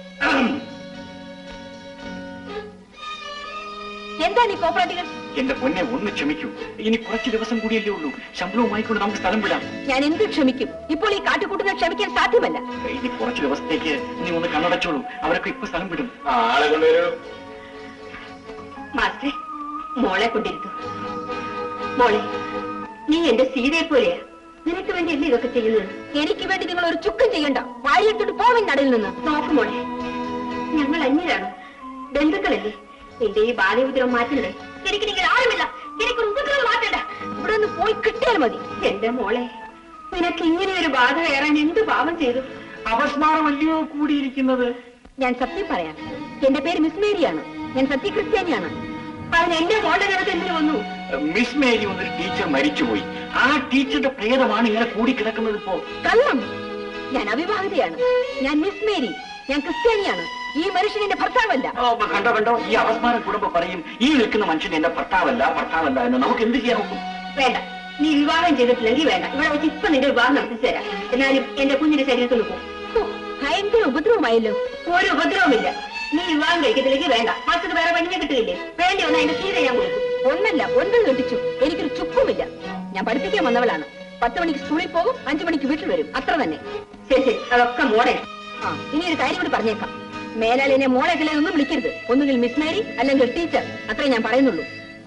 എന്താണ് ഈ കോപ്പറേറ്റുകൾ എന്റെ പൊന്നെ ഒന്ന് ക്ഷമിക്കൂ ഇനി കുറച്ച് ദിവസം കൂടിയല്ലേ ഉള്ളൂ ശമ്പളവുമായിക്കൊണ്ട് നമുക്ക് സ്ഥലം വിടാം ഞാൻ എന്ത് ക്ഷമിക്കും ഇപ്പോൾ ഈ കാട്ടുകൂട്ടുന്നത് ക്ഷമിക്കാൻ സാധ്യമല്ല ഇനി കുറച്ച് ദിവസത്തേക്ക് നീ ഒന്ന് കണ്ണടച്ചോളൂ അവരൊക്കെ ഇപ്പൊ സ്ഥലം വിടും ആളെ കൊണ്ടുവരൂ മാസ്റ്ററെ മോളെ കൊണ്ടിരുത്തു മോളെ നീ എന്റെ സീതയെ പോലെയാ നിനക്ക് വേണ്ടിയല്ലേ ഇതൊക്കെ ചെയ്യുന്നത് എനിക്ക് വേണ്ടി നിങ്ങൾ ഒരു ചുക്കം ചെയ്യണ്ട വാരിയെടുത്തിട്ട് പോവൻ നടയിൽ നിന്ന് നോക്ക് മോളെ ഞങ്ങൾ അന്യരാണ് ബന്ധുക്കളല്ലേ നിന്റെ ഈ ബാല്യപുത്രം മാറ്റണ്ടേ എനിക്ക് നിങ്ങൾ ആരുമില്ല എനിക്കൊരു ഉപദ്രവം മാറ്റണ്ട ഇവിടെ നിന്ന് പോയി കിട്ടിയാൽ മതി എന്റെ മോളെ നിനക്ക് ഇങ്ങനെ ഒരു ബാധ കയറാൻ എന്ത് പാപം ചെയ്തു അപസ്മാരമല്ലയോ കൂടിയിരിക്കുന്നത് ഞാൻ സത്യം പറയാം എന്റെ പേര് മിസ് മേരിയാണ് ഞാൻ സത്യക്രിസ്ത്യാനിയാണ് അതിന് എന്റെ മോളുടെ കിടത്ത് എന്തിനു വന്നു മിസ് മേരി എന്നൊരു ടീച്ചർ മരിച്ചുപോയി ആ ടീച്ചറുടെ പ്രേതമാണ് ഇങ്ങനെ കൂടിക്കിടക്കുന്നത് ഇപ്പോ കള്ളം ഞാൻ അവിവാഹിതയാണ് ഞാൻ മിസ് മേരി ഞാൻ ക്രിസ്ത്യാനിയാണ് ഈ മനുഷ്യൻ എന്റെ ഭർത്താവല്ല ഓ, കണ്ടോ കണ്ടോ ഈ അപസ്മാരം കുടുംബം പറയും ഈ നിൽക്കുന്ന മനുഷ്യൻ എന്റെ ഭർത്താവല്ല ഭർത്താവല്ല എന്ന് നമുക്ക് എന്ത് ചെയ്യാൻ ഒക്കും വേണ്ട നീ വിവാഹം ചെയ്തിട്ടില്ലെങ്കിൽ വേണ്ട ഇവിടെ വെച്ച് ഇപ്പൊ നിന്റെ വിവാഹം നടത്തിച്ചു തരാം എന്നാലും എന്റെ കുഞ്ഞിന്റെ ശരീരത്തിൽ നിൽക്കും ഹോ, ഭയങ്കര ഉപദ്രവമായല്ലോ ഒരു ഉപദ്രവമില്ല നീ വിവാഹം കഴിക്കത്തില്ലെങ്കിൽ വേണ്ട മറ്റത് വേറെ പെണ്ണിനെ കിട്ടുകയില്ലേ വേണ്ടി വന്നാൽ എന്റെ സീത ഞാൻ കൊടുക്കും ഒന്നല്ല ഒന്നും കെട്ടിച്ചു എനിക്കൊരു ചുക്കുമില്ല ഞാൻ പഠിപ്പിക്കാൻ വന്നവളാണ് പത്ത് മണിക്ക് സ്കൂളിൽ പോകും അഞ്ചു മണിക്ക് വീട്ടിൽ വരും അത്ര തന്നെ ശരി ശരി അതൊക്കെ മോടെ ആ ഇനി ഒരു കാര്യം കൂടി പറഞ്ഞേക്കാം മേലാൽ എന്നെ മോളെ കിളെ ഒന്നും വിളിക്കരുത് ഒന്നുകിൽ മിസ് മേരി അല്ലെങ്കിൽ ടീച്ചർ അത്രേ ഞാൻ പറയുന്നുള്ളൂ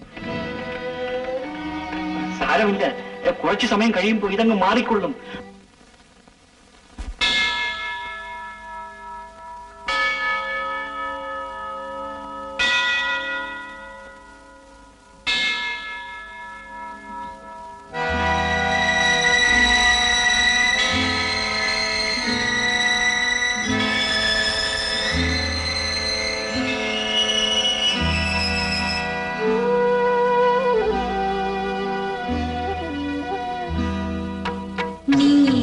സാരമില്ല ഏ, കുറച്ച് സമയം കഴിയുമ്പോൾ ഇതങ്ങ് മാറിക്കൊള്ളും നീ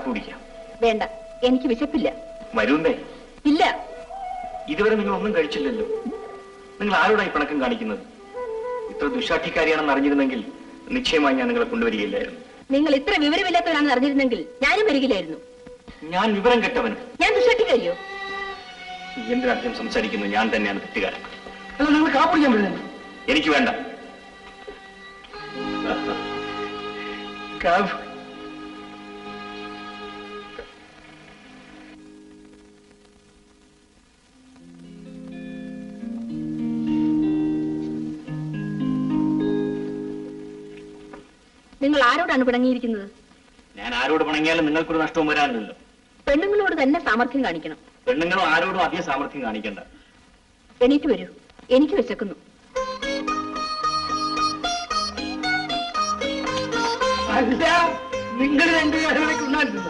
കാപ്പി കുടിക്കാം വേണ്ട എനിക്ക് വിശപ്പില്ല വരൂന്നേ ഇല്ല ഇതുവരെ നിങ്ങൾ ഒന്നും കഴിച്ചില്ലല്ലോ നിങ്ങൾ ആരോടായി പിണക്കം കാണിക്കുന്നത് ഇത്ര ദുശാഠിക്കാരിയാണെന്ന് അറിഞ്ഞിരുന്നെങ്കിൽ നിശ്ചയമായി ഞാൻ നിങ്ങളെ കൊണ്ടുവരികയില്ലായിരുന്നു നിങ്ങൾ ഇത്ര വിവരമില്ലാത്തവരാണെന്ന് അറിഞ്ഞിരുന്നെങ്കിൽ ഞാനും വരികില്ലായിരുന്നു ഞാൻ വിവരം കെട്ടവനും ഞാൻ ദുഷ്ടട്ടിക്കറിയോ എന്തിനർത്ഥം സംസാരിക്കുന്നു ഞാൻ തന്നെയാണ് തെറ്റുകാരൻ അല്ല നിങ്ങൾ കാപ്പിടിക്കാൻ പറ്റില്ല എനിക്ക് വേണ്ട കാപ്പ് നിങ്ങൾ ആരോടാണ് പിണങ്ങിയിരിക്കുന്നത് ഞാൻ ആരോട് പണങ്ങിയാലും നിങ്ങൾക്കൊരു നഷ്ടവും വരാനില്ലല്ലോ പെണ്ണുങ്ങളോട് തന്നെ സാമർഥ്യം കാണിക്കണം പെണ്ണുങ്ങളും ആരോടും അധികം സാമർഥ്യം കാണിക്കണ്ട എണീറ്റ് വരൂ എനിക്ക് വിശക്കുന്നു അല്ല നിങ്ങൾ രണ്ടുപേരെ ഉണ്ടായിരുന്നു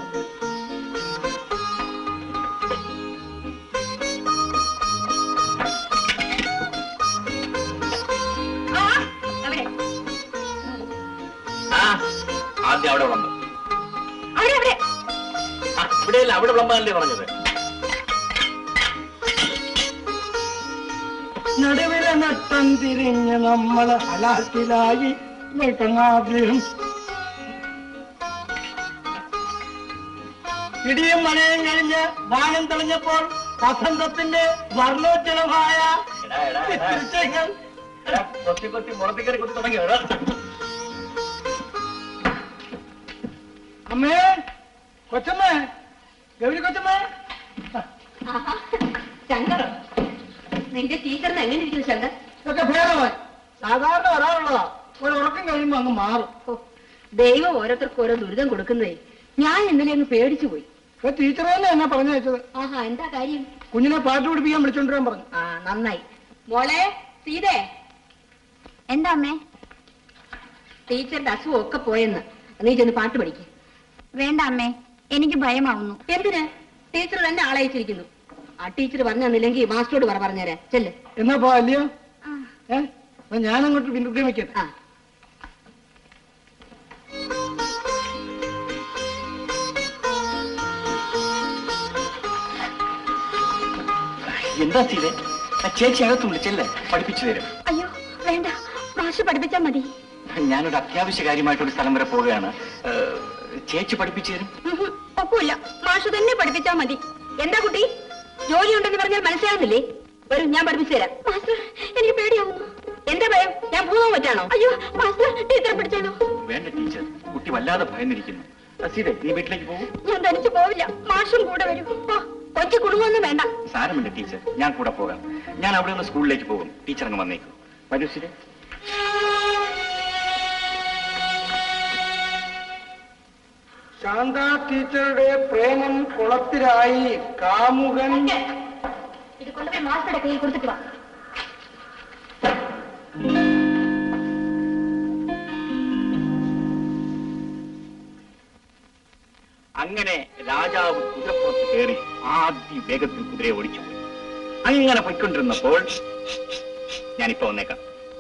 അവിടെ ആ ആദ്യം അവിടെ വിളമ്പ് അവിടെ അവിടെ ആ, ഇവിടെയല്ല അവിടെ വിളമ്പാനല്ലേ പറഞ്ഞത് നടുവിലെ നട്ടം തിരിഞ്ഞ് നമ്മള് ഹലാക്കിലായി നിൽക്കുന്നാദ്യം ഇടിയും മഴയും കഴിഞ്ഞ് വാനം തെളിഞ്ഞപ്പോൾ വസന്തത്തിന്റെ വർണ്ണോജ്ജലമായ എടാ, എടാ, എടാ. ദൃശ്യങ്ങൾ എടാ, കൊത്തി കൊത്തി മുറത്തിക്കറി കൊത്തി തുടങ്ങി എടാ. അമ്മേ കൊച്ചമ്മേ ഗൗരി കൊച്ചമ്മേ ആഹാ. ശങ്കർ നിന്റെ ടീച്ചറിന് എങ്ങനെ ഇരിക്കുന്നു ശങ്കർ ഇതൊക്കെ ഭേദമായി സാധാരണ വരാറുള്ളതാ ഒരു ഉറക്കം കഴിയുമ്പോ അങ്ങ് മാറും ഓ, ദൈവം ഓരോരുത്തർക്ക് ഓരോ ദുരിതം കൊടുക്കുന്നേ ഞാൻ ഇന്നലെ അങ്ങ് പേടിച്ചു പോയി ഇപ്പൊ ടീച്ചർ തന്നെ എന്നെ പറഞ്ഞു വെച്ചത് ആഹാ എന്താ കാര്യം കുഞ്ഞിനെ പാട്ട് പഠിപ്പിക്കാൻ വിളിച്ചോണ്ടിരാൻ പറഞ്ഞു ആ നന്നായി മോളെ സീതേ എന്താ അമ്മേ ടീച്ചറുടെ അസുഖം ഒക്കെ പോയെന്ന് നീ ചെന്ന് പാട്ട് പഠിക്കും വേണ്ട അമ്മേ എനിക്ക് ഭയമാവുന്നു എന്തിന് ടീച്ചർ തന്നെ ആളയച്ചിരിക്കുന്നു ആ ടീച്ചർ പറഞ്ഞു തന്നില്ലെങ്കിൽ മാസ്റ്ററോട് പറ പറഞ്ഞേരാ ചെല്ല് എന്നാ പോ അല്ലയോ ആ. ഏ അപ്പൊ ഞാനങ്ങോട്ട് വിനുഗമിക്കട്ടെ ആ എന്താ ചെയ്തേ ആ ചേച്ചി അകത്ത് വിളിച്ചല്ലേ പഠിപ്പിച്ചു തരും അയ്യോ വേണ്ട മാഷ് പഠിപ്പിച്ചാ മതി ഞാനൊരു അത്യാവശ്യ കാര്യമായിട്ടൊരു സ്ഥലം വരെ പോവുകയാണ് ഏഹ്, ചേച്ചി പഠിപ്പിച്ചു തരും ഉഹും, ഒക്കുമില്ല മാഷ് തന്നെ പഠിപ്പിച്ചാ മതി എന്താ കുട്ടി ജോലി ഉണ്ടെന്ന് പറഞ്ഞാൽ മനസ്സിലാകുന്നില്ലേ വരും ഞാൻ പഠിപ്പിച്ചു തരാം മാസ്റ്റർ എനിക്ക് പേടിയാവുന്നു എന്താ ഭയം ഞാൻ ഭൂമം പറ്റാണോ അയ്യോ മാസ്റ്റർ ടീച്ചറെ പിടിച്ചാലോ വേണ്ട ടീച്ചർ കുട്ടി വല്ലാതെ ഭയന്നിരിക്കുന്നു ആ, സീതേ നീ വീട്ടിലേക്ക് പോകും ഞാൻ തനിച്ചു പോവില്ല മാഷും കൂടെ വരും ഓ, കൊച്ചു കുടുംബമൊന്നും വേണ്ട സാരമില്ല ടീച്ചർ ഞാൻ കൂടെ പോകാം ഞാൻ അവിടെ നിന്ന് സ്കൂളിലേക്ക് പോകും ടീച്ചർ അങ്ങ് വന്നേക്കും വരൂ സീതേ ശാന്ത ടീച്ചറുടെ പ്രേമം കുളത്തിലായി കാമുകൻ ഇത് കൊണ്ടുപോയി മാസ്റ്ററുടെ കയ്യിൽ കൊടുത്തിട്ട് വാ അങ്ങനെ രാജാവ് കുതിരപ്പുറത്ത് കയറി ആദ്യ വേഗത്തിൽ കുതിരയെ ഓടിച്ചു പോയി അങ്ങനെ പൊയ്ക്കൊണ്ടിരുന്നപ്പോൾ ഞാനിപ്പോ വന്നേക്കാം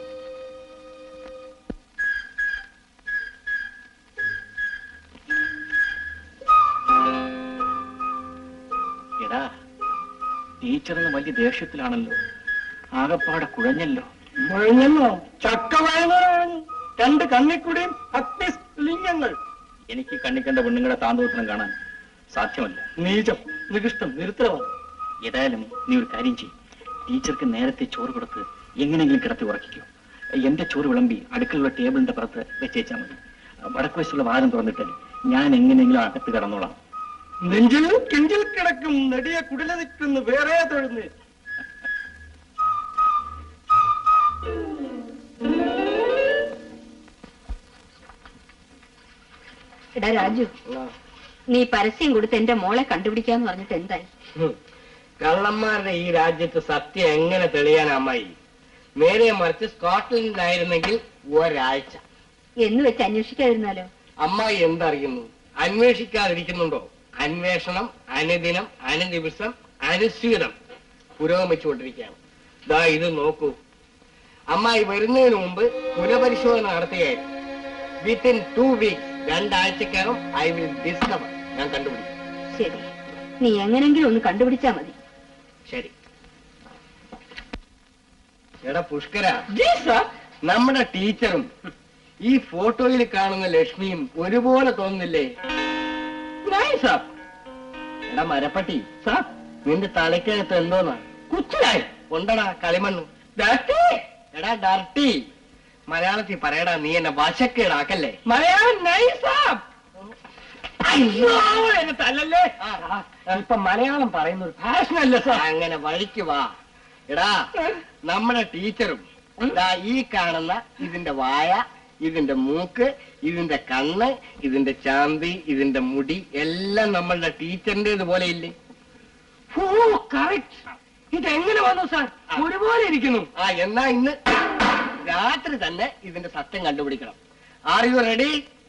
എടാ ടീച്ചറിന് വലിയ ദേഷ്യത്തിലാണല്ലോ ആകപ്പാടെ കുഴഞ്ഞല്ലോ മുഴഞ്ഞെന്നോ ചക്ക വഴങ്ങുന്നു രണ്ട് കണ്ണിക്കുടിയും അഗ്നിലിംഗങ്ങൾ എനിക്ക് കണ്ണിക്കണ്ട പെണ്ണുങ്ങളുടെ താന്തോത്രം കാണാൻ സാധ്യമല്ല നീചം നികൃഷ്ടം നിരുത്തരവാദം ഏതായാലും നീ ഒരു കാര്യം ചെയ്യും ടീച്ചർക്ക് നേരത്തെ ചോറ് കൊടുത്ത് എങ്ങനെയെങ്കിലും കിടത്തി ഉറക്കിക്കോ എന്റെ ചോറ് വിളമ്പി അടുക്കളയുള്ള ടേബിളിന്റെ പുറത്ത് വെച്ചേച്ചാൽ മതി വടക്ക് വശത്തുള്ള വാരം തുറന്നിട്ട് ഞാൻ എങ്ങനെയെങ്കിലും അകത്ത് കിടന്നോളാം നെഞ്ചിൽ കിഞ്ചിൽ കിടക്കും നെടിയ കുടില നിൽക്കുന്നു വേറെ തൊഴുന്ന് എടാ രാജു നീ പരസ്യം കൊടുത്ത് എന്റെ മോളെ കണ്ടുപിടിക്കാന്ന് പറഞ്ഞിട്ട് എന്തായി കള്ളന്മാരുടെ ഈ രാജ്യത്ത് സത്യം എങ്ങനെ തെളിയാൻ അമ്മായി നേരെ മറിച്ച് സ്കോട്ട്ലൻഡിലായിരുന്നെങ്കിൽ ഒരാഴ്ച എന്ന് വെച്ച് അന്വേഷിക്കാതിരുന്നാലോ അമ്മായി എന്തറിയുന്നു അന്വേഷിക്കാതിരിക്കുന്നുണ്ടോ അന്വേഷണം അനുദിനം അനുദിവസം അനുസ്യൂതം പുരോഗമിച്ചുകൊണ്ടിരിക്കുകയാണ് ദാ ഇത് നോക്കൂ അമ്മായി വരുന്നതിന് മുമ്പ് പുനഃപരിശോധന നടത്തുകയായിരുന്നു വിത്തിൻ ടു വീക്സ് രണ്ടാഴ്ചക്കകം ഐ വിൽ ഡിസ്കവർ ഞാൻ കണ്ടുപിടിക്കും ശരി നീ എങ്ങനെങ്കിലും ഒന്ന് കണ്ടുപിടിച്ചാ മതി ശരി എടാ പുഷ്കര നമ്മുടെ ടീച്ചറും ഈ ഫോട്ടോയിൽ കാണുന്ന ലക്ഷ്മിയും ഒരുപോലെ തോന്നുന്നില്ലേ സാർ എടാ മരപ്പട്ടി സാർ നിന്റെ തലക്കകത്ത് എന്തോന്നാ കുച്ചിലായി ഉണ്ടടാ കളിമണ്ണ് ഡർട്ടി എടാ ഡർട്ടി മലയാളത്തിൽ പറയടാ നീ എന്നെ വശക്കേടാക്കല്ലേ മലയാളം നൈസാ അയ്യോ എന്നെ തല്ലല്ലേ ഇപ്പൊ മലയാളം പറയുന്ന ഒരു ഫാഷൻ അല്ല സാർ അങ്ങനെ വഴിക്ക് വാ എടാ നമ്മുടെ ടീച്ചറും ദാ ഈ കാണുന്ന ഇതിന്റെ വായ ഇതിന്റെ മൂക്ക് ഇതിന്റെ കണ്ണ് ഇതിന്റെ ചാന്തി ഇതിന്റെ മുടി എല്ലാം നമ്മളുടെ ടീച്ചറിന്റെ പോലെ ഇല്ലേ ഓ കറക്റ്റ് ഇതെങ്ങനെ വന്നു സാർ ഒരുപോലെ ഇരിക്കുന്നു ആ എന്നാ ഇന്ന് രാത്രി തന്നെ ഇതിന്റെ സത്യം കണ്ടുപിടിക്കണം ആർ യു റെഡി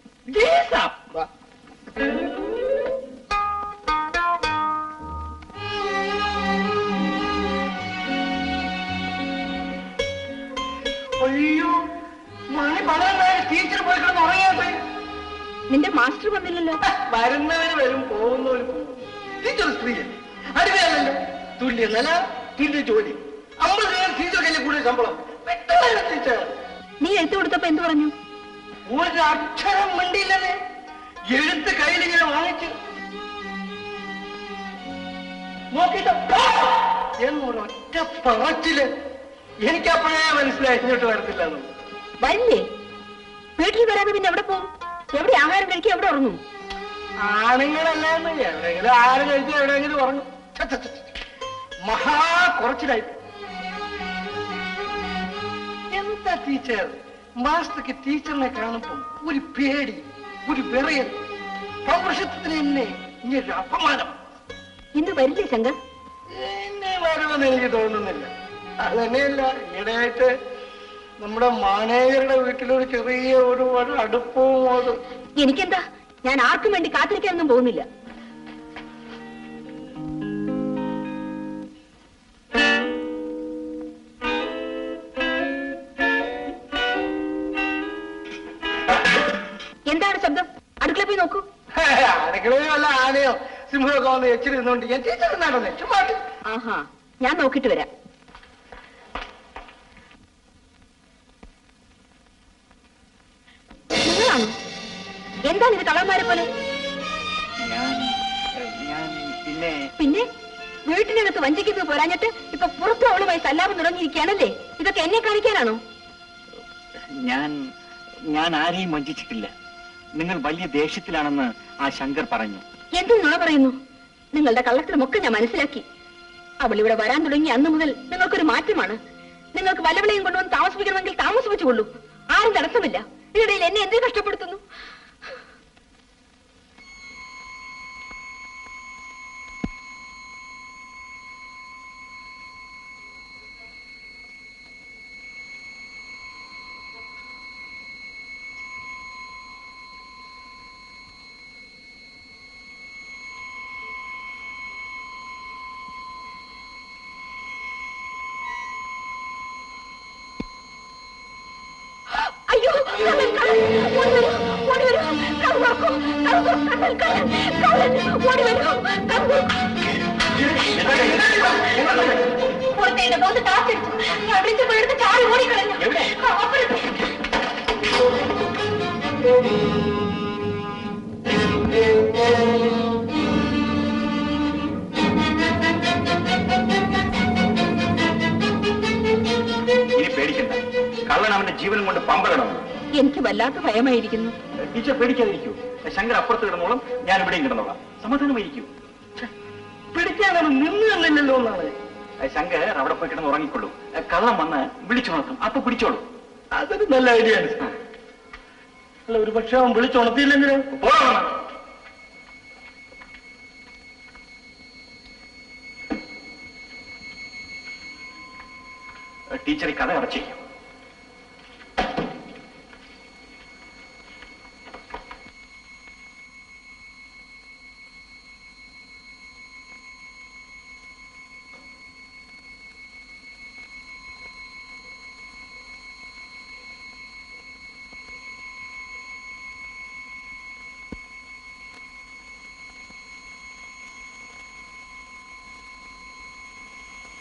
അയ്യോ മണി പതിനൊന്നായ ടീച്ചർ പോയി കിടന്ന് ഉറങ്ങിയാട്ടെ നിന്റെ മാസ്റ്റർ വന്നില്ലല്ലോ വരുന്നവര് വരും പോകുന്നവര് പോകും ടീച്ചർ സ്ത്രീയല്ലേ അടിമയല്ലല്ലോ തുല്യ നില തുല്യ ജോലി അമ്പത് രൂപ ടീച്ചർ കയ്യിൽ കൂടുതൽ ശമ്പളം വ്യക്തമായ ടീച്ചർ നീ എഴുത്തു കൊടുത്തപ്പോ എന്ത് പറഞ്ഞു ഒരു അക്ഷരം മിണ്ടിയില്ലേ എഴുത്ത് കയ്യിൽ ഇങ്ങനെ വാങ്ങിച്ച് നോക്കിട്ട് പോ! എന്നൊരൊറ്റ പറച്ചില് എനിക്കപ്പോഴേ മനസ്സിലായി ഇങ്ങോട്ട് വരത്തില്ല എന്ന് വരില്ലേ വീട്ടിൽ വരാതെ പിന്നെ എവിടെ പോകും എവിടെ ആഹാരം കഴിക്കും എവിടെ ഉറങ്ങും ആണുങ്ങളല്ലാന്ന് എവിടെയെങ്കിലും ആര് കഴിച്ച് എവിടെയെങ്കിലും ഉറങ്ങും ഛ, ഛ, ഛ, ഛ. മഹാ കുറച്ചിലായി എന്താ ടീച്ചർ മാസ്റ്റർക്ക് ടീച്ചറിനെ കാണുമ്പോൾ ഒരു പേടി ഒരു വിറയൽ പൗരുഷത്തിന് എന്നെ ഇങ്ങനെ അപമാനം ഇന്ന് വരില്ലേ ശങ്കർ എന്നെ വരുമെന്ന് എനിക്ക് തോന്നുന്നില്ല അത് തന്നെയല്ല ഈയിടെയായിട്ട് നമ്മുടെ മാനേജറുടെ വീട്ടിലൊരു ചെറിയ ഒരു ഒരു അടുപ്പവും അത് എനിക്കെന്താ ഞാൻ ആർക്കും വേണ്ടി കാത്തിരിക്കാനൊന്നും പോകുന്നില്ല എന്താണ് ശബ്ദം അടുക്കള പോയി നോക്കൂ അടുക്കളയിൽ വല്ല ആനയോ സിംഹമൊക്കെ വന്ന് എച്ചിരുന്നോണ്ട് ഞാൻ ടീച്ചർ നടന്നേ ചുമ്മാ ആഹാ ഞാൻ നോക്കിട്ട് വരാം നിങ്ങളാണോ എന്താണ് ഇത് കള്ളന്മാരെ പോലെ ഞാൻ ഞാൻ പിന്നെ പിന്നെ വീട്ടിനകത്ത് വഞ്ചിക്കുന്നത് പോരാഞ്ഞിട്ട് ഇപ്പൊ പുറത്തു അവളുമായി സല്ലാപം തുടങ്ങിയിരിക്കുകയാണല്ലേ ഇതൊക്കെ എന്നെ കാണിക്കാനാണോ ഞാൻ ഞാൻ ആരെയും വഞ്ചിച്ചിട്ടില്ല നിങ്ങൾ വലിയ ദേഷ്യത്തിലാണെന്ന് ആ ശങ്കർ പറഞ്ഞു എന്ത് നുണ പറയുന്നു നിങ്ങളുടെ കള്ളത്തരമൊക്കെ ഞാൻ മനസ്സിലാക്കി അവൾ ഇവിടെ വരാൻ തുടങ്ങി അന്ന് മുതൽ നിങ്ങൾക്കൊരു മാറ്റമാണ് നിങ്ങൾക്ക് വല്ലവളെയും കൊണ്ടുവന്ന് താമസിപ്പിക്കണമെങ്കിൽ താമസിപ്പിച്ചുകൊള്ളൂ ആരും തടസ്സമില്ല ഇതിനിടയിൽ എന്നെ എന്ത് കഷ്ടപ്പെടുത്തുന്നു അയ്യോ കള്ളൻ, കള്ളൻ, ഓടി വരൂ, ഓടി വരൂ, കള്ളൻ നോക്കൂ, കള്ളൻ, കള്ളൻ, കള്ളൻ, കള്ളൻ, ഓടി വരൂ, കള്ളൻ. പുറത്തേക്ക് തോന്ന് കാത്തിരുന്നു ഞാൻ വിളിച്ചപ്പോ എടുത്ത് ചാടി ഓടിക്കളഞ്ഞു ആ, അപ്പുറത്ത്. ഇനി പേടിക്കണ്ട കള്ളൻ അവന്റെ ജീവനും കൊണ്ട് പമ്പരണം എനിക്ക് വല്ലാത്ത ഭയമായിരിക്കുന്നു ടീച്ചർ പേടിക്കാതിരിക്കൂ ശങ്കർ അപ്പുറത്ത് കിടന്നോളം ഞാൻ ഇവിടെയും കിടന്നോളാം സമാധാനമായിരിക്കൂ പിടിക്കാനത് നിന്ന് തന്നില്ലല്ലോ എന്നാണ് ശങ്കർ അവിടെ പോയി കിടന്ന് ഉറങ്ങിക്കൊള്ളൂ കള്ളം വന്ന് വിളിച്ചുണർത്തും അപ്പൊ പിടിച്ചോളൂ അതൊരു നല്ല ഐഡിയ ആണ് അല്ല ഒരു പക്ഷെ അവൻ വിളിച്ചുണർത്തിയില്ലെങ്കിലോ പോകണം ടീച്ചർ ഈ കഥ അടച്ചിരിക്കും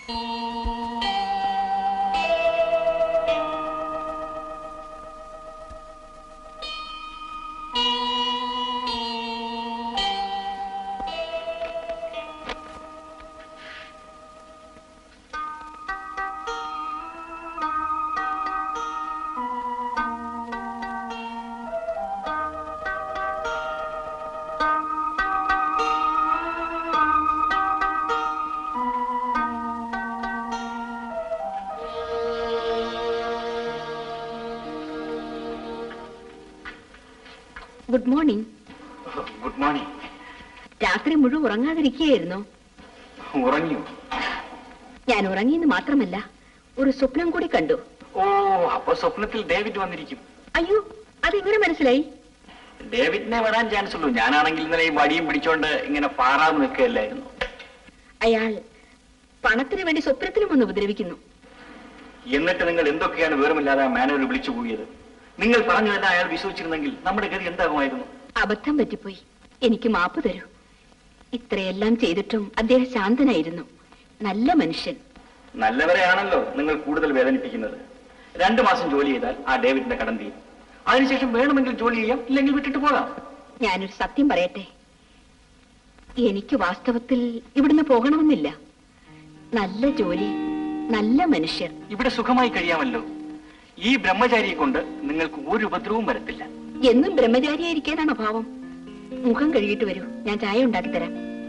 ഗുഡ് മോർണിംഗ് ഗുഡ് മോർണിംഗ് രാത്രി മുഴുവൻ ഉറങ്ങാതിരിക്കുകയായിരുന്നു ഉറങ്ങിയോ ഞാൻ ഉറങ്ങിയെന്ന് മാത്രമല്ല ഒരു സ്വപ്നം കൂടി കണ്ടു ഓ അപ്പൊ സ്വപ്നത്തിൽ ഡേവിഡ് വന്നിരിക്കും അയ്യോ അതെങ്ങനെ മനസ്സിലായി ഡേവിഡിനെ വരാൻ ചാൻസ് ഉള്ളൂ ഞാനാണെങ്കിൽ ഇന്നലെ ഈ വടിയും പിടിച്ചോണ്ട് ഇങ്ങനെ പാറാതെ നിൽക്കുകയല്ലായിരുന്നു അയാൾ പണത്തിന് വേണ്ടി സ്വപ്നത്തിലും ഒന്ന് ഉപദ്രവിക്കുന്നു എന്നിട്ട് നിങ്ങൾ എന്തൊക്കെയാണ് വിവരമില്ലാതെ ആ മാനേജർ വിളിച്ചു പോയത് നിങ്ങൾ പറഞ്ഞതെല്ലാം അയാൾ വിശ്വസിച്ചിരുന്നെങ്കിൽ നമ്മുടെ ഗതി എന്താകുമായിരുന്നു അബദ്ധം പറ്റിപ്പോയി എനിക്ക് മാപ്പ് തരൂ ഇത്രയെല്ലാം ചെയ്തിട്ടും അദ്ദേഹം ശാന്തനായിരുന്നു നല്ല മനുഷ്യൻ നല്ലവരെയാണല്ലോ നിങ്ങൾ കൂടുതൽ വേദനിപ്പിക്കുന്നത് രണ്ടു മാസം ജോലി ചെയ്താൽ ആ ഡേവിഡിന്റെ കടം തീരും അതിനുശേഷം വേണമെങ്കിൽ ജോലി ചെയ്യാം ഇല്ലെങ്കിൽ വിട്ടിട്ട് പോകാം ഞാനൊരു സത്യം പറയട്ടെ എനിക്ക് വാസ്തവത്തിൽ ഇവിടുന്ന് പോകണമെന്നില്ല നല്ല ജോലി നല്ല മനുഷ്യർ ഇവിടെ സുഖമായി കഴിയാമല്ലോ ഈ ബ്രഹ്മചാരിയെ കൊണ്ട് നിങ്ങൾക്ക് ഒരു ഉപദ്രവവും വരത്തില്ല എന്നും ബ്രഹ്മചാരിയായിരിക്കാനാണോ ഭാവം മുഖം കഴുകിയിട്ട് വരൂ ഞാൻ ചായ ഉണ്ടാക്കി തരാം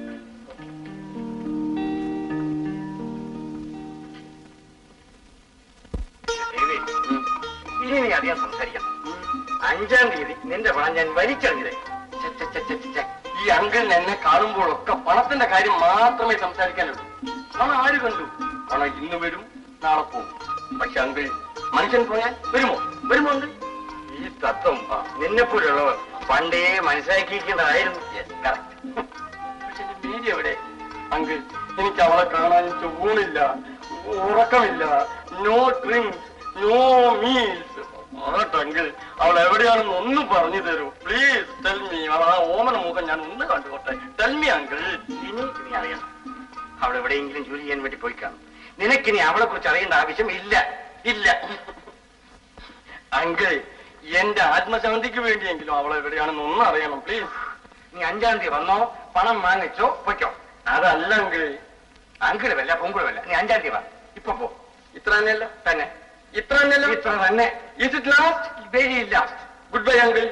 ഇനി നീ അധികം സംസാരിക്കണം അഞ്ചാം തീയതി നിന്റെ പണം ഞാൻ വലിച്ചെറിഞ്ഞത് ഛെ, ഛെ, ഛെ, ഛെ, ഛെ, ഛെ. ഈ അങ്കിളിന് എന്നെ കാണുമ്പോഴൊക്കെ പണത്തിന്റെ കാര്യം മാത്രമേ സംസാരിക്കാനുള്ളൂ പണം ആര് കണ്ടു പണം ഇന്ന് വരും നാളെ പോകും പക്ഷെ അങ്കിൾ മനുഷ്യൻ പോയാൽ വരുമോ വരുമോ അങ്കിൾ ഈ തത്വം നിന്നെപ്പോലുള്ളവർ പണ്ടേ മനസ്സിലാക്കിയിരിക്കേണ്ടതായിരുന്നു Yes, correct. പക്ഷെ എന്റെ മേരി എവിടെ അങ്കിൾ എനിക്ക് അവളെ കാണാൻ ഊണില്ല ഉറക്കമില്ല no drinks no meals uncle അവൾ എവിടെയാണെന്ന് ഒന്ന് പറഞ്ഞു തരൂ പ്ലീസ് ടെൽ മീ ആ ഓമന മുഖം ഞാൻ ഒന്ന് കണ്ടുകൊട്ടെ ടെൽ മീ അങ്കിൾ ഇനി നീ അറിയണം അവൾ എവിടെയെങ്കിലും ജോലി ചെയ്യാൻ വേണ്ടി പോയി കാണും നിനക്കിനി അവളെ കുറിച്ച് അറിയേണ്ട ആവശ്യം ഇല്ല ഇല്ല അങ്കിൾ എന്റെ ആത്മശാന്തിക്ക് വേണ്ടിയെങ്കിലും അവൾ എവിടെയാണെന്ന് ഒന്ന് അറിയണം പ്ലീസ് നീ അഞ്ചാം തീയതി വന്നോ പണം വാങ്ങിച്ചോ പൊയ്ക്കോ അതല്ല അങ്കിള് അങ്കിള് വല്ല പൊങ്കുളല്ല നീ അഞ്ചാം തീയതി വാ ഇപ്പൊ പോ ഇത്ര തന്നെയല്ല തന്നെ ഇത്ര തന്നെയല്ല ഇത്ര തന്നെ is it last very last goodbye uncle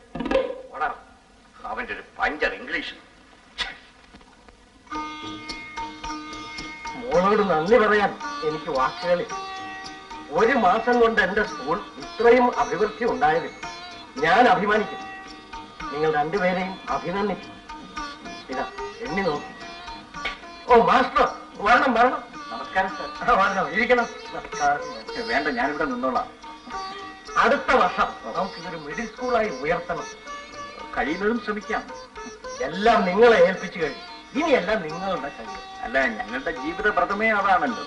അവന്റെ ഒരു പഞ്ചർ ഇംഗ്ലീഷ് മോളോട് നന്ദി പറയാൻ എനിക്ക് വാക്കുകളിൽ ഒരു മാസം കൊണ്ട് എന്റെ സ്കൂൾ ഇത്രയും അഭിവൃദ്ധി ഉണ്ടായതിൽ ഞാൻ അഭിമാനിക്കുന്നു നിങ്ങൾ രണ്ടുപേരെയും അഭിനന്ദിക്കും ഇതാ എണ്ണി നോക്കി ഓ മാസ്റ്റർ വരണം വരണം നമസ്കാരം സാർ വരണം ഇരിക്കണം നമസ്കാരം വേണ്ട ഞാനിവിടെ നിന്നോളാം അടുത്ത വർഷം നമുക്ക് ഇതൊരു മിഡിൽ സ്കൂളായി ഉയർത്തണം കഴിയുന്നതും ശ്രമിക്കാം എല്ലാം നിങ്ങളെ ഏൽപ്പിച്ചു കഴിഞ്ഞു ഇനിയെല്ലാം നിങ്ങളുടെ കഴിയും അല്ല ഞങ്ങളുടെ ജീവിത പ്രഥമേ അതാണല്ലോ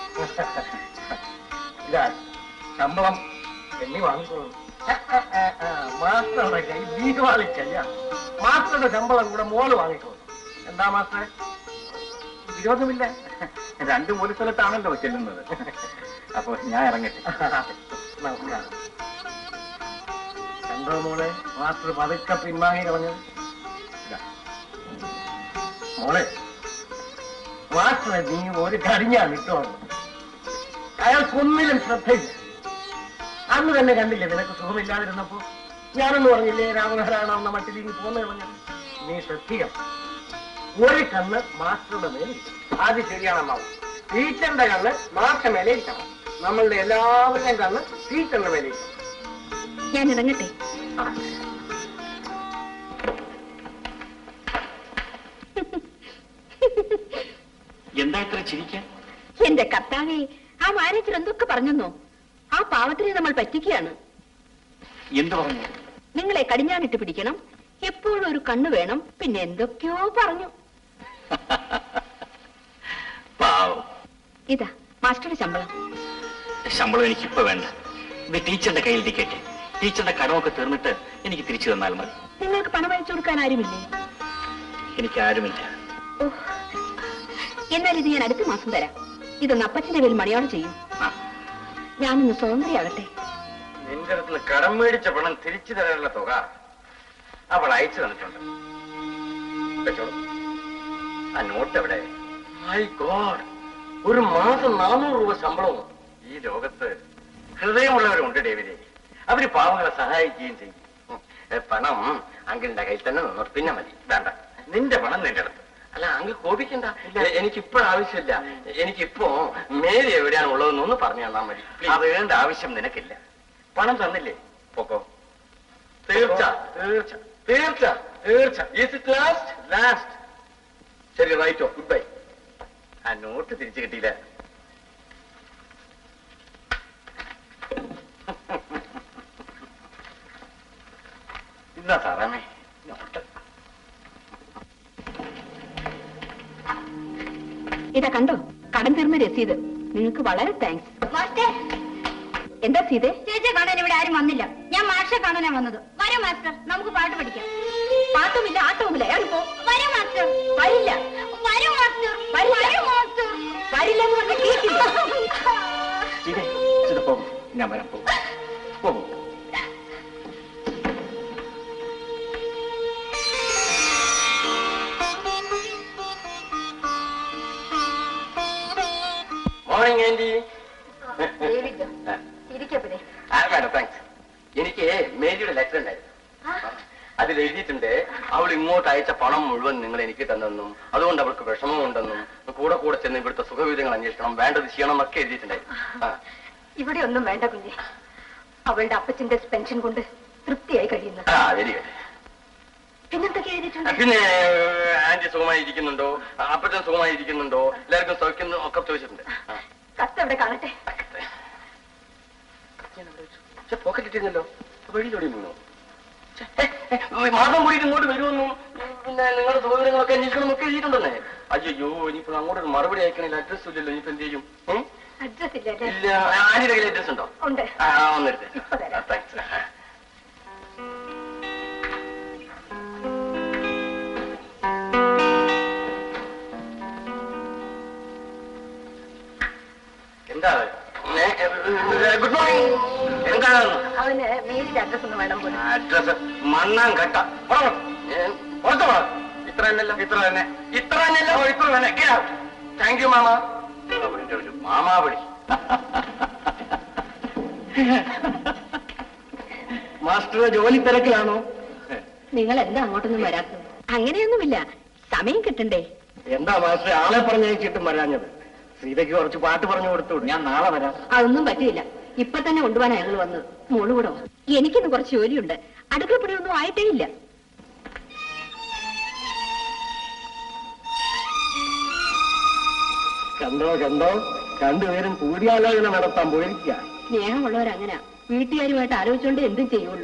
ഇതാ ശമ്പളം എണ്ണി വാങ്ങിക്കോളൂ മാസ്റ്ററുടെ കൈ ദീപാവളി കല്യാണം മാസ്റ്ററുടെ ശമ്പളം കൂടെ മോള് വാങ്ങിക്കോളൂ എന്താ മാസ്റ്ററെ വിരോധമില്ല രണ്ടു ഒരു സ്ഥലത്താണല്ലോ ചെല്ലുന്നത് അപ്പൊ ഞാൻ ഇറങ്ങട്ടെ നമസ്കാരം കണ്ടോ മോളെ മാസ്റ്റർ പതുക്കെ പിൻവാങ്ങി കളഞ്ഞത് ഇതാ. മോളെ മാസ്റ്ററെ നീ ഒരു കടിഞ്ഞാണ് ഇട്ടോളൂ അയാൾക്കൊന്നിലും ശ്രദ്ധയില്ല അന്ന് തന്നെ കണ്ടില്ലേ നിനക്ക് സുഖമില്ലാതിരുന്നപ്പോ ഞാനൊന്ന് പറഞ്ഞില്ലേ രാമനാരായണ എന്ന മട്ടിൽ ഇനി പോന്നു കളഞ്ഞത് നീ ശ്രദ്ധിക്കണം ഒരു കണ്ണ് മാസ്റ്ററുടെ മേലെ ഇരിക്കണം. അത് ശരിയാണ് അമ്മാവ് ടീച്ചറിന്റെ കണ്ണ് മാസ്റ്റർ മേലെ ഇരിക്കണം നമ്മളുടെ എല്ലാവരുടെയും കണ്ണ് ടീച്ചറിന്റെ മേലെ ഇരിക്കണം ഞാൻ ഇറങ്ങട്ടെ എന്താ ഇത്ര ചിരിക്കാൻ എന്റെ കർത്താവേ ആ മാനേജർ എന്തൊക്കെ പറഞ്ഞെന്നോ ആ പാവത്തിനെ നമ്മൾ പറ്റിക്കുകയാണ് എന്ത് പറഞ്ഞു നിങ്ങളെ കടിഞ്ഞാണിട്ട് പിടിക്കണം എപ്പോഴും ഒരു കണ്ണ് വേണം പിന്നെ എന്തൊക്കെയോ പറഞ്ഞു പാവം ഇതാ മാസ്റ്ററുടെ ശമ്പളം ശമ്പളം എനിക്കിപ്പോ വേണ്ട ഇത് ടീച്ചറിന്റെ കയ്യിൽ ഇരിക്കട്ടെ ടീച്ചറിന്റെ കടമൊക്കെ തീർന്നിട്ട് എനിക്ക് തിരിച്ചു തന്നാൽ മതി നിങ്ങൾക്ക് പണം അയച്ചു കൊടുക്കാൻ ആരുമില്ലേ എനിക്ക് ആരുമില്ല ഓ എന്നാൽ ഇത് ഞാൻ അടുത്ത മാസം തരാം ഇതൊന്ന് അപ്പച്ചന്റെ പേരിൽ മണിയോട് ചെയ്യും ഞാനൊന്ന് സ്വതന്ത്രയാകട്ടെ നിന്റെ അടുത്ത് കടം മേടിച്ച പണം തിരിച്ചു തരാനുള്ള തുക അവൾ അയച്ചു തന്നിട്ടുണ്ട് വെച്ചോളൂ ആ നോട്ട് എവിടെ മൈ ഗോഡ് ഒരു മാസം നാനൂറ് രൂപ ശമ്പളവും ഈ ലോകത്ത് ഹൃദയമുള്ളവരുണ്ട് ഡേവിഡേ അവര് പാവങ്ങളെ സഹായിക്കുകയും ചെയ്യും ഉം. ഏ, പണം അങ്കിളിന്റെ കയ്യിൽ തന്നെ നിന്നോ പിന്നെ മതി വേണ്ട നിന്റെ പണം നിന്റെ അടുത്ത് അല്ല അങ്കിൾ കോപിക്കണ്ട എ- എനിക്കിപ്പോൾ ആവശ്യമില്ല എനിക്കിപ്പോ മേരി എവിടെയാണ് ഉള്ളതെന്നൊന്ന് പറഞ്ഞു തന്നാൽ മതി അത് വേണ്ട ആവശ്യം നിനക്കില്ല പണം തന്നില്ലേ പൊക്കോ തീർച്ച തീർച്ച തീർച്ച തീർച്ച ഈസ് ഇറ്റ് ലാസ്റ്റ് ലാസ്റ്റ് ശരി റൈറ്റോ ഗുഡ് ബൈ ആ നോട്ട് തിരിച്ചു കിട്ടിയില്ല ഇല്ല സാറാമേ നോട്ട് ഇതാ കണ്ടോ കടം തീർന്ന രസീത് നിങ്ങൾക്ക് വളരെ താങ്ക്സ് മാസ്റ്റർ എന്താ സീതേ ചേച്ചിയെ കാണാൻ ഇവിടെ ആരും വന്നില്ല ഞാൻ മാഷെ കാണാനാ വന്നത് വരൂ മാസ്റ്റർ നമുക്ക് പാട്ട് പഠിക്കാം പാട്ടുമില്ല ആട്ടവുമില്ല ഇറങ്ങിപ്പോ വരൂ മാസ്റ്റർ വരില്ല വരൂ മാസ്റ്റർ വരില്ല. വരൂ മാസ്റ്റർ വരില്ല എന്ന് പറഞ്ഞ കേട്ടില്ല ഇതേ ഇത് പോകും ഞാൻ വരാം പോകും പോകും മോർണിംഗ് ആൻഡി ഇരിക്കപ്പേ ആ വേണം താങ്ക്സ് എനിക്ക് മേരിയുടെ ലെറ്റർ ഉണ്ടായിരുന്നു അതിൽ എഴുതിയിട്ടുണ്ട് അവൾ ഇങ്ങോട്ട് അയച്ച പണം മുഴുവൻ നിങ്ങൾ എനിക്ക് തന്നെന്നും അതുകൊണ്ട് അവൾക്ക് വിഷമമുണ്ടെന്നും കൂടെ കൂടെ ചെന്ന് ഇവിടുത്തെ സുഖവിധങ്ങൾ അന്വേഷിക്കണം വേണ്ടത് ചെയ്യണം എന്നൊക്കെ എഴുതിയിട്ടുണ്ടായിരുന്നു ആ. ഇവിടെ ഒന്നും വേണ്ട കുഞ്ഞെ അവളുടെ അപ്പച്ചന്റെ പെൻഷൻ കൊണ്ട് തൃപ്തിയായി കഴിയുന്നു ആ വെരി ഗുഡ് പിന്നെന്തൊക്കെ എഴുതിയിട്ടുണ്ട് പിന്നെ ആന്റി സുഖമായി ഇരിക്കുന്നുണ്ടോ അപ്പച്ചൻ സുഖമായി ഇരിക്കുന്നുണ്ടോ എല്ലാവർക്കും സൗഖ്യം ഒക്കെ ചോദിച്ചിട്ടുണ്ട് ആ. കത്ത് അവിടെ കാണട്ടെ പോക്കറ്റ് ഇട്ടിരുന്നല്ലോ വഴിയിലൂടെ വീണു ഛെ, ഏ, ഏ, മാസം കൂടി ഇങ്ങോട്ട് വരുമെന്നും പിന്നെ നിങ്ങളുടെ സൗകര്യങ്ങളൊക്കെ അന്വേഷിക്കണമെന്നൊക്കെ എഴുതിയിട്ടുണ്ടെന്നേ അയ്യോ ഇനിയിപ്പോ അങ്ങോട്ട് ഒരു മറുപടി അയക്കണില്ല അഡ്രസ് ഇല്ലല്ലോ ഇനിയിപ്പോ എന്ത് ചെയ്യും ഉം? അഡ്രസ് ഇല്ല അല്ലേ ഇല്ല ആന്റിയുടെ കയ്യിൽ അഡ്രസ് ഉണ്ടോ ഉണ്ട് ആ ഒന്നെടുത്ത് ഇപ്പൊ തരാം. താങ്ക്സ് എന്താ ഗുഡ് മോർണിംഗ് എന്താണ് അവന് മേരിന്റെ അഡ്രസ് ഒന്ന് വേണം പോലും അഡ്രസ് മണ്ണാൻ കട്ട പുറത്ത് പുറത്ത് പോണം ഇത്ര തന്നെയല്ലോ ഇത്ര തന്നെ ഇത്ര തന്നെയല്ലോ ഓ, ഇത്ര തന്നെ താങ്ക് യു മാമ അവന്റെ ഒരു മാമാവളി മാസ്റ്റർ ജോലി തിരക്കിലാണോ നിങ്ങൾ എന്താ അങ്ങോട്ടൊന്നും വരാത്തത് അങ്ങനെയൊന്നുമില്ല സമയം കിട്ടണ്ടേ എന്താ മാസ്റ്റർ ആളെ പറഞ്ഞയച്ചിട്ടും വരാഞ്ഞത് സീതയ്ക്ക് കുറച്ച് പാട്ട് പറഞ്ഞു കൊടുത്തു ഞാൻ നാളെ വരാം അതൊന്നും പറ്റില്ല ഇപ്പൊ തന്നെ കൊണ്ടുപോകാൻ അയാൾ വന്നത് മോള് കൂടെ വാ. എനിക്കിന്ന് കുറച്ച് ജോലിയുണ്ട് അടുക്കളപ്പണിയൊന്നും ആയിട്ടേ ഇല്ല കണ്ടോ കണ്ടോ രണ്ടുപേരും കൂടിയാലോചന നടത്താൻ പോയിരിക്കുക സ്നേഹമുള്ളവരങ്ങനെ വീട്ടുകാരുമായിട്ട് ആലോചിച്ചുകൊണ്ട് എന്തും ചെയ്യുള്ളൂ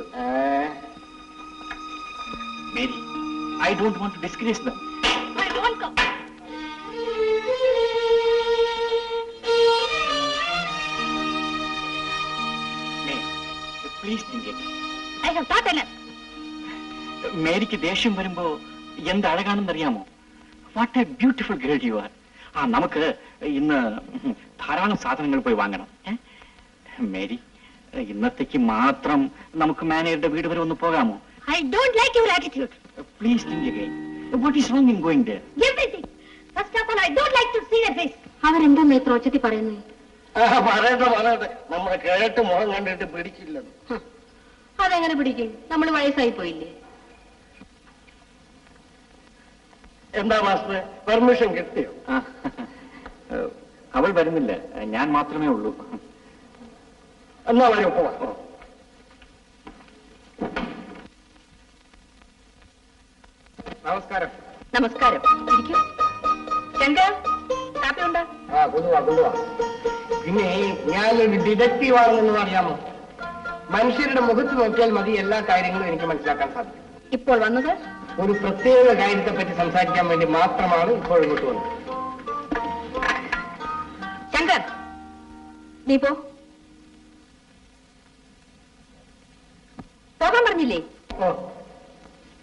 Mary I don't want to disgrace them I won't come. Please think I have thought enough. മേരിക്ക് ദേഷ്യം വരുമ്പോ എന്ത് അഴകാണെന്നറിയാമോ what a beautiful girl you are ആ നമുക്ക് ഇന്ന് ധാരാളം സാധനങ്ങൾ പോയി വാങ്ങണം ഏ? മേരി ഇന്നത്തേക്ക് മാത്രം നമുക്ക് മാനേജറുടെ വീട് വരെ ഒന്ന് പോകാമോ I don't like your attitude. Please think again what is wrong in going there Everything. First of all, I don't like to see their face. അവരെന്താ നേത്ര ഒച്ചത്തി പറയുന്നത് പറയട്ടെ പറയട്ടെ നമ്മുടെ കേട്ട് മുഖം കണ്ടിട്ട് പിടിച്ചില്ലെന്ന് ഹ്. അതെങ്ങനെ പിടിക്കും നമ്മൾ വയസ്സായി പോയില്ലേ എന്താ മാസ്റ്റർ പെർമിഷൻ കിട്ടിയോ ആ, അവൾ വരുന്നില്ല ഞാൻ മാത്രമേ ഉള്ളൂ എന്നാ വരും പോവാം നമസ്കാരം നമസ്കാരം ഇരിക്കൂ ശങ്കർ കാപ്പി ഉണ്ടോ ആ കൊണ്ടുവാ കൊണ്ടുവാ പിന്നെ ഞാനൊരു ഡിറ്റക്റ്റീവ് ആണെന്ന് അറിയാമോ മനുഷ്യരുടെ മുഖത്ത് നോക്കിയാൽ മതി എല്ലാ കാര്യങ്ങളും എനിക്ക് മനസ്സിലാക്കാൻ സാധിക്കും ഇപ്പോൾ വന്നത് ഒരു പ്രത്യേക കാര്യത്തെ പറ്റി സംസാരിക്കാൻ വേണ്ടി മാത്രമാണ് ഇപ്പോൾ ഇങ്ങോട്ട് വന്നത് ശങ്കർ നീ പോ പോകാൻ പറഞ്ഞില്ലേ ഓ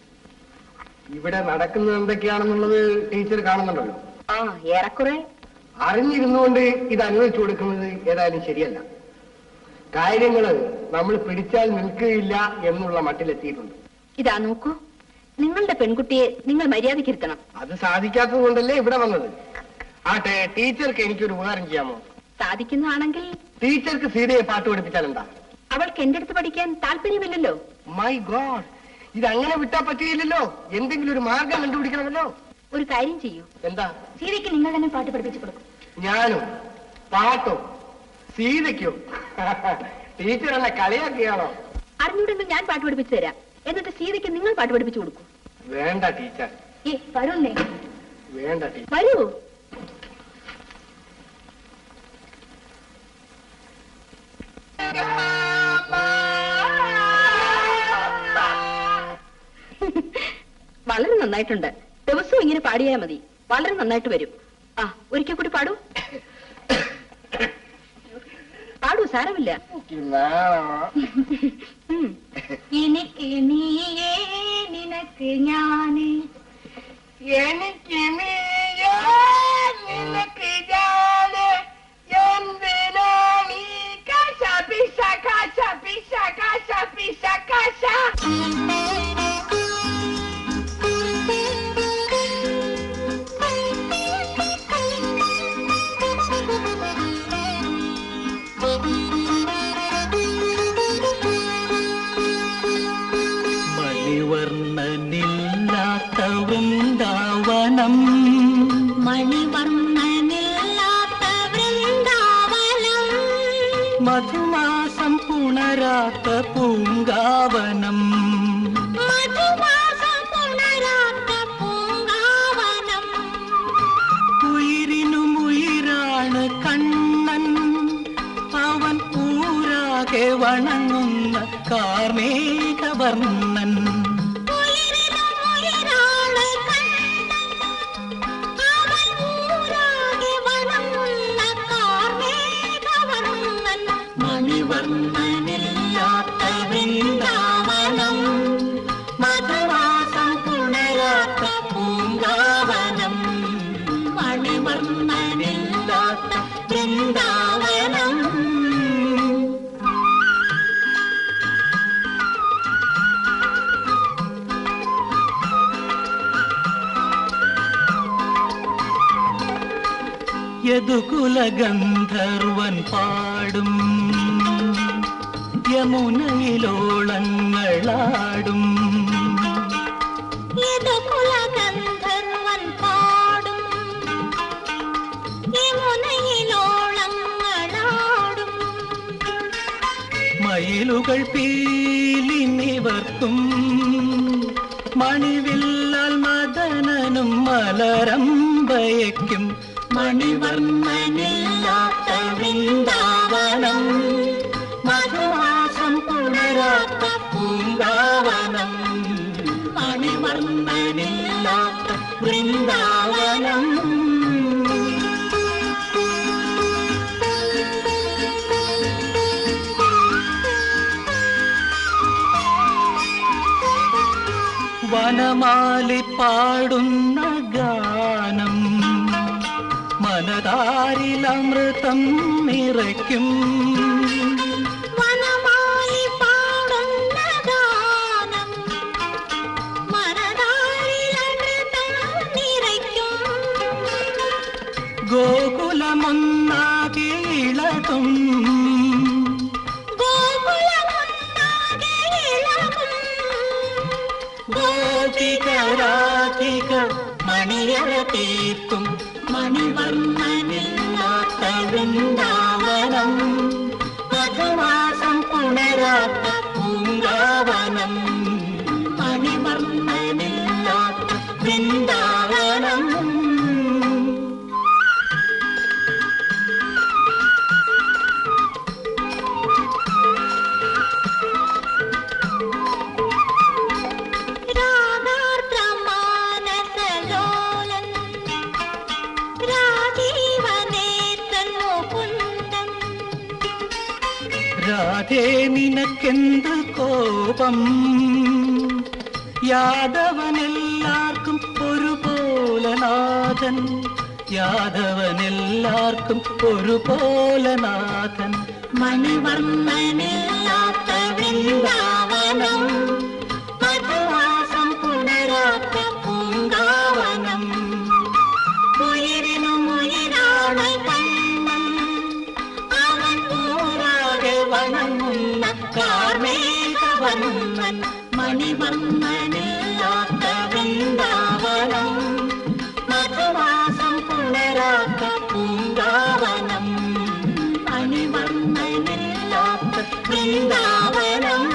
ഇവിടെ നടക്കുന്നത് എന്തൊക്കെയാണെന്നുള്ളത് ടീച്ചർ കാണുന്നുണ്ടല്ലോ ആ ഏറെക്കുറെ അറിഞ്ഞിരുന്നുകൊണ്ട് ഇത് അനുവദിച്ചു കൊടുക്കുന്നത് ഏതായാലും ശരിയല്ല കാര്യങ്ങള് നമ്മൾ പിടിച്ചാൽ നിൽക്കുകയില്ല എന്നുള്ള മട്ടിലെത്തിയിട്ടുണ്ട് ഇതാ നോക്കൂ നിങ്ങളുടെ പെൺകുട്ടിയെ നിങ്ങൾ മര്യാദയ്ക്കിരുത്തണം അത് സാധിക്കാത്തത് കൊണ്ടല്ലേ ഇവിടെ വന്നത് ആട്ടെ ടീച്ചർക്ക് എനിക്കൊരു ഉപകാരം ചെയ്യാമോ സാധിക്കുന്നതാണെങ്കിൽ ടീച്ചർക്ക് സീതയെ പാട്ട് പഠിപ്പിച്ചാൽ എന്താ അവൾക്ക് എന്റെ അടുത്ത് പഠിക്കാൻ താല്പര്യമില്ലല്ലോ മൈ ഗോഡ് ഇത് അങ്ങനെ വിട്ടാ പറ്റുകയില്ലല്ലോ എന്തെങ്കിലും ഒരു മാർഗം കണ്ടുപിടിക്കണമല്ലോ ഒരു കാര്യം ചെയ്യൂ എന്താ സീതയ്ക്ക് നിങ്ങൾ തന്നെ പാട്ട് പഠിപ്പിച്ചു കൊടുക്കും ഞാനോ പാട്ടോ സീതയ്ക്കോ ടീച്ചർ എന്നെ കളിയാക്കിയാണോ അറിഞ്ഞൂടെങ്കിൽ ഞാൻ പാട്ട് പഠിപ്പിച്ചു തരാം എന്നിട്ട് സീതയ്ക്ക് നിങ്ങൾ പാട്ട് പഠിപ്പിച്ചു കൊടുക്കും വേണ്ട ടീച്ചർ ഏ വരുന്നേ വേണ്ട ടീച്ചർ വരൂ വളരെ നന്നായിട്ടുണ്ട് ദിവസവും ഇങ്ങനെ പാടിയാൽ മതി വളരെ നന്നായിട്ട് വരും ആ ഒരിക്കൽ കൂടി പാടൂ പാടൂ സാരമില്ല ഉം. എനിക്ക് നീയേ നിനക്ക് ഞാന് എനിക്ക് നീയോ നിനക്ക് ഞാന് എന്തിനാ നീ കശ പിശ കശ പിശ കശ പിശ കശ മണിവർണ്ണനില്ലാത്ത വൃന്ദാവനം മണിവർണ്ണനില്ലാത്ത വൃന്ദാവനം മധുമാസം പുണരാത്ത പൂങ്കാവനം മധുമാസം പുണരാത്ത പൂങ്കാവനം ഉയിരിനും ഉയിരാണ് കണ്ണൻ അവൻ ഊരാകെ വണങ്ങുന്ന കാർമേഘവർണ്ണൻ ഉയിരിനും ഉയിരാണ് കണ്ണൻ. അവൻ ഊരാകെ വണങ്ങുന്ന കാർമേഘവർണ്ണൻ. മണിവർണ്ണനില്ലാത്ത വൃന്ദാവനം മധുമാസം പുണരാത്ത പൂങ്കാവനം മണിവർണ്ണനില്ലാത്ത വൃന്ദാവനം യദുകുലഗന്ധർവൻ പാടും യമുനയിലോളങ്ങളാടും ഇത് കുലഗന്ധർവൻ പാടും യമുനയിലോളങ്ങളാടും മയിലുകൾ പീലിനിവർക്കും മണിവില്ലാൽ മദനനും മലരമ്പയയ്ക്കും മണിവർണ്ണനില്ലാത്ത വൃന്ദാവനം മധുമാസം പുണരാത്ത പൂങ്കാവനം മണിവർണ്ണനില്ലാത്ത വൃന്ദാവനം വനമാലി പാടുന്ന ഗാനം മനതാരിലമൃതം നിറയ്ക്കും വനമാലി പാടുന്ന ഗാനം മനതാരിലമൃതം നിറയ്ക്കും ഗോകുലമൊന്നാകെ ഇളതും ഗോകുലമൊന്നാകെ ഇളകും ഗോപികരാധിക മണിയറ തീർക്കും മണിവർണ്ണനില്ലാത്ത വൃന്ദാവനം മധുമാസം പുണരാത്ത പൂങ്കാവനം മണിവർണ്ണനില്ലാത്ത വൃന്ദാവനം രാഗാർദ്രമാനസലോലൻ രാജീവനേത്രൻ മുകുന്ദൻ രാധേ നിനക്കെന്ത് കോപം യാദവനെല്ലാവർക്കും ഒരുപോലെ നാഥൻ യാദവനെല്ലാവർക്കും ഒരുപോലെ നാഥൻ മണിവർണ്ണനില്ലാത്ത വൃന്ദാവനം മധുവാസം പുണരാത്ത പൂങ്കാവനം ഉയിരിനും ഉയിരാണ് കണ്ണൻ അവൻ ഊരാകെ വണങ്ങുന്ന കാർമേഘവർണ്ണൻ മണിവർണ്ണനില്ലാത്ത വൃന്ദാവനം മധുവാസം പുണരാത്ത പൂങ്കാവനം അണിവർണ്ണനില്ലാത്ത വൃന്ദാവനം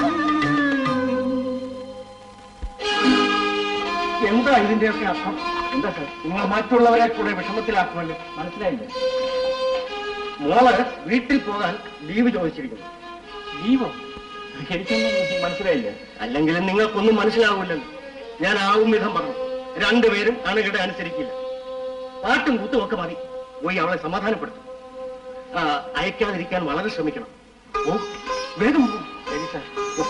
എന്താ ഇതിന്റെയൊക്കെ അർത്ഥം എന്താ സാർ നിങ്ങൾ മറ്റുള്ളവരെ കൂടെ വിഷമത്തിലാക്കുമല്ലോ മനസ്സിലായില്ലേ മോള് വീട്ടിൽ പോകാൻ ലീവ് ചോദിച്ചിരിക്കുന്നു ലീവോ എനിക്കൊന്നും മനസ്സിലായില്ല അല്ലെങ്കിലും നിങ്ങൾക്കൊന്നും മനസ്സിലാവില്ലല്ലോ ഞാൻ ആവും വിധം പറഞ്ഞു രണ്ടുപേരും അണുകിടെ അനുസരിക്കില്ല പാട്ടും കൂത്തും ഒക്കെ മതി പോയി അവളെ സമാധാനപ്പെടുത്തും ആ, അയക്കാതിരിക്കാൻ വളരെ ശ്രമിക്കണം ഓ വേഗം പോ. ശരി സാർ ഓ.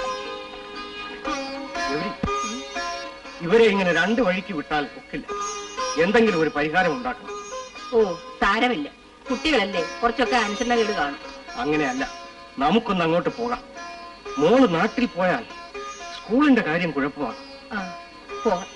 എവിടെ ഇവരെ ഇങ്ങനെ രണ്ട് വഴിക്ക് വിട്ടാൽ ഒക്കില്ല എന്തെങ്കിലും ഒരു പരിഹാരം ഉണ്ടാക്കണം ഓ സാരമില്ല കുട്ടികളല്ലേ കുറച്ചൊക്കെ അനുസരണകേട് കാണും അങ്ങനെയല്ല നമുക്കൊന്ന് അങ്ങോട്ട് പോകാം മോള് നാട്ടിൽ പോയാൽ സ്കൂളിന്റെ കാര്യം കുഴപ്പമാണ് ആ പോകാം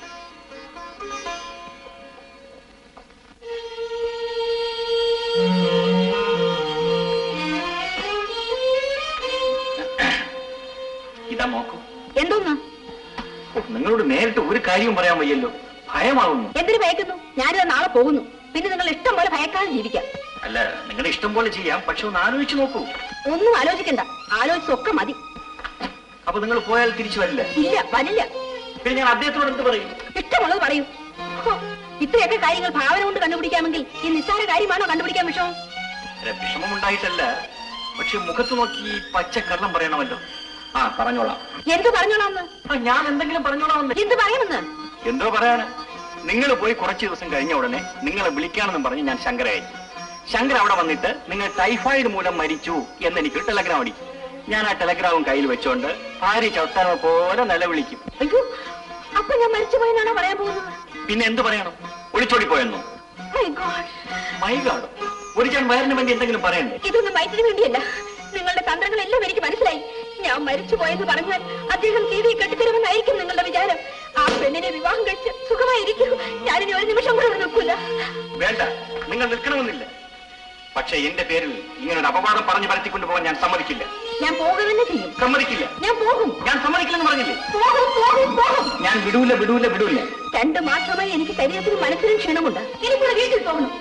ഇതാ നോക്കൂ എന്തോന്ന് നിങ്ങളോട് നേരിട്ട് ഒരു കാര്യവും പറയാൻ വയ്യല്ലോ ഭയമാവുന്നു എന്തിനു ഭയക്കുന്നു ഞാനിത് നാളെ പോകുന്നു പിന്നെ നിങ്ങൾ ഇഷ്ടം പോലെ ഭയക്കാതെ ജീവിക്കാം അല്ല നിങ്ങളുടെ ഇഷ്ടം പോലെ ചെയ്യാം പക്ഷെ ഒന്ന് ആലോചിച്ച് നോക്കൂ ഒന്നും ആലോചിക്കണ്ട ആലോചിച്ചൊക്കെ മതി അപ്പൊ നിങ്ങൾ പോയാൽ തിരിച്ചു വരില്ല ഇല്ല വരില്ല പിന്നെ ഞാൻ അദ്ദേഹത്തോട് എന്ത് പറയും ഇഷ്ടമുള്ളത് പറയൂ ഹോ, ഇത്രയൊക്കെ കാര്യങ്ങൾ ഭാവന കൊണ്ട് കണ്ടുപിടിക്കാമെങ്കിൽ ഈ നിസ്സാര കാര്യമാണോ കണ്ടുപിടിക്കാൻ വിഷമം അല്ല, വിഷമമുണ്ടായിട്ടല്ല പക്ഷെ മുഖത്ത് നോക്കി ഈ പച്ച കള്ളം പറയണമല്ലോ ആ പറഞ്ഞോളാം എന്ത് പറഞ്ഞോളാന്ന് ആ, ഞാൻ എന്തെങ്കിലും പറഞ്ഞോളാം എന്ത് പറയണമെന്ന് എന്തോ പറയാന് നിങ്ങൾ പോയി കുറച്ച് ദിവസം കഴിഞ്ഞ ഉടനെ നിങ്ങളെ വിളിക്കാണെന്നും പറഞ്ഞ് ഞാൻ ശങ്കരെ അയച്ചു ശങ്കർ അവിടെ വന്നിട്ട് നിങ്ങൾ ടൈഫോയിഡ് മൂലം മരിച്ചു എന്ന് എനിക്ക് ടെലഗ്രാം അടിക്കും ഞാൻ ആ ടെലഗ്രാമും കയ്യിൽ വെച്ചോണ്ട് ഭാര്യ ചവിട്ടാനോ പോലെ നിലവിളിക്കും അയ്യോ അപ്പൊ ഞാൻ മരിച്ചുപോയെന്നാണോ പറയാൻ പോകുന്നത് പിന്നെ എന്ത് പറയണം ഒളിച്ചോടി പോയെന്നോ My God. മൈ ഗാഡ് ഒരു ഞാൻ വയറിന് വേണ്ടി എന്തെങ്കിലും പറയണ്ടേ ഇതൊന്നും വയറ്റിന് വേണ്ടിയല്ല നിങ്ങളുടെ തന്ത്രങ്ങളെല്ലാം എനിക്ക് മനസ്സിലായി ഞാൻ മരിച്ചു പോയെന്ന് പറഞ്ഞാൽ അദ്ദേഹം സീതയെ കെട്ടിത്തരുമെന്നായിരിക്കും നിങ്ങളുടെ വിചാരം ആ പെണ്ണിനെ വിവാഹം കഴിച്ച് സുഖമായിരിക്കും ഞാനിനി ഒരു നിമിഷം കൂടെ ഇവിടെ നിൽക്കൂല വേണ്ട നിങ്ങൾ നിൽക്കണമെന്നില്ല പക്ഷെ എന്റെ പേരിൽ ഇങ്ങനൊരു അപവാദം പറഞ്ഞു പരത്തിക്കൊണ്ടു പോകാൻ ഞാൻ സമ്മതിക്കില്ല ഞാൻ പോകുക തന്നെ ചെയ്യും സമ്മതിക്കില്ല ഞാൻ പോകും ഞാൻ സമ്മതിക്കില്ലെന്ന് പറഞ്ഞില്ലേ പോകും പോകും പോകും ഞാൻ വിടൂല വിടൂല വിടൂല രണ്ടു മാസമായി എനിക്ക് ശരീരത്തിനും മനസ്സിനും ക്ഷീണമുണ്ട് എനിക്കൂടെ വീട്ടിൽ പോകണം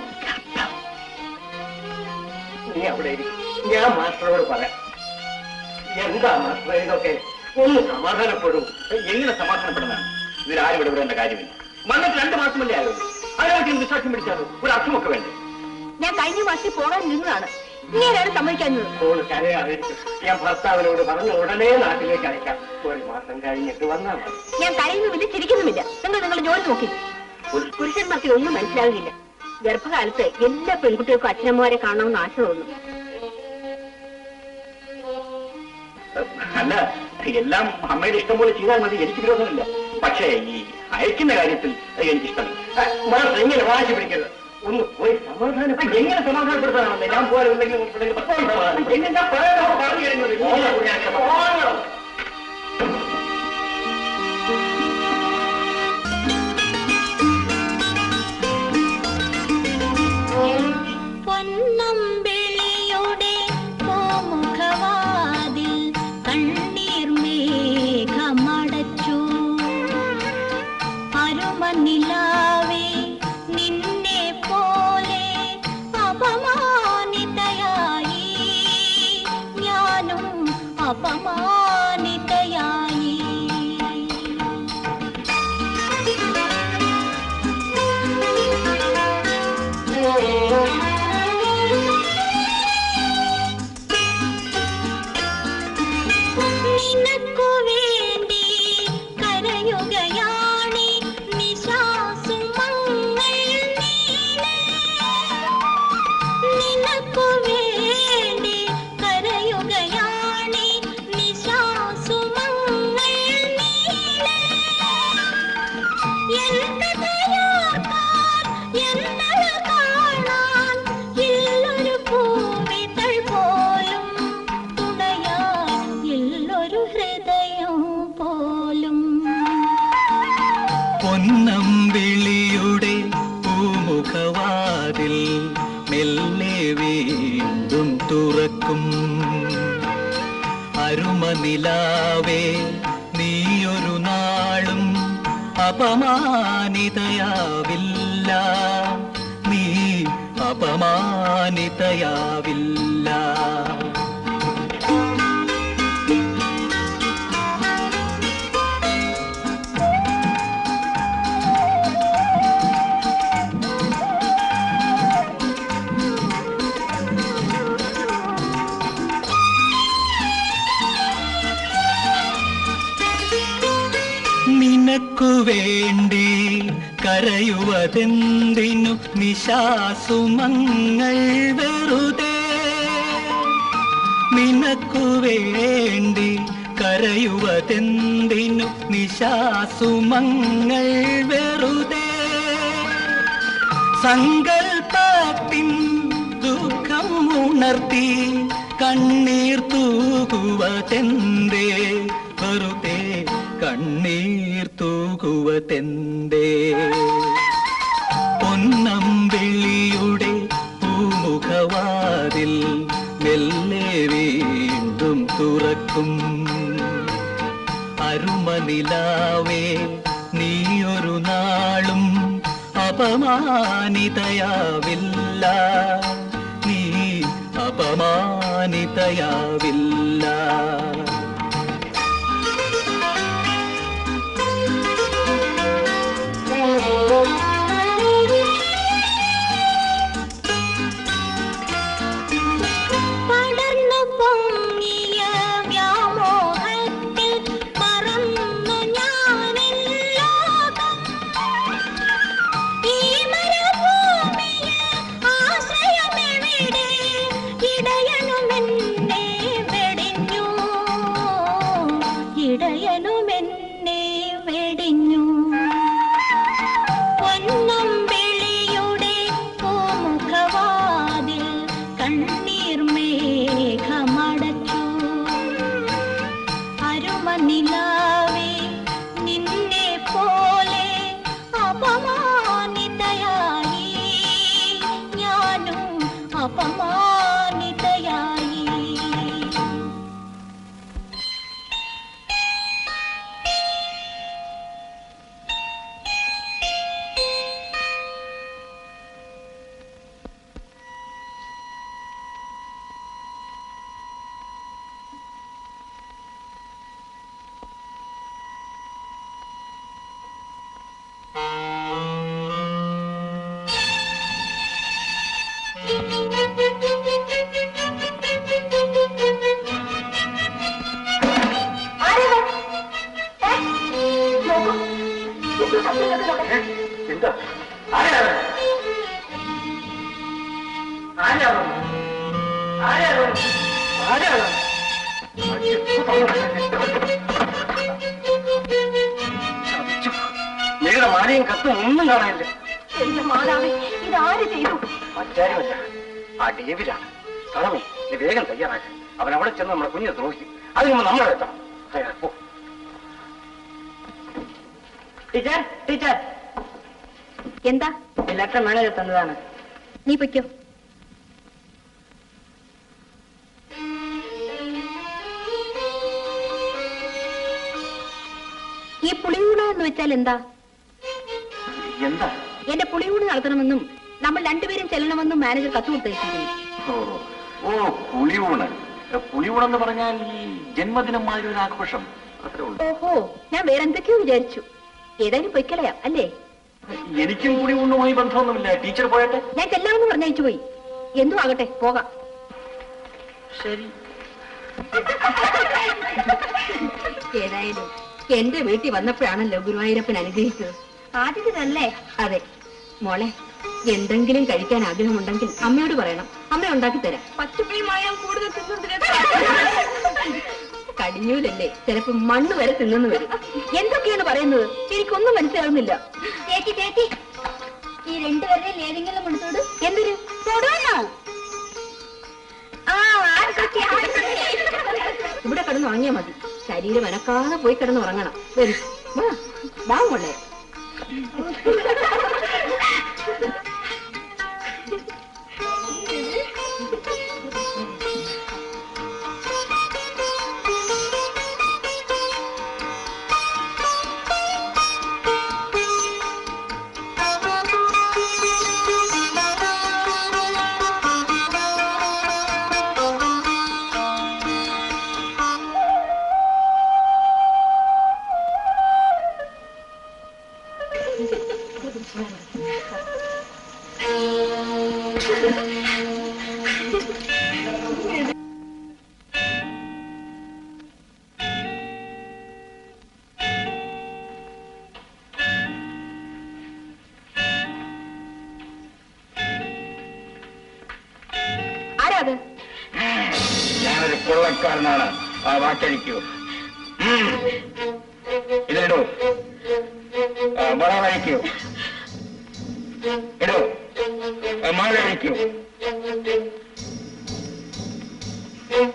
നീ അവിടെ ഇരിക്കും ഞാൻ മാസ്റ്ററോട് പറയാം എന്താ മാസ്റ്റർ ഇതൊക്കെ ഒന്ന് സമാധാനപ്പെടൂ എങ്ങനെ സമാധാനപ്പെടുന്നതാണ് ഇതിലാരും ഇവിടെ വിടേണ്ട കാര്യമില്ല വന്നിട്ട് രണ്ട് മാസമല്ലേ ആയോ അതിനൊക്കെ എന്ത് സാക്ഷ്യം പിടിച്ചാലോ ഒരു അർത്ഥമൊക്കെ വേണ്ടേ ഞാൻ കഴിഞ്ഞ മാസത്തിൽ പോകാൻ നിന്നതാണ് ഇങ്ങനെയാണ് സമ്മതിക്കാഞ്ഞത് മോള് കരയാതിരിക്കും ഞാൻ ഭർത്താവിനോട് പറഞ്ഞ് ഉടനെ നാട്ടിലേക്ക് അയക്കാം ഒരു മാസം കഴിഞ്ഞിട്ട് വന്നാൽ മതി ഞാൻ കരയുന്നുമില്ല ചിരിക്കുന്നുമില്ല നിങ്ങൾ നിങ്ങളുടെ ജോലി നോക്കി പുരുഷന്മാർക്ക് ഒന്നും മനസ്സിലാകില്ല ഗർഭകാലത്ത് എല്ലാ പെൺകുട്ടികൾക്കും അച്ഛനമ്മമാരെ കാണണമെന്ന് ആശ തോന്നും അല്ല എല്ലാം അമ്മയുടെ ഇഷ്ടം പോലെ ചെയ്താൽ മതി എനിക്ക് വിരോധമില്ല പക്ഷേ ഈ അയക്കുന്ന കാര്യത്തിൽ എനിക്കിഷ്ടമില്ല മാസ്റ്റർ എങ്ങനെ വാശി പിടിക്കരുത് ഒന്ന് പോയി സമാധാനപ്പെടും എങ്ങനെ സമാധാനപ്പെടുത്താനാണെന്ന് ഞാൻ പോലെ എന്തെങ്കിലും എന്നെ ഞാൻ പറയാനോ പറഞ്ഞു കഴിഞ്ഞത് പോകണം. പൊന്നമ്പിളിയുടെ പൂമുഖവാതിൽ കണ്ണീർ മേഘമടച്ചു അരുമനിലാവേ നിന്നെ പോലെ അപമാനിതയായി ഞാനും അപമാനിതയായി നിനക്കു വേണ്ടി കരയുകയാണി നിശാസുമങ്ങൾ നീളെ. നിനക്കു വേണ്ടി കരയുകയാണി നിശാസുമങ്ങൾ നീളെ. എൻ കഥയോർക്കാൻ എന്നഴകാ അരുമനിലാവേ നീയൊരു നാളും അപമാനിതയാവില്ല നീ അപമാനിതയാവില്ല നിനക്കു വേണ്ടി കരയുവതെന്തിനു നിശാസുമങ്ങൾ വെറുതെ നിനക്കു വേണ്ടി കരയുവതെന്തിനു നിശാസുമങ്ങൾ വെറുതെ സങ്കൽപ്പത്തിൻ ദുഃഖം ഉണർത്തി കണ്ണീർ തൂകുവതെന്തേ വെറുതെ കണ്ണീർ തൂകുവതെന്തേ പൊന്നമ്പിളിയുടെ പൂമുഖവാതിൽ മെല്ലെ വീണ്ടും തുറക്കും അരുമനിലാവേ നീയൊരു നാളും അപമാനിതയാവില്ല നീ അപമാനിതയാവില്ല പടർന്നു പൊങ്ങിയ വ്യാമോഹത്തിൽ മറന്നു ഞാനെല്ലോകം ഈ മരുഭൂമിയിൽ ആശ്രയമെവിടെ ഇടയനുമെന്നെ വെടിഞ്ഞു ഇടയനുമെന്നെ വെടിഞ്ഞു പൊന്നമ്പിളിയുടെ പൂമുഖവാതിൽ കണ്ണീർ മേഘമടച്ചു അരുമനിലാവേ നിന്നെ പോലെ അപമാനിതയായി ഞാനും അപമാനിതയായി എന്താ ആരാണ് ആരാണ് ആരാണ് ആരാണ് ഞങ്ങളുടെ മാലയും കത്തും ഒന്നും കാണാനില്ല എന്റെ മാതാവേ ഇതാര് ചെയ്തു മറ്റാരുമല്ല ആ ഡേവിഡാണ് സ്ഥലമേ നീ വേഗം തയ്യാറാക്കുക അവൻ അവിടെ ചെന്ന് നമ്മളെ കുഞ്ഞിനെ ദ്രോഹിക്കും അതിന് മുമ്പ് നമ്മൾ എത്തണം അയ്യ, പോ ടീച്ചർ ടീച്ചർ എന്താ ഈ ലെറ്റർ മാനേജർ തന്നതാണ് നീ പൊയ്ക്കോ ഈ പുളിയൂണ് എന്ന് വെച്ചാൽ എന്താ എന്താ എന്റെ പുളിയൂണ് നടത്തണമെന്നും നമ്മൾ രണ്ടുപേരും ചെല്ലണമെന്നും മാനേജർ കത്ത് കൊടുത്തേക്കുന്നു ഓ ഓ പുളിയൂണ് പുളിയൂണെന്ന് പറഞ്ഞാൽ ഈ ജന്മദിനം മാതിരി ഒരു ആഘോഷം അത്രേ ഉള്ളൂ ഓഹോ ഞാൻ വേറെ എന്തൊക്കെയോ വിചാരിച്ചു ഏതായാലും പൊയ്ക്കളയാം അല്ലേ എനിക്കും പുളിയൂണുമായി ബന്ധമൊന്നുമില്ല ടീച്ചർ പോയട്ടെ ഞാൻ ചെല്ലാമെന്ന് പറഞ്ഞയച്ചു പോയി എന്തു ആകട്ടെ പോകാം ശരി ഏതായാലും എന്റെ വീട്ടിൽ വന്നപ്പോഴാണല്ലോ ഗുരുവായൂരപ്പൻ അനുഗ്രഹിച്ചത് ആദ്യത്തിനല്ലേ അതെ മോളെ എന്തെങ്കിലും കഴിക്കാൻ ആഗ്രഹമുണ്ടെങ്കിൽ അമ്മയോട് പറയണം അമ്മ ഉണ്ടാക്കി തരാം പച്ചപ്പുളിമായാൽ കൂടുതൽ കടിഞ്ഞൂലല്ലേ ചിലപ്പോ മണ്ണ് വരെ തിന്നു വരും എന്തൊക്കെയാണ് പറയുന്നത് എനിക്കൊന്നും മനസ്സിലാകുന്നില്ല ചേച്ചി ചേച്ചി ഈ രണ്ടുപേരുടെ ഏതെങ്കിലും കൊടുത്തോട് എന്തിന് തൊടുവെന്നോ? ആ ആർക്കൊക്കെ ഇവിടെ കിടന്ന് ഉറങ്ങിയാ മതി ശരീരം അനക്കാതെ പോയി കിടന്ന് ഉറങ്ങണം വരൂ വാ വാ മോളെ ആരാ അത് ഞാനൊരു കൊള്ളക്കാരനാണ് ആ വാക്കഴിക്കൂ ഉം. ഇതിടൂ ആ, വള കഴിക്കൂ ഇടൂ ആ, മാല കഴിക്കൂ ഉം.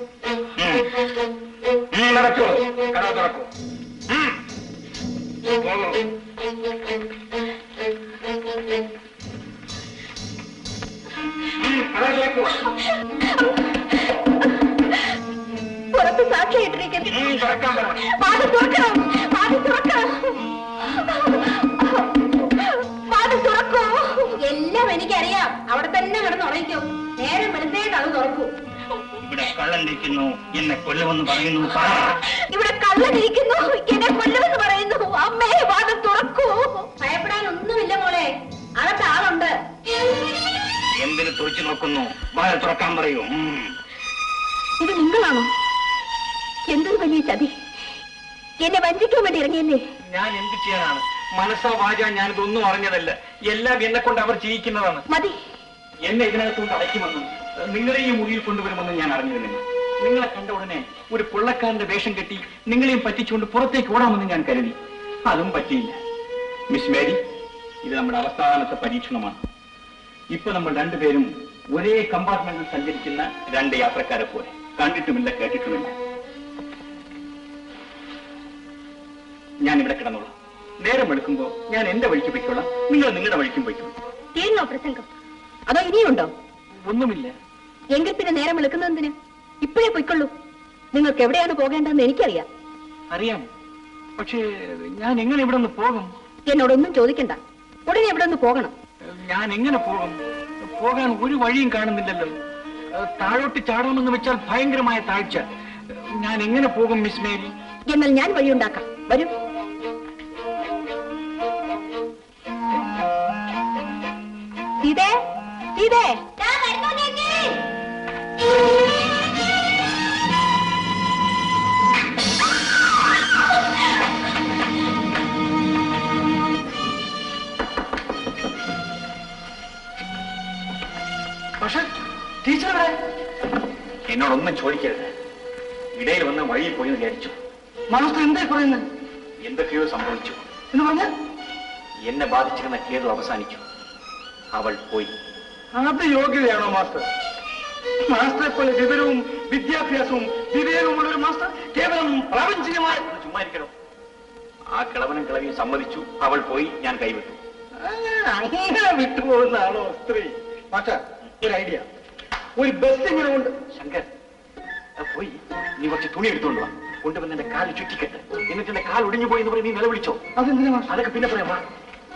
ഉം, നടക്കൂ കട തുറക്കൂ ഉം. പോകൂ. ഉം, കട തുറക്കൂ. പുറത്ത് സാക്ഷിയായിട്ടിരിക്കുന്നു ഉം, തുറക്കാൻ പറ വാതിൽ തുറക്കണം വാതിൽ തുറക്കണം വാതിൽ തുറക്കൂ എല്ലാം എനിക്കറിയാം അവിടെ തന്നെ കിടന്ന് ഉറയ്ക്കും നേരം വെളുത്തേട്ട് അത് തുറക്കൂ ഇവിടെ കള്ളണ്ടിരിക്കുന്നു എന്നെ കൊല്ലുമെന്ന് പറയുന്നു പറ ഇവിടെ കള്ളനിരിക്കുന്നു എന്നെ കൊല്ലുമെന്ന് പറയുന്നു അമ്മേ വാതിൽ തുറക്കൂ ഭയപ്പെടാനൊന്നുമില്ല മോളെ അകത്ത് ആളുണ്ട് എന്തിന് തുറച്ചു നോക്കുന്നു വായ തുറക്കാൻ പറയൂ ഉം. ഇത് നിങ്ങളാണോ എന്തൊരു വലിയ ചതി എന്നെ വഞ്ചിക്കാൻ വേണ്ടി ഇറങ്ങിയല്ലേ ഞാൻ എന്ത് ചെയ്യാനാണ് മനസ്സാ വാച ഞാനിതൊന്നും അറിഞ്ഞതല്ല എല്ലാം എന്നെ കൊണ്ട് അവർ ചെയ്യിക്കുന്നതാണ് മതി എന്നെ ഇതിനകത്തുകൊണ്ട് അടയ്ക്കുമെന്നും നിങ്ങളെ ഈ മുറിയിൽ കൊണ്ടുവരുമെന്നും ഞാൻ അറിഞ്ഞിരുന്നില്ല നിങ്ങളെ കണ്ട ഉടനെ ഒരു കൊള്ളക്കാരന്റെ വേഷം കെട്ടി നിങ്ങളെയും പറ്റിച്ചുകൊണ്ട് പുറത്തേക്ക് ഓടാമെന്ന് ഞാൻ കരുതി അതും പറ്റിയില്ല മിസ് മേരി ഇത് നമ്മുടെ അവസാനത്തെ പരീക്ഷണമാണ് ഇപ്പൊ നമ്മൾ രണ്ടുപേരും ഒരേ കമ്പാർട്ട്മെന്റിൽ സഞ്ചരിക്കുന്ന രണ്ട് യാത്രക്കാരെ പോലെ കണ്ടിട്ടുമില്ല കേട്ടിട്ടുമില്ല ഞാൻ ഇവിടെ കിടന്നോളാം നേരം എടുക്കുമ്പോ ഞാൻ എന്റെ വഴിക്ക് പൊയ്ക്കോളാം നിങ്ങൾ നിങ്ങളുടെ വഴിക്കും പൊയ്ക്കോളൂ തീർന്നോ പ്രസംഗം അതോ ഇനിയുണ്ടോ ഒന്നുമില്ല എങ്കിൽ പിന്നെ നേരം വിളിക്കുന്നതിന് ഇപ്പോഴേ പൊയ്ക്കൊള്ളൂ നിങ്ങൾക്ക് എവിടെയാണ് പോകേണ്ടതെന്ന് എനിക്കറിയാം അറിയാം പക്ഷേ ഞാൻ എങ്ങനെ ഇവിടെ നിന്ന് പോകും എന്നോടൊന്നും ചോദിക്കണ്ട ഉടനെ ഇവിടെ നിന്ന് പോകണം ഞാൻ എങ്ങനെ പോകും പോകാൻ ഒരു വഴിയും കാണുന്നില്ലല്ലോ ഏഹ്, താഴോട്ട് ചാടാമെന്ന് വെച്ചാൽ ഭയങ്കരമായ താഴ്ച ഞാൻ എങ്ങനെ പോകും മിസ് മേരി എന്നാൽ ഞാൻ വഴിയുണ്ടാക്കാം വരൂ സീതേ സീതേ പക്ഷെ ടീച്ചർ ഇവിടെ എന്നോടൊന്നും ചോദിക്കരുത് ഇടയിൽ വന്ന വഴിയിൽ പോയി എന്ന് വിചാരിച്ചു മാസ്റ്റർ എന്തായി പറയുന്നത് എന്തൊക്കെയോ സംഭവിച്ചു എന്ന് പറഞ്ഞ എന്നെ ബാധിച്ചിരുന്ന കേരളം അവസാനിച്ചു അവൾ പോയി അത് യോഗ്യതയാണോ മാസ്റ്റർ മാസ്റ്ററെ പോലെ വിവരവും വിദ്യാഭ്യാസവും വിവേകവുമുള്ള ഒരു മാസ്റ്റർ കേവലം പ്രാപഞ്ചികമായ ഒന്ന് ചുമ്മാ ഇരിക്കണോ ആ കിളവനും കിളവിയും സമ്മതിച്ചു അവൾ പോയി ഞാൻ കൈവിട്ടു ആ, അങ്ങനെ വിട്ടുപോകുന്നതാണോ സ്ത്രീ മാസ്റ്റർ ഒരു ഐഡിയ ഒരു ബസ് ഇങ്ങനെ കൊണ്ട് ശങ്കർ ആ, പോയി നീ കുറച്ച് തുണി എടുത്തോണ്ട് വാ കൊണ്ടുവന്ന് എന്റെ കാല് ചുറ്റിക്കെട്ട് എന്നിട്ട് എന്റെ കാൽ ഒടിഞ്ഞു പോയി എന്ന് പറഞ്ഞ് നീ നിലവിളിച്ചോ അതെന്തിനാ മാസ്റ്റർ അതൊക്കെ പിന്നെ പറയാം വാ.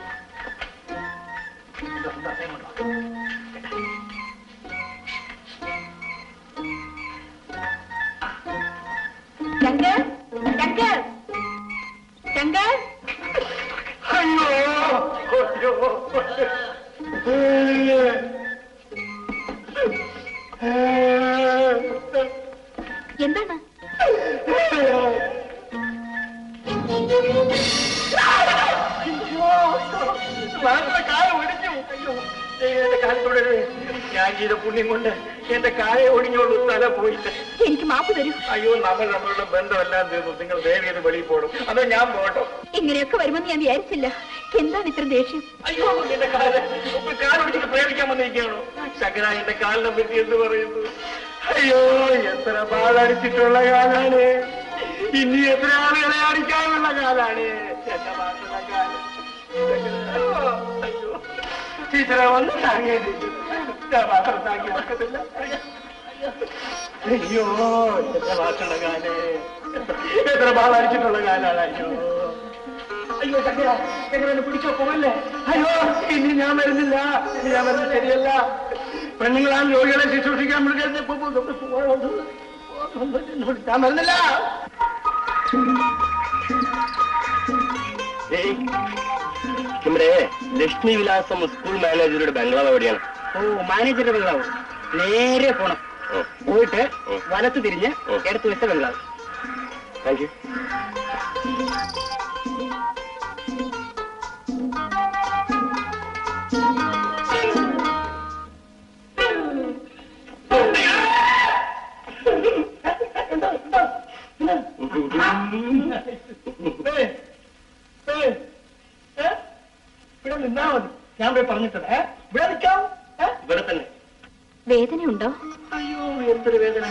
ശങ്കർ ശങ്കർ ശങ്കർ അയ്യോ അയ്യോ എന്താണ് മാസ്റ്ററെ കാല് ഒടിഞ്ഞു അയ്യോ എന്റെ കാല് തുടരുത് ഞാൻ ചെയ്ത പുണ്യം കൊണ്ട് എന്റെ കാലെ ഒടിഞ്ഞോളൂ തല പോയിട്ട് എനിക്ക് മാപ്പ് തരൂ അയ്യോ നമ്മൾ നമ്മളുടെ ബന്ധമെല്ലാം തീർന്നു നിങ്ങൾ ദേവിയത് വെളിയിൽ പോടും അതോ ഞാൻ പോകട്ടോ ഇങ്ങനെയൊക്കെ വരുമെന്ന് ഞാൻ വിചാരിച്ചില്ല എന്താണ് ഇത്ര ദേഷ്യം അയ്യോ എന്റെ കാല് ഇപ്പൊ കാലൊടിച്ചിട്ട് പ്രേമിക്കാൻ വന്നിരിക്കുകയാണോ ശങ്കര എന്റെ കാലിനെ പറ്റി എന്ത് പറയുന്നു അയ്യോ എത്ര ബാധടിച്ചിട്ടുള്ള കാലാണ് ഇനി എത്ര ആളുകളെ അടിക്കാനുള്ള കാലാണ് എന്റെ മാറ്റുള്ള കാലം അയ്യോ ടീച്ചറെ വന്ന് താങ്ങിയത് ഞാൻ മാത്രം താങ്ങി വെക്കത്തില്ല അയ്യോ എത്ര മാറ്റുള്ള കാലേ എത്ര ബാധടിച്ചിട്ടുള്ള കാലാണ് അയ്യോ അയ്യോ ചക്കര ചക്കര എന്നെ പിടിച്ചോ പോവല്ലേ അയ്യോ ഇനി ഞാൻ വരുന്നില്ല ഇനി ഞാൻ വരുന്നത് ശരിയല്ല പെണ്ണുങ്ങളാണ് രോഗികളെ ശുശ്രൂഷിക്കാൻ വിളിക്കുന്നത് ഇപ്പൊ പോ- പോ- പോ- പോ- ഞാൻ വരുന്നില്ല ഏയ്, ഇവിടെ ലക്ഷ്മി വിലാസം സ്കൂൾ മാനേജറുടെ ബംഗ്ലാവ് എവിടെയാണ് ഓ മാനേജറുടെ ബംഗ്ലാവ് നേരെ പോണം ഓ പോയിട്ട് ഓ. വലത്ത് തിരിഞ്ഞ് ഓ. ഇടത്ത് വെച്ച ബംഗ്ലാവ് താങ്ക് യു ഏയ്, ഏയ്, ഏ? ഇവിടെ നിന്നാ മതി ഞാൻ പോയി പറഞ്ഞിട്ടുണ്ട് ഏ? ഇവിടെ നിൽക്കാം ഏ? ഇവിടെ തന്നെ വേദനയുണ്ടോ അയ്യോ എന്തൊരു വേദന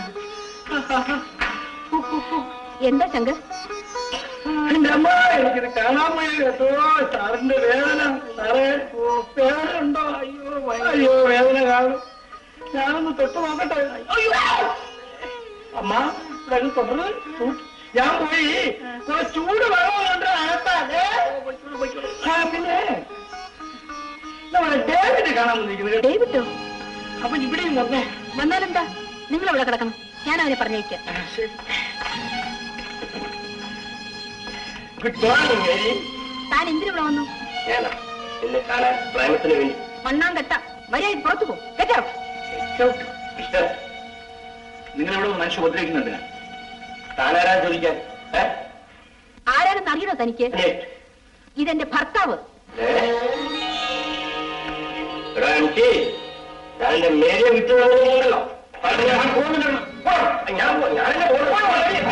എന്താ ശങ്കർ എന്റെ അമ്മ എനിക്കിത് കാണാൻ വയ്യ കേട്ടോ സാറിന്റെ വേദന സാറേ ഓ, വേദന ഉണ്ടോ അയ്യോ ഭയ- അയ്യോ വേദന കാണും ഞാനൊന്ന് തൊട്ട് നോക്കട്ടെ അയ്യോ അമ്മ ഇവിടെ തുടർന്ന് ചൂ- ഞാൻ പോയി കുറെ ചൂട് വെള്ളം കൊണ്ട് അകത്താലേ ആ പിന്നെ നമ്മളെ ഡേവിഡ് കാണാൻ വന്നിരിക്കുന്നത് കേട്ടോ. ഡേവിഡോ അപ്പൊ ഇവിടെയും വന്നേ വന്നാലെന്താ നിങ്ങൾ ഇവിടെ കിടക്കണം ഞാൻ അവനെ പറഞ്ഞേക്കാം ആ, ശരി ഗുഡ് മോർണിംഗ് മേരി താൻ എന്തിനു വന്നു ഞാനാ എന്നെ കാണാൻ പ്രേമത്തിന് വേണ്ടി മണ്ണാൻ കെട്ട മര്യാദ പുറത്തു പോകും കേട്ടോ മിസ്റ്റർ നിങ്ങൾ ഇവിടെ മനുഷ്യ ഉപദ്രവിക്കുന്നുണ്ട് താനാരാ ചോദിക്കാൻ ഏ? ആരാണെന്ന് അറിയണോ തനിക്ക് ഏ? ഇതെന്റെ ഭർത്താവ് ഏ? എടാ എനിക്ക് ഞാൻ എന്റെ മേരിയെ വിട്ടുണ്ടല്ലോ ഞാൻ പോകുന്നുണ്ടല്ലോ പോ. ഞാൻ പോ- ഞാനെന്നെ പോകുന്നു.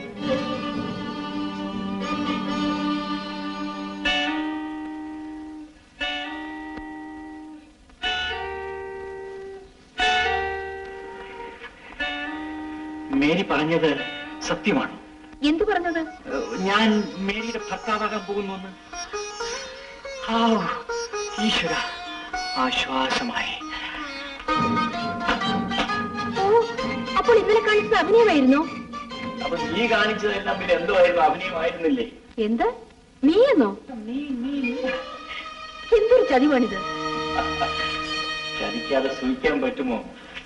മേരി പറഞ്ഞത് സത്യമാണ് എന്തു പറഞ്ഞത് ഞാൻ മേരിയുടെ ഭർത്താവാകാൻ പോകുന്നു ഈശ്വര ആശ്വാസമായി ഓ അപ്പോൾ ഇന്നലെ കാണിച്ചത് അഭിനയമായിരുന്നു അപ്പൊ നീ കാണിച്ചതെല്ലാം പിന്നെ എന്തുമായിരുന്നു അഭിനയമായിരുന്നില്ലേ എന്ത് നീയെന്നോ എന്തൊരു ചതിവാണിത് ചതിക്കാതെ സൂഹിക്കാൻ പറ്റുമോ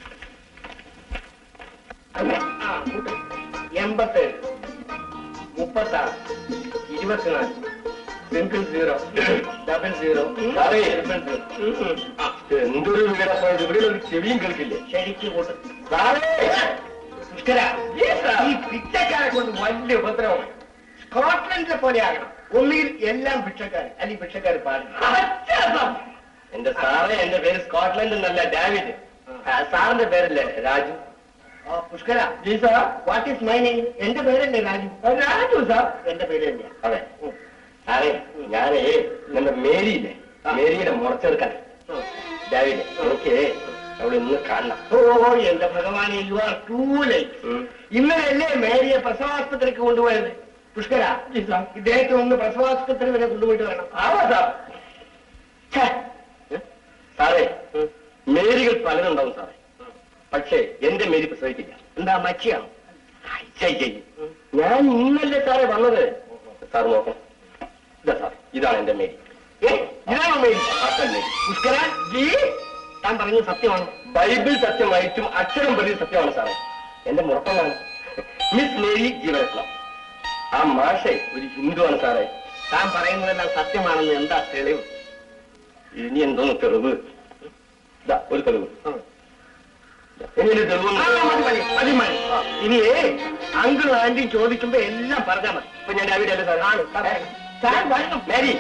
ആ, കൂട്ട്. എൺപത്തേഴ് മുപ്പത്താറ് ഇരുപത്തിനാല് സിംഗിൾ സീറോ ഡബിൾ സീറോ സാറേ ട്രിപ്പിൾ സീറോ ആ, എന്തൊരു വിവരപ്പോയത് ഇവിടെ ഒരു ചെവിയും കേൾക്കില്ലേ ശരിക്കും കൂട്ട് സാറേ പുഷ്കര ഈ പിച്ചക്കാരെ കൊണ്ട് വലിയ ഉപദ്രവം സ്കോട്ട്ലൻഡിലെ പോലെ ആകണം ഒന്നുകിൽ എല്ലാം ഭിക്ഷക്കാർ അല്ലെങ്കിൽ ഭിക്ഷക്കാർ പാടില്ല എന്റെ സാറേ എന്റെ പേര് സ്കോട്ട്ലൻഡ് എന്നല്ല ഡാവിഡ് ആ, സാറിന്റെ പേരല്ലേ Raju Pushkara ji sir what is my name എന്റെ പേരല്ലേ രാജു രാജു സാർ എന്റെ പേര് തന്നെയാ അതെ സാറേ ഞാനേ എന്റെ മേരിയില്ലേ മേരിയുടെ മുറച്ചെടുക്കാൻ ഡാവിഡ് ഓക്കെ അവിടെ ഇന്ന് കാണണം ഓ എന്റെ ഭഗവാനെ യു ആർ ടൂ ലൈറ്റ് ഇന്നലെയല്ലേ മേരിയെ പ്രസവാസ്പത്രിക്ക് കൊണ്ടുപോയത് പുഷ്കര ഇദ്ദേഹത്തെ ഒന്ന് പ്രസവാസ്പത്രി വരെ കൊണ്ടുപോയിട്ട് വരണം ആവാ സാർ ഛേ. സാറേ മേരികൾ പലതുണ്ടാവും സാറേ പക്ഷേ എന്റെ മേരി പ്രസവിക്കില്ല എന്താ മച്ചിയാണ് ഞാൻ ഇന്നല്ലേ സാറേ വന്നത് സാർ നോക്കാം ഇതാ സാർ ഇതാണ് എന്റെ മേരി ഇതാണോ മേരി അസൽ മേരി പുഷ്കര ജി താൻ പറഞ്ഞത് സത്യമാണ് ബൈബിൾ സത്യമായിട്ടും അക്ഷരം പ്രതി സത്യമാണ് സാറേ എന്റെ മുറപ്പമാണ് മിസ് മേരി ജീവരത്നം ആ മാഷെ ഒരു ഹിന്ദുവാണ് സാറേ താൻ പറയുന്നതെല്ലാം സത്യമാണെന്ന് എന്താ തെളിവ് ഇനി എന്തോന്ന് തെളിവ് ഇതാ ഒരു തെളിവ് ഇനി ഒരു തെളിവ് മതി മതി ഇനിയേ അങ്കിളും ആന്റിയും ചോദിക്കുമ്പോ എല്ലാം പറഞ്ഞാൽ മതി ഇപ്പൊ ഞാൻ രാവിലെ അല്ലേ സാർ ആണ് സാർ വരണം മേരി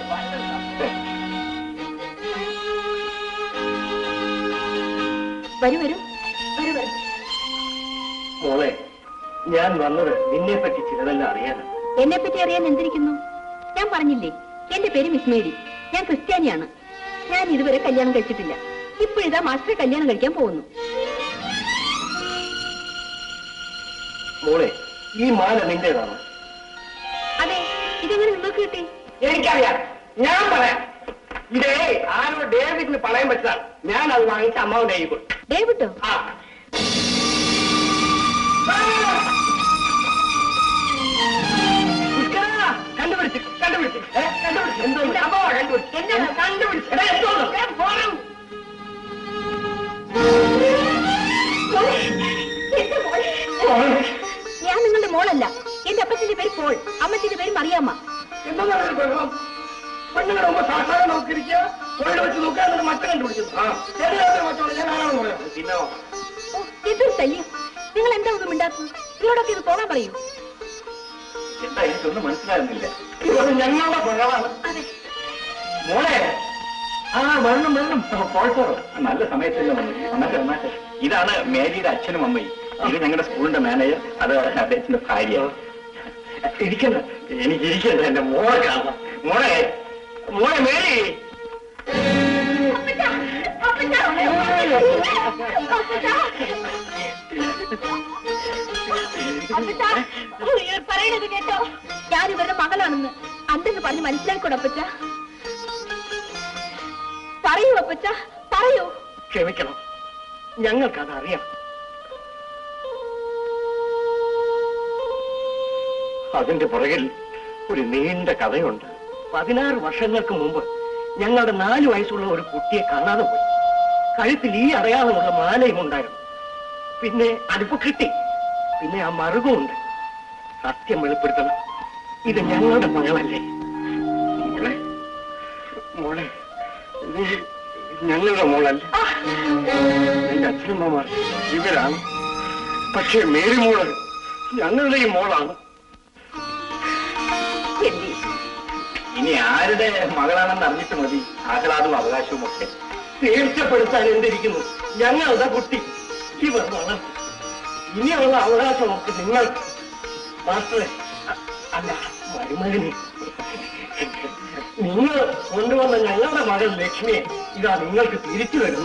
വരൂ വരൂ വരൂ വരൂ മോളെ ഞാൻ വന്നത് നിന്നെ പറ്റി ചിലതെല്ലാം അറിയാനാണ് എന്നെ പറ്റി അറിയാൻ എന്തിരിക്കുന്നു ഞാൻ പറഞ്ഞില്ലേ എന്റെ പേര് മിസ്മേരി ഞാൻ ക്രിസ്ത്യാനിയാണ് ഞാൻ ഇതുവരെ കല്യാണം കഴിച്ചിട്ടില്ല ഇപ്പോഴിതാ മാസ്റ്റർ കല്യാണം കഴിക്കാൻ പോകുന്നു മോളെ ഈ മാല നിന്റേതാണ് അതെ ഇതെങ്ങനെ നിങ്ങൾക്ക് കിട്ടി എനിക്കറിയാം ഞാൻ പറയാം ഇതേ ആരോ ഡേവിഡിന് പണയം വെച്ചതാണ് ഞാൻ അത് വാങ്ങിച്ച അമ്മാവിന്റെ കൈ കൊടുത്തു ഡേവിഡോ ആ പുഷ്കരാ, കണ്ടുപിടിച്ച് കണ്ടുപിടിച്ച് ഏ, കണ്ടുപിടിച്ച് എന്തോ അമ്മാവാ കണ്ടുപിടിച്ച് എന്താണ് കണ്ടുപിടിച്ച് എടാ, എന്തോന്ന്? ഏ, പോണം. ഞാൻ നിങ്ങളുടെ മോളല്ല എന്റെ അപ്പച്ചന്റെ പേര് പോൾ അമ്മച്ചിന്റെ പേര് മറിയാമ്മ എന്താ പറയുക പെണ്ണുങ്ങളുടെ മുമ്പ് സാക്ഷാരം നോക്കിയിരിക്കുക തൊഴിൽ വെച്ച് നോക്കാൻ എന്നിട്ട് മറ്റ കണ്ടുപിടിക്കുന്നു ശരിയാത്ത മറ്റോളെ ഞാൻ ആരാണെന്ന് പറയാം പിന്നെ ഓ, ഇതൊരു ശല്യം നിങ്ങൾ എന്താ ഒന്നും മിണ്ടാത്തത് നിങ്ങളോടൊക്കെ ഇത് പോകാൻ പറയൂ എന്താ എനിക്കൊന്നും മനസ്സിലാകുന്നില്ല ഇവർ ഞങ്ങളുടെ പഴമാണ് അതെ മോളെ ആ വരണം വരണം പോൾസോ നല്ല സമയത്തല്ലേ വന്നു വന്നാട്ടെ വന്നാട്ടെ ഇതാണ് മേരിയുടെ അച്ഛനും അമ്മയും ഇത് ഞങ്ങളുടെ സ്കൂളിന്റെ മാനേജർ അത് അദ്ദേഹത്തിന്റെ ഭാര്യ ഇരിക്കണ്ട എനിക്ക് ഇരിക്കണ്ട എന്റെ മോളെ കാണാം മോളെ മോളെ മേരി പറയണത് കേട്ടോ ഞാൻ ഇവരുടെ മകളാണെന്ന് അന്തെന്ന് പറഞ്ഞ് മനസ്സിലാക്കൂടെ അപ്പച്ച പറയൂ അപ്പച്ച പറയൂ ക്ഷമിക്കണം ഞങ്ങൾക്കത് അറിയാം അതിന്റെ പുറകിൽ ഒരു നീണ്ട കഥയുണ്ട് പതിനാറ് വർഷങ്ങൾക്ക് മുമ്പ് ഞങ്ങളുടെ നാല് വയസ്സുള്ള ഒരു കുട്ടിയെ കാണാതെ പോയി കഴുത്തിൽ ഈ അടയാളമുള്ള മാലയും ഉണ്ടായിരുന്നു പിന്നെ അതിപ്പോ കിട്ടി പിന്നെ ആ മറുകുമുണ്ട് സത്യം വെളിപ്പെടുത്തണം ഇത് ഞങ്ങളുടെ മകളല്ലേ മോളെ മോളെ നീ ഞങ്ങളുടെ മോളല്ല എന്റെ അച്ഛനമ്മമാർ ഇവരാണ് പക്ഷേ മേരി മോള് ഞങ്ങളുടെയും മോളാണ് ഇനി ആരുടെ മകളാണെന്ന് അറിഞ്ഞിട്ട് മതി ആഹ്ലാദവും അവകാശവും ഒക്കെ തീർച്ചപ്പെടുത്താൻ എന്തിരിക്കുന്നു ഞങ്ങളുടെ കുട്ടി ഇവർ വളർന്നു ഇനിയുള്ള അവകാശമൊക്കെ നിങ്ങൾ മാസ്റ്ററെ അ- അല്ല മരുമകനെ നിങ്ങൾ കൊണ്ടുവന്ന ഞങ്ങളുടെ മകൾ ലക്ഷ്മിയെ ഇതാ നിങ്ങൾക്ക് തിരിച്ചു വരുന്നു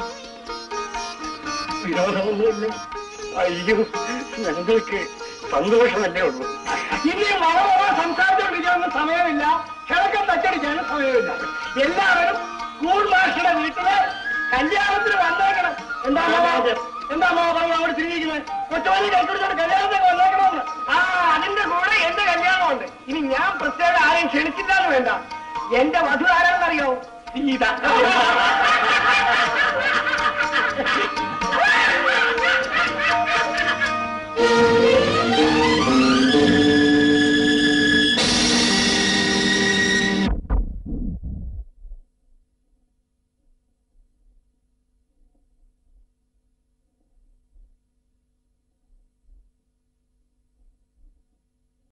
വിരോധമൊന്നുമില്ല അയ്യോ ഞങ്ങൾക്ക് സന്തോഷമല്ലേ ഉള്ളൂ ഇനി വളരെ സംസാരിച്ചുകൊണ്ടിരിക്കുന്ന സമയമില്ല കിഴക്കൻ തച്ചടിക്കാനും സമയമില്ല എല്ലാവരും സ്കൂൾ മാസ്റ്ററുടെ വീട്ടില് കല്യാണത്തിന് വന്നേക്കണം എന്താ മാവാ? എന്താ മാവാ പറഞ്ഞു അവിടെ തിരിഞ്ഞിരിക്കുന്നത് കൊച്ചുമണി കെട്ടിടിച്ചോണ്ട് കല്യാണത്തിന് വന്നേക്കണമെന്ന് ആ അതിന്റെ കൂടെ എന്റെ കല്യാണമുണ്ട് ഇനി ഞാൻ പ്രത്യേകം ആരെയും ക്ഷണിച്ചില്ലാന്ന് വേണ്ട എന്റെ വധു ആരാണെന്നറിയോ സീത